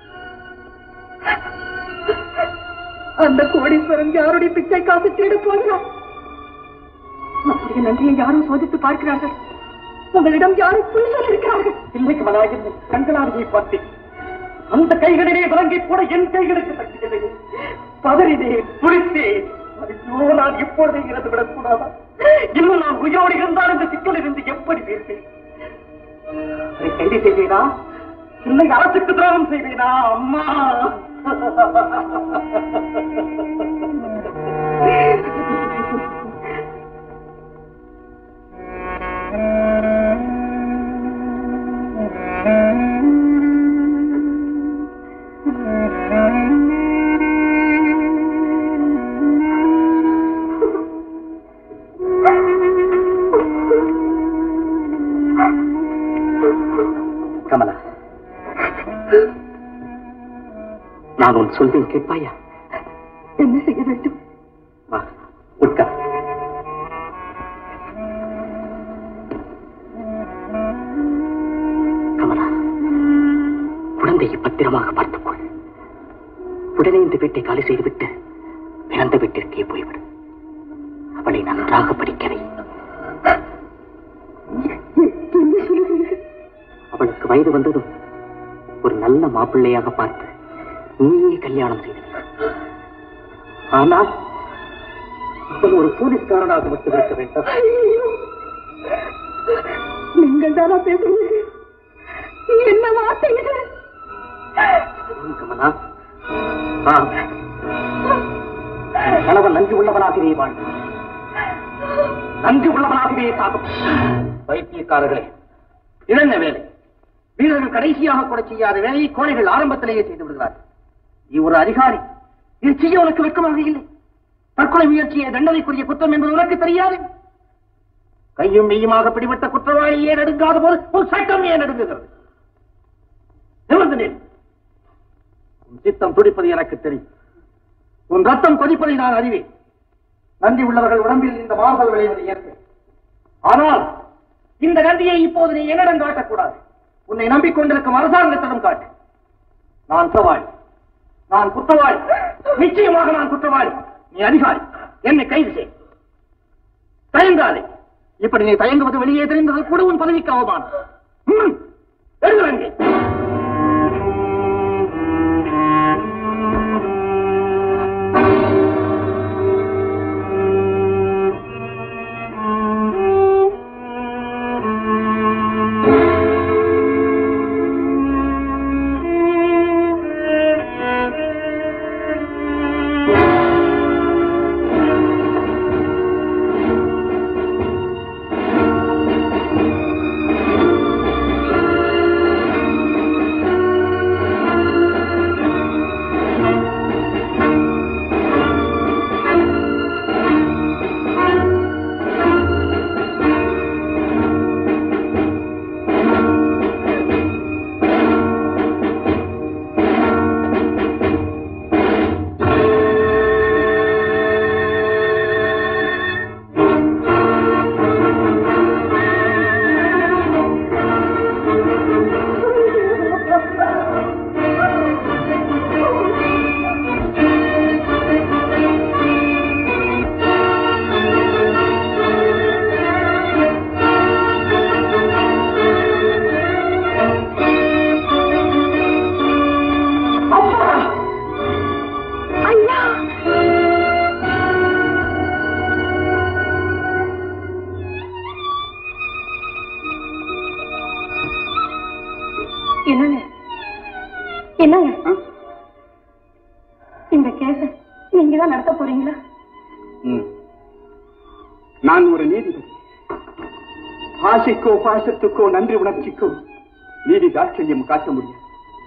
அந்த கோடீஸ்வரன் யாருடைய பிச்சை காசு தேட போகிறார் நம்முடைய நன்றியை யாரும் சோதித்து பார்க்கிறார்கள் உங்களிடம் யாரும் பொய் சொல்லியிருக்கிறார்கள் இல்லை கமலா என்னை கண்களாலேயே பார்த்தேன் அந்த கைகளிலே விளங்கி கூட என் கைகளுக்கு தட்டியது பதறினேன் துடித்தேன் ஐயோ நான் எப்பொழுதே இறந்து விடக்கூடாதா இன்னும் நான் உயிரோடு இருந்தால் இந்த சிக்கல் இருந்து எப்படி பேசேன் அதை கைது செய்வேனா இல்லை அரசுக்கு துரோகம் செய்வேனா அம்மா கமலா நான் உன் சொல்வேன் கேட்பாயா என்ன செய்ய வேண்டும் வா உட்கார் கமலா குழந்தையை பத்திரமாக பார்த்துக்கொள் உடனே இந்த வீட்டை காலி செய்துவிட்டு பிறந்த வீட்டிற்கே போய்விடு அவளை நன்றாக படிக்கவை அவளுக்கு வயது வந்ததும் ஒரு நல்ல மாப்பிள்ளையாக பார்த்து நீயே கல்யாணம் செய்து வை. ஆனால் அவன் ஒரு போலீஸ்காரனாக மட்டும் இருக்க வேண்டும் நீங்கள் தானா பேசுகிறீர்கள் என்ன வார்த்தைகள் ஆம், கமலா ஆம். உன் கணவன் நன்றி உள்ளவனாகவே வாழ் நன்றி உள்ளவனாகவே சாகும் வைத்தியக்காரர்களே இதென்ன வேலை வீரர்கள் கடைசியாக கூட செய்யாத வேலையை கோழைகள் ஆரம்பத்திலேயே செய்து விடுகிறார்கள் நீ ஒரு அதிகாரி இது செய்ய உனக்கு வெட்கமாக இல்லை தற்கொலை முயற்சியை தண்டனைக்குரிய குற்றம் என்பது உனக்கு தெரியாது கையும் மெய்யுமாக பிடிபட்ட குற்றவாளி ஏன் நடுங்காத போது ஒரு சட்டம் ஏன் நடுங்குகிறது நிமிர்ந்து நில். உன் சித்தம் துடிப்பது எனக்கு தெரியும் உன் ரத்தம் கொதிப்பதை நான் அறிவேன் நன்றி உள்ளவர்கள் உடம்பில் இந்த மாறுதல் விளைவது இயற்கை ஆனால் இந்த நன்றியை இப்போது நீ என்னிடம் காட்டக்கூடாது உன்னை நம்பிக்கொண்டிருக்கும் அரசாங்கத்திடம் காட்டு நான் குற்றவாளி நான் குற்றவாளி நிச்சயமாக நான் குற்றவாளி நீ அதிகாரி என்னை கைது செய் தயங்காதே இப்படி நீ தயங்குவது வெளியே தெரிந்தது கூட உன் பதவிக்கு அவமானம் ம், எழுதுவங்கே என்னங்க என்னங்க இந்த கேஸ நீங்க தான் நடத்த போறீங்களா ம். நான் ஒரு நீதிபதி ஆசைக்கோ பாசத்துக்கோ நன்றி உணர்ச்சிக்கோ நீதி தாட்சண்யம் காட்ட முடியும்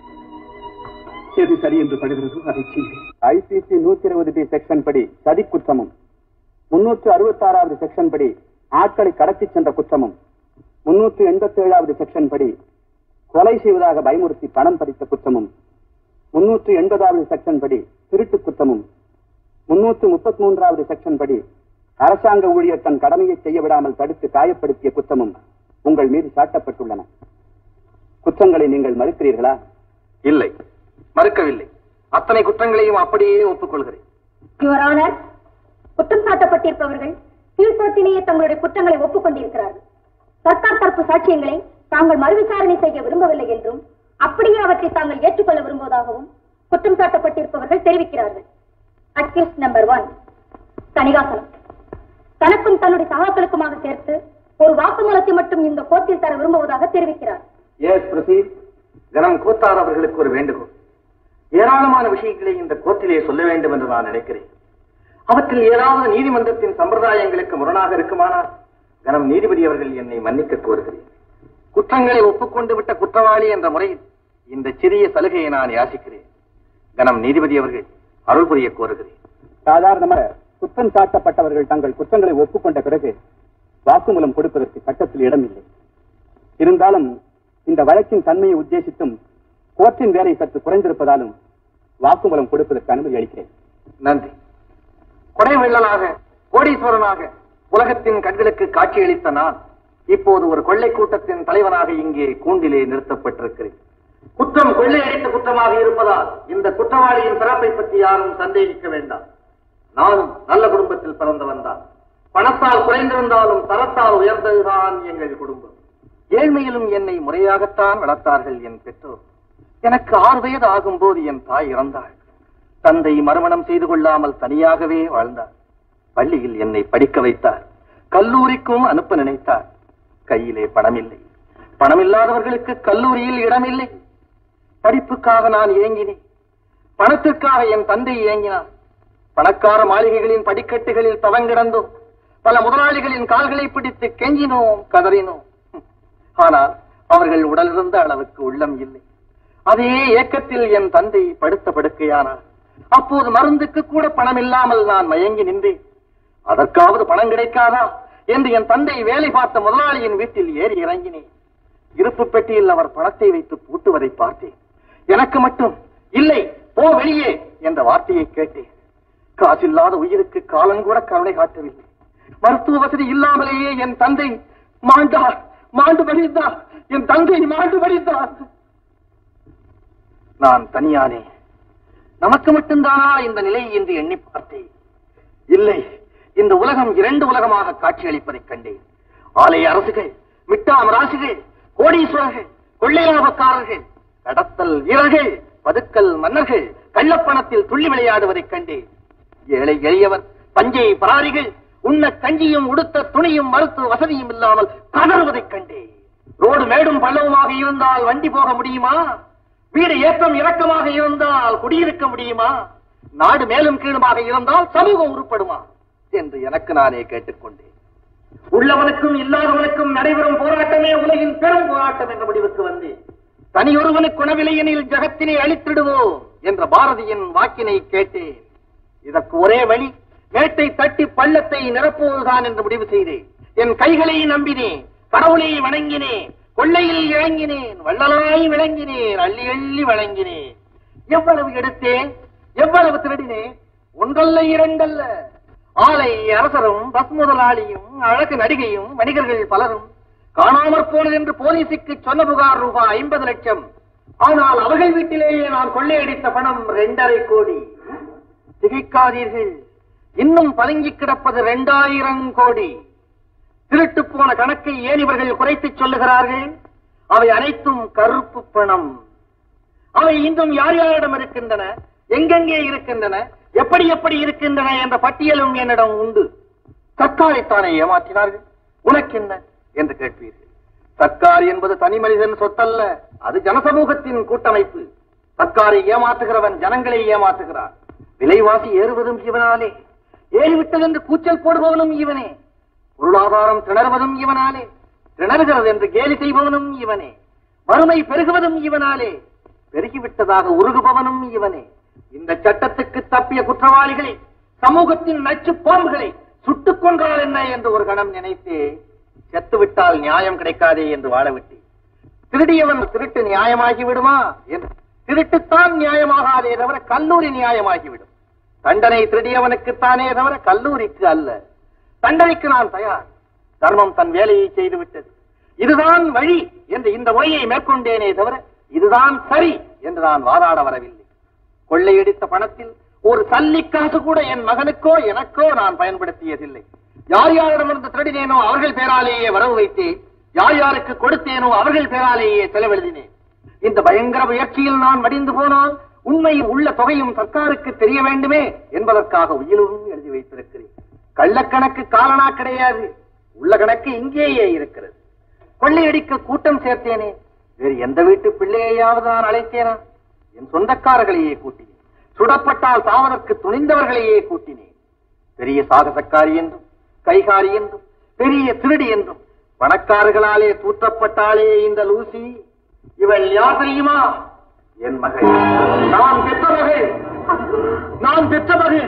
எது சரி என்று படுகிறதோ அதை செய்வேன் ஐபிசி நூத்தி இருபது பி செக்ஷன் படி சதி குற்றமும் முன்னூற்று அறுபத்தி ஆறாவது செக்ஷன் படி ஆட்களை கடத்திச் சென்ற குற்றமும் முன்னூற்று எண்பத்தி ஏழாவது செக்ஷன் படி கொலை செய்வதாக பயமுறுத்தி பணம் பறித்த குற்றமும் முன்னூற்று எண்பதாவது செக்ஷன் படி திருட்டு குற்றமும் முன்னூற்று முப்பத்தி மூன்றாவது செக்ஷன் படி அரசாங்க ஊழியர் தன் கடமையை செய்ய விடாமல் தடுத்து காயப்படுத்திய குற்றமும் உங்கள் மீது சாட்டப்பட்டுள்ளன குற்றங்களை நீங்கள் மறுக்கிறீர்களா இல்லை மறுக்கவில்லை அத்தனை குற்றங்களையும் அப்படியே ஒப்புக்கொள்கிறேன் யுவர் ஆனர் குற்றம் சாட்டப்பட்டிருப்பவர்கள் கீழ்கோர்ட்டிலேயே தங்களுடைய குற்றங்களை ஒப்புக்கொண்டிருக்கிறார்கள் சர்க்கார் தரப்பு சாட்சியங்களை தாங்கள் மறுவிசாரணை செய்ய விரும்பவில்லை என்றும் அப்படியே அவற்றை தாங்கள் ஏற்றுக்கொள்ள விரும்புவதாகவும் குற்றம் சாட்டப்பட்டிருப்பவர்கள் தெரிவிக்கிறார்கள் அக்யூஸ் நம்பர் ஒன் தணிகாசலம் தனக்கும் தன்னுடைய சகாக்களுக்குமாக சேர்த்து ஒரு வாக்குமூலத்தை மட்டும் இந்த கோர்ட்டில் தர விரும்புவதாக தெரிவிக்கிறார் எஸ் பிரசீத் கனம் கோத்தார் அவர்களுக்கு ஒரு வேண்டுகோள் ஏராளமான விஷயங்களை இந்த கோர்ட்டிலே சொல்ல வேண்டும் என்று நான் நினைக்கிறேன் அவற்றில் ஏதாவது நீதிமன்றத்தின் சம்பிரதாயங்களுக்கு முரணாக இருக்குமானால் கனம் நீதிபதி அவர்கள் என்னை மன்னிக்க கோருகிறேன் குற்றங்களை ஒப்புக்கொண்டு விட்ட குற்றவாளி என்ற முறையில் இந்த சிறிய சலுகையை நான் யாசிக்கிறேன் கனம் நீதிபதி அவர்கள் அருள் புரிய கோருகிறேன் சாதாரணமாக குற்றம் சாட்டப்பட்டவர்கள் தங்கள் குற்றங்களை ஒப்புக்கொண்ட பிறகு வாக்குமூலம் கொடுப்பதற்கு சட்டத்தில் இடமில்லை இருந்தாலும் இந்த வழக்கின் தன்மையை உத்தேசித்தும் கோர்ட்டின் வேலை சற்று குறைந்திருப்பதாலும் வாக்குமூலம் கொடுப்பதற்கு அனுமதி அளிக்கிறேன் நன்றி கொடை வெள்ளலாக கோடீஸ்வரனாக உலகத்தின் கண்களுக்கு காட்சியளித்த நான் இப்போது ஒரு கொள்ளை கூட்டத்தின் தலைவனாக இங்கே கூண்டிலே நிறுத்தப்பட்டிருக்கிறேன் குற்றம் கொள்ளையடித்த குற்றமாக இருப்பதால் இந்த குற்றவாளியின் பிறப்பை பற்றி யாரும் சந்தேகிக்க வேண்டாம் நானும் நல்ல குடும்பத்தில் பிறந்தவன் தான் பணத்தால் குறைந்திருந்தாலும் தரத்தால் உயர்ந்ததுதான் எங்கள் குடும்பம் ஏழ்மையிலும் என்னை முறையாகத்தான் வளர்த்தார்கள் என் பெற்றோர் எனக்கு ஆறு வயது ஆகும்போது என் தாய் இறந்தாள் தந்தை மறுமணம் செய்து கொள்ளாமல் தனியாகவே வாழ்ந்தார் பள்ளியில் என்னை படிக்க வைத்தார் கல்லூரிக்கும் அனுப்ப நினைத்தார் கையிலே பணமில்லை பணமில்லாதவர்களுக்கு கல்லூரியில் இடமில்லை படிப்புக்காக நான் ஏங்கினேன் பணத்திற்காக என் தந்தை ஏங்கினார் பணக்கார மாளிகைகளின் படிக்கட்டுகளில் தவங்கிடந்தோம் பல முதலாளிகளின் கால்களை பிடித்து கெஞ்சினோம் கதறினோம் ஆனால் அவர்கள் உடலிருந்த அளவுக்கு உள்ளம் இல்லை அதே ஏக்கத்தில் என் தந்தை படுத்த படுக்கையானார் அப்போது மருந்துக்கு கூட பணம் இல்லாமல் நான் மயங்கி நின்றேன் அதற்காவது பணம் கிடைக்காதா என்று என் தந்தை வேலை பார்த்த முதலாளியின் வீட்டில் ஏறி இறங்கினேன் இருப்பு பெட்டியில் அவர் பணத்தை வைத்து பூட்டுவதை பார்த்தேன் எனக்கு மட்டும் இல்லை போ வெளியே என்ற வார்த்தையை கேட்டேன் காசில்லாத உயிருக்கு காலங்கூட கருணை காட்டவில்லை மருத்துவ வசதி இல்லாமலேயே என் தந்தை மாண்டார் மாண்டு மடிந்தார் என் தந்தை மாண்டு மடிந்தார் நான் தனியானே நமக்கு மட்டும்தானா இந்த நிலை என்று எண்ணி பார்த்தேன் இல்லை இந்த உலகம் இரண்டு உலகமாக காட்சியளிப்பதைக் கண்டேன் ஆலய அரசுகள் மிட்டாம் ராசிகள் கோடீஸ்வரர்கள் கொள்ளை லாபக்காரர்கள் கடத்தல் வீரர்கள் பதுக்கல் மன்னர்கள் கள்ளப்பணத்தில் துள்ளி விளையாடுவதைக் கண்டேன் ஏழை எளியவர் பஞ்சை பராரிகள் உண்ண கஞ்சியும் உடுத்த துணியும் மருத்துவ வசதியும் இல்லாமல் கதறுவதைக் கண்டேன் ரோடு மேடும் பள்ளவுமாக இருந்தால் வண்டி போக முடியுமா வீடு ஏற்றம் இறக்கமாக இருந்தால் குடியிருக்க முடியுமா நாடு மேலும் கீழுமாக இருந்தால் சமூகம் உருப்படுமா என்று எனக்கு நானே கேட்டுக்கொண்டேன் உள்ளவனுக்கும் இல்லாதவனுக்கும் நடைபெறும் போராட்டமே உலகின் பெரும் போராட்டம் என்ற முடிவுக்கு வந்தேன் தனியொருவனுக்கு உணவில்லையெனில் ஜகத்தினை அழித்திடுவோம் என்ற பாரதியின் வாக்கினை கேட்டேன் இதற்கு ஒரே வழி மேட்டை தட்டி பள்ளத்தை நிரப்புவதுதான் என்று முடிவு செய்தேன் என் கைகளை நம்பினேன் கடவுளை வணங்கினேன் கொள்ளையில் இறங்கினேன் வள்ளலாய் விளங்கினேன் அள்ளி அள்ளி வழங்கினேன் எவ்வளவு எடுத்தேன் எவ்வளவு திருடினேன் ஒன்றல்ல இரண்டல்ல ஆலை அரசரும் பஸ் முதலாளியும் அழகு நடிகையும் வணிகர்கள் பலரும் காணாமற் போனது என்று போலீசுக்கு சொன்ன புகார் ரூபாய் ஐம்பது லட்சம் ஆனால் அவர்கள் வீட்டிலேயே நான் கொள்ளையடித்த பணம் இரண்டரை கோடி திகைக்காதீர்கள் இன்னும் பதுங்கி கிடப்பது இரண்டாயிரம் கோடி திருட்டு போன கணக்கை ஏன் இவர்கள் குறைத்துச் சொல்லுகிறார்கள் அவை அனைத்தும் கருப்பு பணம் அவை இன்னும் யார் யாரிடம் இருக்கின்றன எங்கெங்கே இருக்கின்றன எப்படி எப்படி இருக்கின்றன என்ற பட்டியலும் என்னிடம் உண்டு தற்காலைத்தானே ஏமாற்றினார்கள் உனக்கு என்ன என்று கேட்பீர்கள் சர்க்கார் என்பது தனி மனிதன் சொத்தல்ல அது ஜனசமூகத்தின் கூட்டமைப்பு சர்க்காரை ஏமாற்றுகிறவன் ஜனங்களை ஏமாற்றுகிறான் விலைவாசி ஏறுவதும் இவனாலே ஏறிவிட்டது என்று கூச்சல் போடுபவனும் இவனே பொருளாதாரம் திணறுவதும் இவனாலே திணறுகிறது என்று கேலி செய்பவனும் இவனே வறுமை பெருகுவதும் இவனாலே பெருகிவிட்டதாக உருகுபவனும் இவனே இந்த சட்டத்துக்கு தப்பிய குற்றவாளிகளை சமூகத்தின் நச்சு பாம்புகளை சுட்டுக் கொன்றால் என்ன என்று ஒரு கணம் நினைத்தே செத்துவிட்டால் நியாயம் கிடைக்காதே என்று வாழவிட்டேன் திருடியவன் திருட்டு நியாயமாகி விடுமா என்று திருட்டுத்தான் நியாயமாகாதே தவிர கல்லூரி நியாயமாகிவிடும் தண்டனை திருடியவனுக்குத்தானே தவிர கல்லூரிக்கு அல்ல தண்டனைக்கு நான் தயார் தர்மம் தன் வேலையை செய்து விட்டது இதுதான் வழி என்று இந்த முறையை மேற்கொண்டேனே தவிர இதுதான் சரி என்று நான் வாதாட வரவில்லை கொள்ளையடித்த பணத்தில் ஒரு சல்லிக்காசு கூட என் மகனுக்கோ எனக்கோ நான் பயன்படுத்தியதில்லை யார் யாரிடமிருந்து திருடினேனோ அவர்கள் பேராலேயே வரவு வைத்தேன் யார் யாருக்கு கொடுத்தேனோ அவர்கள் பேராலேயே செலவெழுதினேன் இந்த பயங்கர முயற்சியில் நான் மடிந்து போனால் உண்மையில் உள்ள தொகையும் சர்க்காருக்கு தெரிய வேண்டுமே என்பதற்காக உயிரும் எழுதி வைத்திருக்கிறேன் கள்ளக்கணக்கு காலனா கிடையாது உள்ள கணக்கு இங்கேயே இருக்கிறது கொள்ளையடிக்க கூட்டம் சேர்த்தேனே வேறு எந்த வீட்டு பிள்ளையையாவது நான் அழைத்தேனா என் சொந்தக்காரர்களையே கூட்டினேன் சுடப்பட்டால் சாவதற்கு துணிந்தவர்களையே கூட்டினேன் பெரிய சாகசக்காரி என்றும் கைகாரி என்றும் பெரிய திருடி என்றும் பணக்காரர்களாலே தூற்றப்பட்டாளே இந்த லூசி இவள் யார் தெரியுமா என் மகள் நான் பெற்ற மகள் நான் பெற்ற மகள்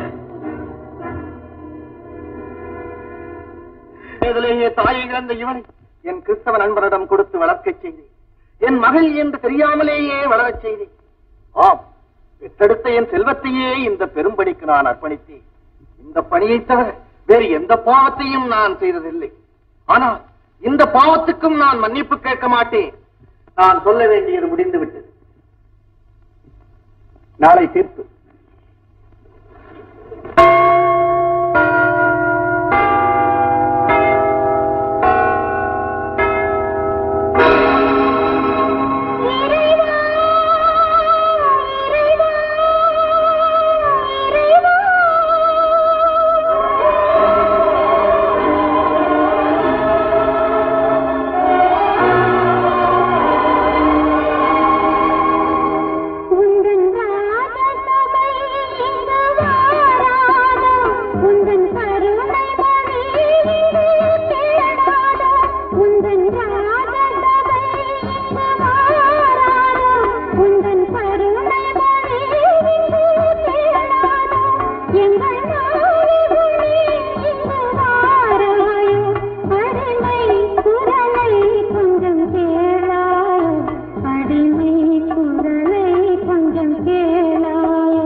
இதிலேயே தாயை இழந்த இவனை என் கிறிஸ்தவ நண்பரிடம் கொடுத்து வளர்க்கச் செய்தேன் என் மகள் என்று தெரியாமலேயே வளரச் செய்தேன் ஆம் பெற்றெடுத்த என் செல்வத்தையே இந்த பெரும்பணிக்கு நான் அர்ப்பணித்தேன் இந்த பணியை தவிர வேறு எந்த பாவத்தையும் நான் செய்ததில்லை ஆனால் இந்த பாவத்துக்கும் நான் மன்னிப்பு கேட்க மாட்டேன் நான் சொல்ல வேண்டியது முடிந்து விட்டது நாளை தீர்ப்பு உந்தன் ராஜசபை இங்கு வாராதோ உந்தன் கருணை மொழி இங்கு கேளாதோ உந்தன் ராஜசபை இங்கு வாராதோ உந்தன் கருணை மொழி இங்கு கேளாதோ எங்கள் நாயகனே இங்கு வாராயோ அடிமை குரலை கொஞ்சம் கேளாயோ அடிமை குரலை கொஞ்சம் கேளாயோ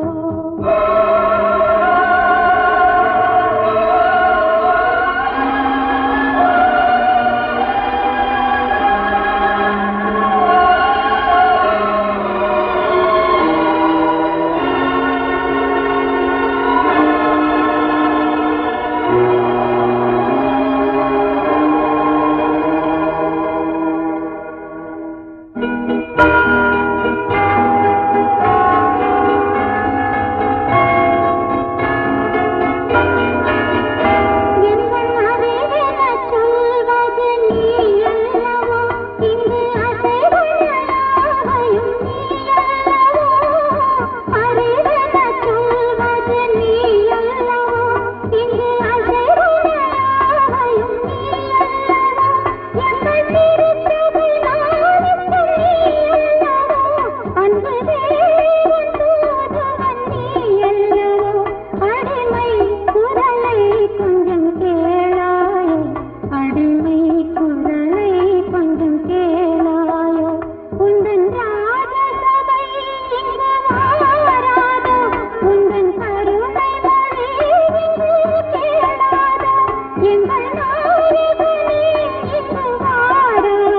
எங்கள் அறிவெனச் சொல்வது நீ அல்லவோ இங்கு அசைவனையாவையும் நீ அல்லவோ அறிவெனச் சொல்வது நீ அல்லவோ இங்கு அசைவனையாவையும் நீ அல்லவோ எங்கள் திருச்சபை நாளுக்கும் நீ அல்லவோ அன்பு தேவன் தூதுவன் நீ அல்லவோ அடிமை குரலை கொஞ்சம் கேளாயோ அடிமை குரலை கொஞ்சம் கேளாயோ உந்தன் ராஜசபை இங்கு வாராதோ உந்தன் கருணை மொழி இங்கு கேளாதோ எங்கள் நாயகனே இங்கு வாராயோ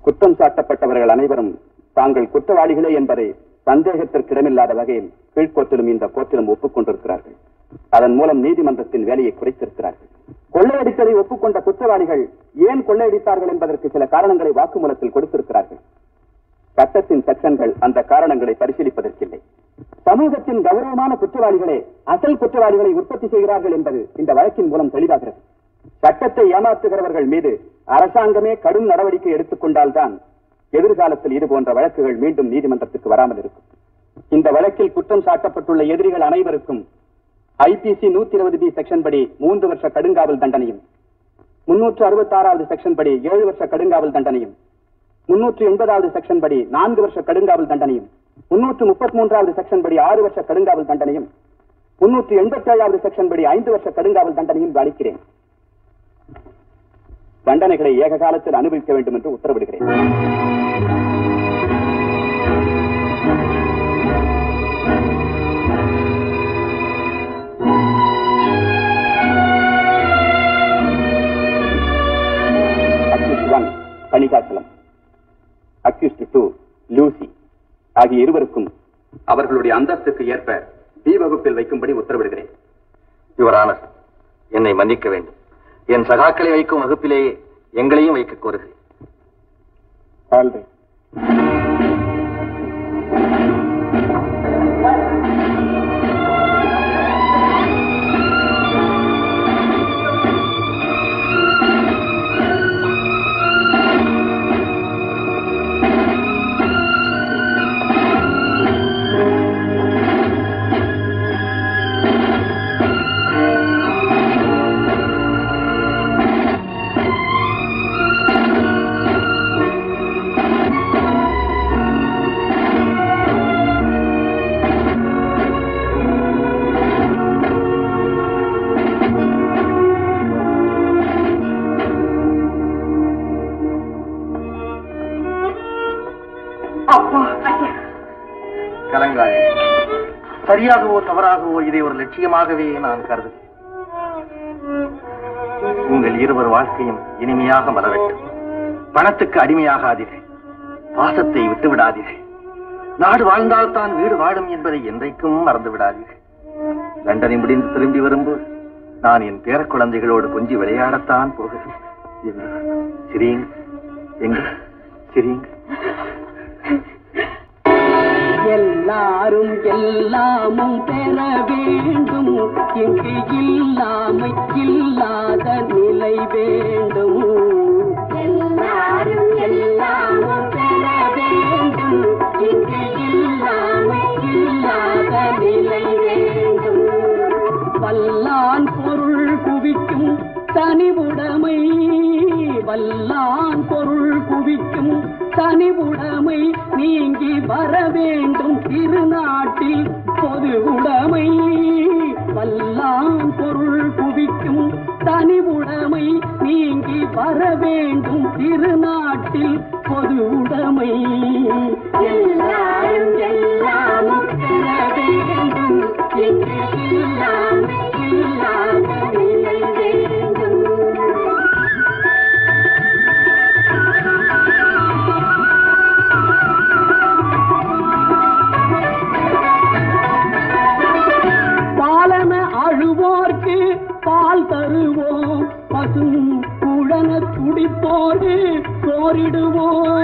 குற்றம் சாட்டப்பட்டவர்கள் அனைவரும் தாங்கள் குற்றவாளிகளே என்பதை சந்தேகத்திற்கிடமில்லாத வகையில் கீழ்கோர்ட்டிலும் இந்த கோர்ட்டிலும் ஒப்புக்கொண்டிருக்கிறார்கள் அதன் மூலம் நீதிமன்றத்தின் வேலையை குறைத்திருக்கிறார்கள் கொள்ளையடித்ததை ஒப்புக்கொண்ட குற்றவாளிகள் ஏன் கொள்ளையடித்தார்கள் என்பதற்கு சில காரணங்களை வாக்குமூலத்தில் கொடுத்திருக்கிறார்கள் சட்டத்தின் செக்ஷன்கள் அந்த காரணங்களை பரிசீலிப்பதற்கில்லை சமூகத்தின் கௌரவமான குற்றவாளிகளே அசல் குற்றவாளிகளை உற்பத்தி செய்கிறார்கள் என்பது இந்த வழக்கின் மூலம் தெளிவாகிறது சட்டத்தை ஏமாற்றுகிறவர்கள் மீது அரசாங்கமே கடும் நடவடிக்கை எடுத்துக்கொண்டால்தான் எதிர்காலத்தில் இது போன்ற வழக்குகள் மீண்டும் நீதிமன்றத்துக்கு வராமல் இருக்கும் இந்த வழக்கில் குற்றம் சாட்டப்பட்டுள்ள எதிரிகள் அனைவருக்கும் ஐபிசி நூத்தி இருபது பி செக்ஷன் படி மூன்று வருஷ கடுங்காவல் தண்டனையும் முன்னூற்று அறுபத்தி ஆறாவது செக்ஷன் படி ஏழு வருஷ கடுங்காவல் தண்டனையும் முன்னூற்று எண்பதாவது செக்ஷன் படி நான்கு வருஷ கடுங்காவல் தண்டனையும் முன்னூற்று முப்பத்தி மூன்றாவது செக்ஷன் படி ஆறு வருஷ கடுங்காவல் தண்டனையும் முன்னூற்று எண்பத்தி ஏழாவது செக்ஷன் படி ஐந்து வருஷ கடுங்காவல் தண்டனையும் அளிக்கிறேன் தண்டனைகளை ஏக காலத்தில் அனுபவிக்க வேண்டும் என்று உத்தரவிடுகிறேன் accused one Kanikachalam accused two Lucy ஆகிய இருவருக்கும் அவர்களுடைய அந்தஸ்துக்கு ஏற்ப பி வகுப்பில் வைக்கும்படி உத்தரவிடுகிறேன் யுவரானர் என்னை மன்னிக்க வேண்டும் என் சகாக்களை வைக்கும் வகுப்பிலேயே எங்களையும் வைக்க கோருகிறேன் ஆல்ரைட் கலங்காதே சரியாகவோ தவறாகவோ இதை ஒரு லட்சியமாகவே நான் கருதுகிறேன் உங்கள் இருவர் வாழ்க்கையும் இனிமையாக மலரட்டும் பணத்துக்கு அடிமையாகாதீர்கள் பாசத்தை விட்டு விடாதீர்கள் நாடு வாழ்ந்தால் தான் வீடு வாழும் என்பதை என்றைக்கும் மறந்து விடாதீர்கள் லண்டனை முடிந்து திரும்பி வரும்போது நான் என் பேரக் குழந்தைகளோடு கொஞ்சி விளையாடத்தான் போகிறேன் எங்கு? சிரியுங்க எங்க சிரியுங்க எல்லாரும் எல்லாமும் பெற வேண்டும் இங்கு இல்லாமை இல்லாத நிலை வேண்டும் எல்லாரும் எல்லாமும் பெற வேண்டும் இங்கு இல்லாமை இல்லாத நிலை வேண்டும் வல்லான் பொருள் குவிக்கும் தனிவுடைமை வல்லான் பொருள் குவிக்கும் தனிவுடைமை நீங்கி வர வேண்டும் திருநாட்டில் பொது உடைமை வல்லான் பொருள் குவிக்கும் தனிவுடைமை நீங்கி வர வேண்டும் திருநாட்டில் பொது உடைமை எல்லாரும் எல்லாமும் பெற வேண்டும் இங்கு இல்லாமை இல்லாத நிலை வேண்டும் பாலன அழுவோர்க்கு பால் தருவோம் பசும் குழன குடிப்போர்க்கு சோறிடுவோம்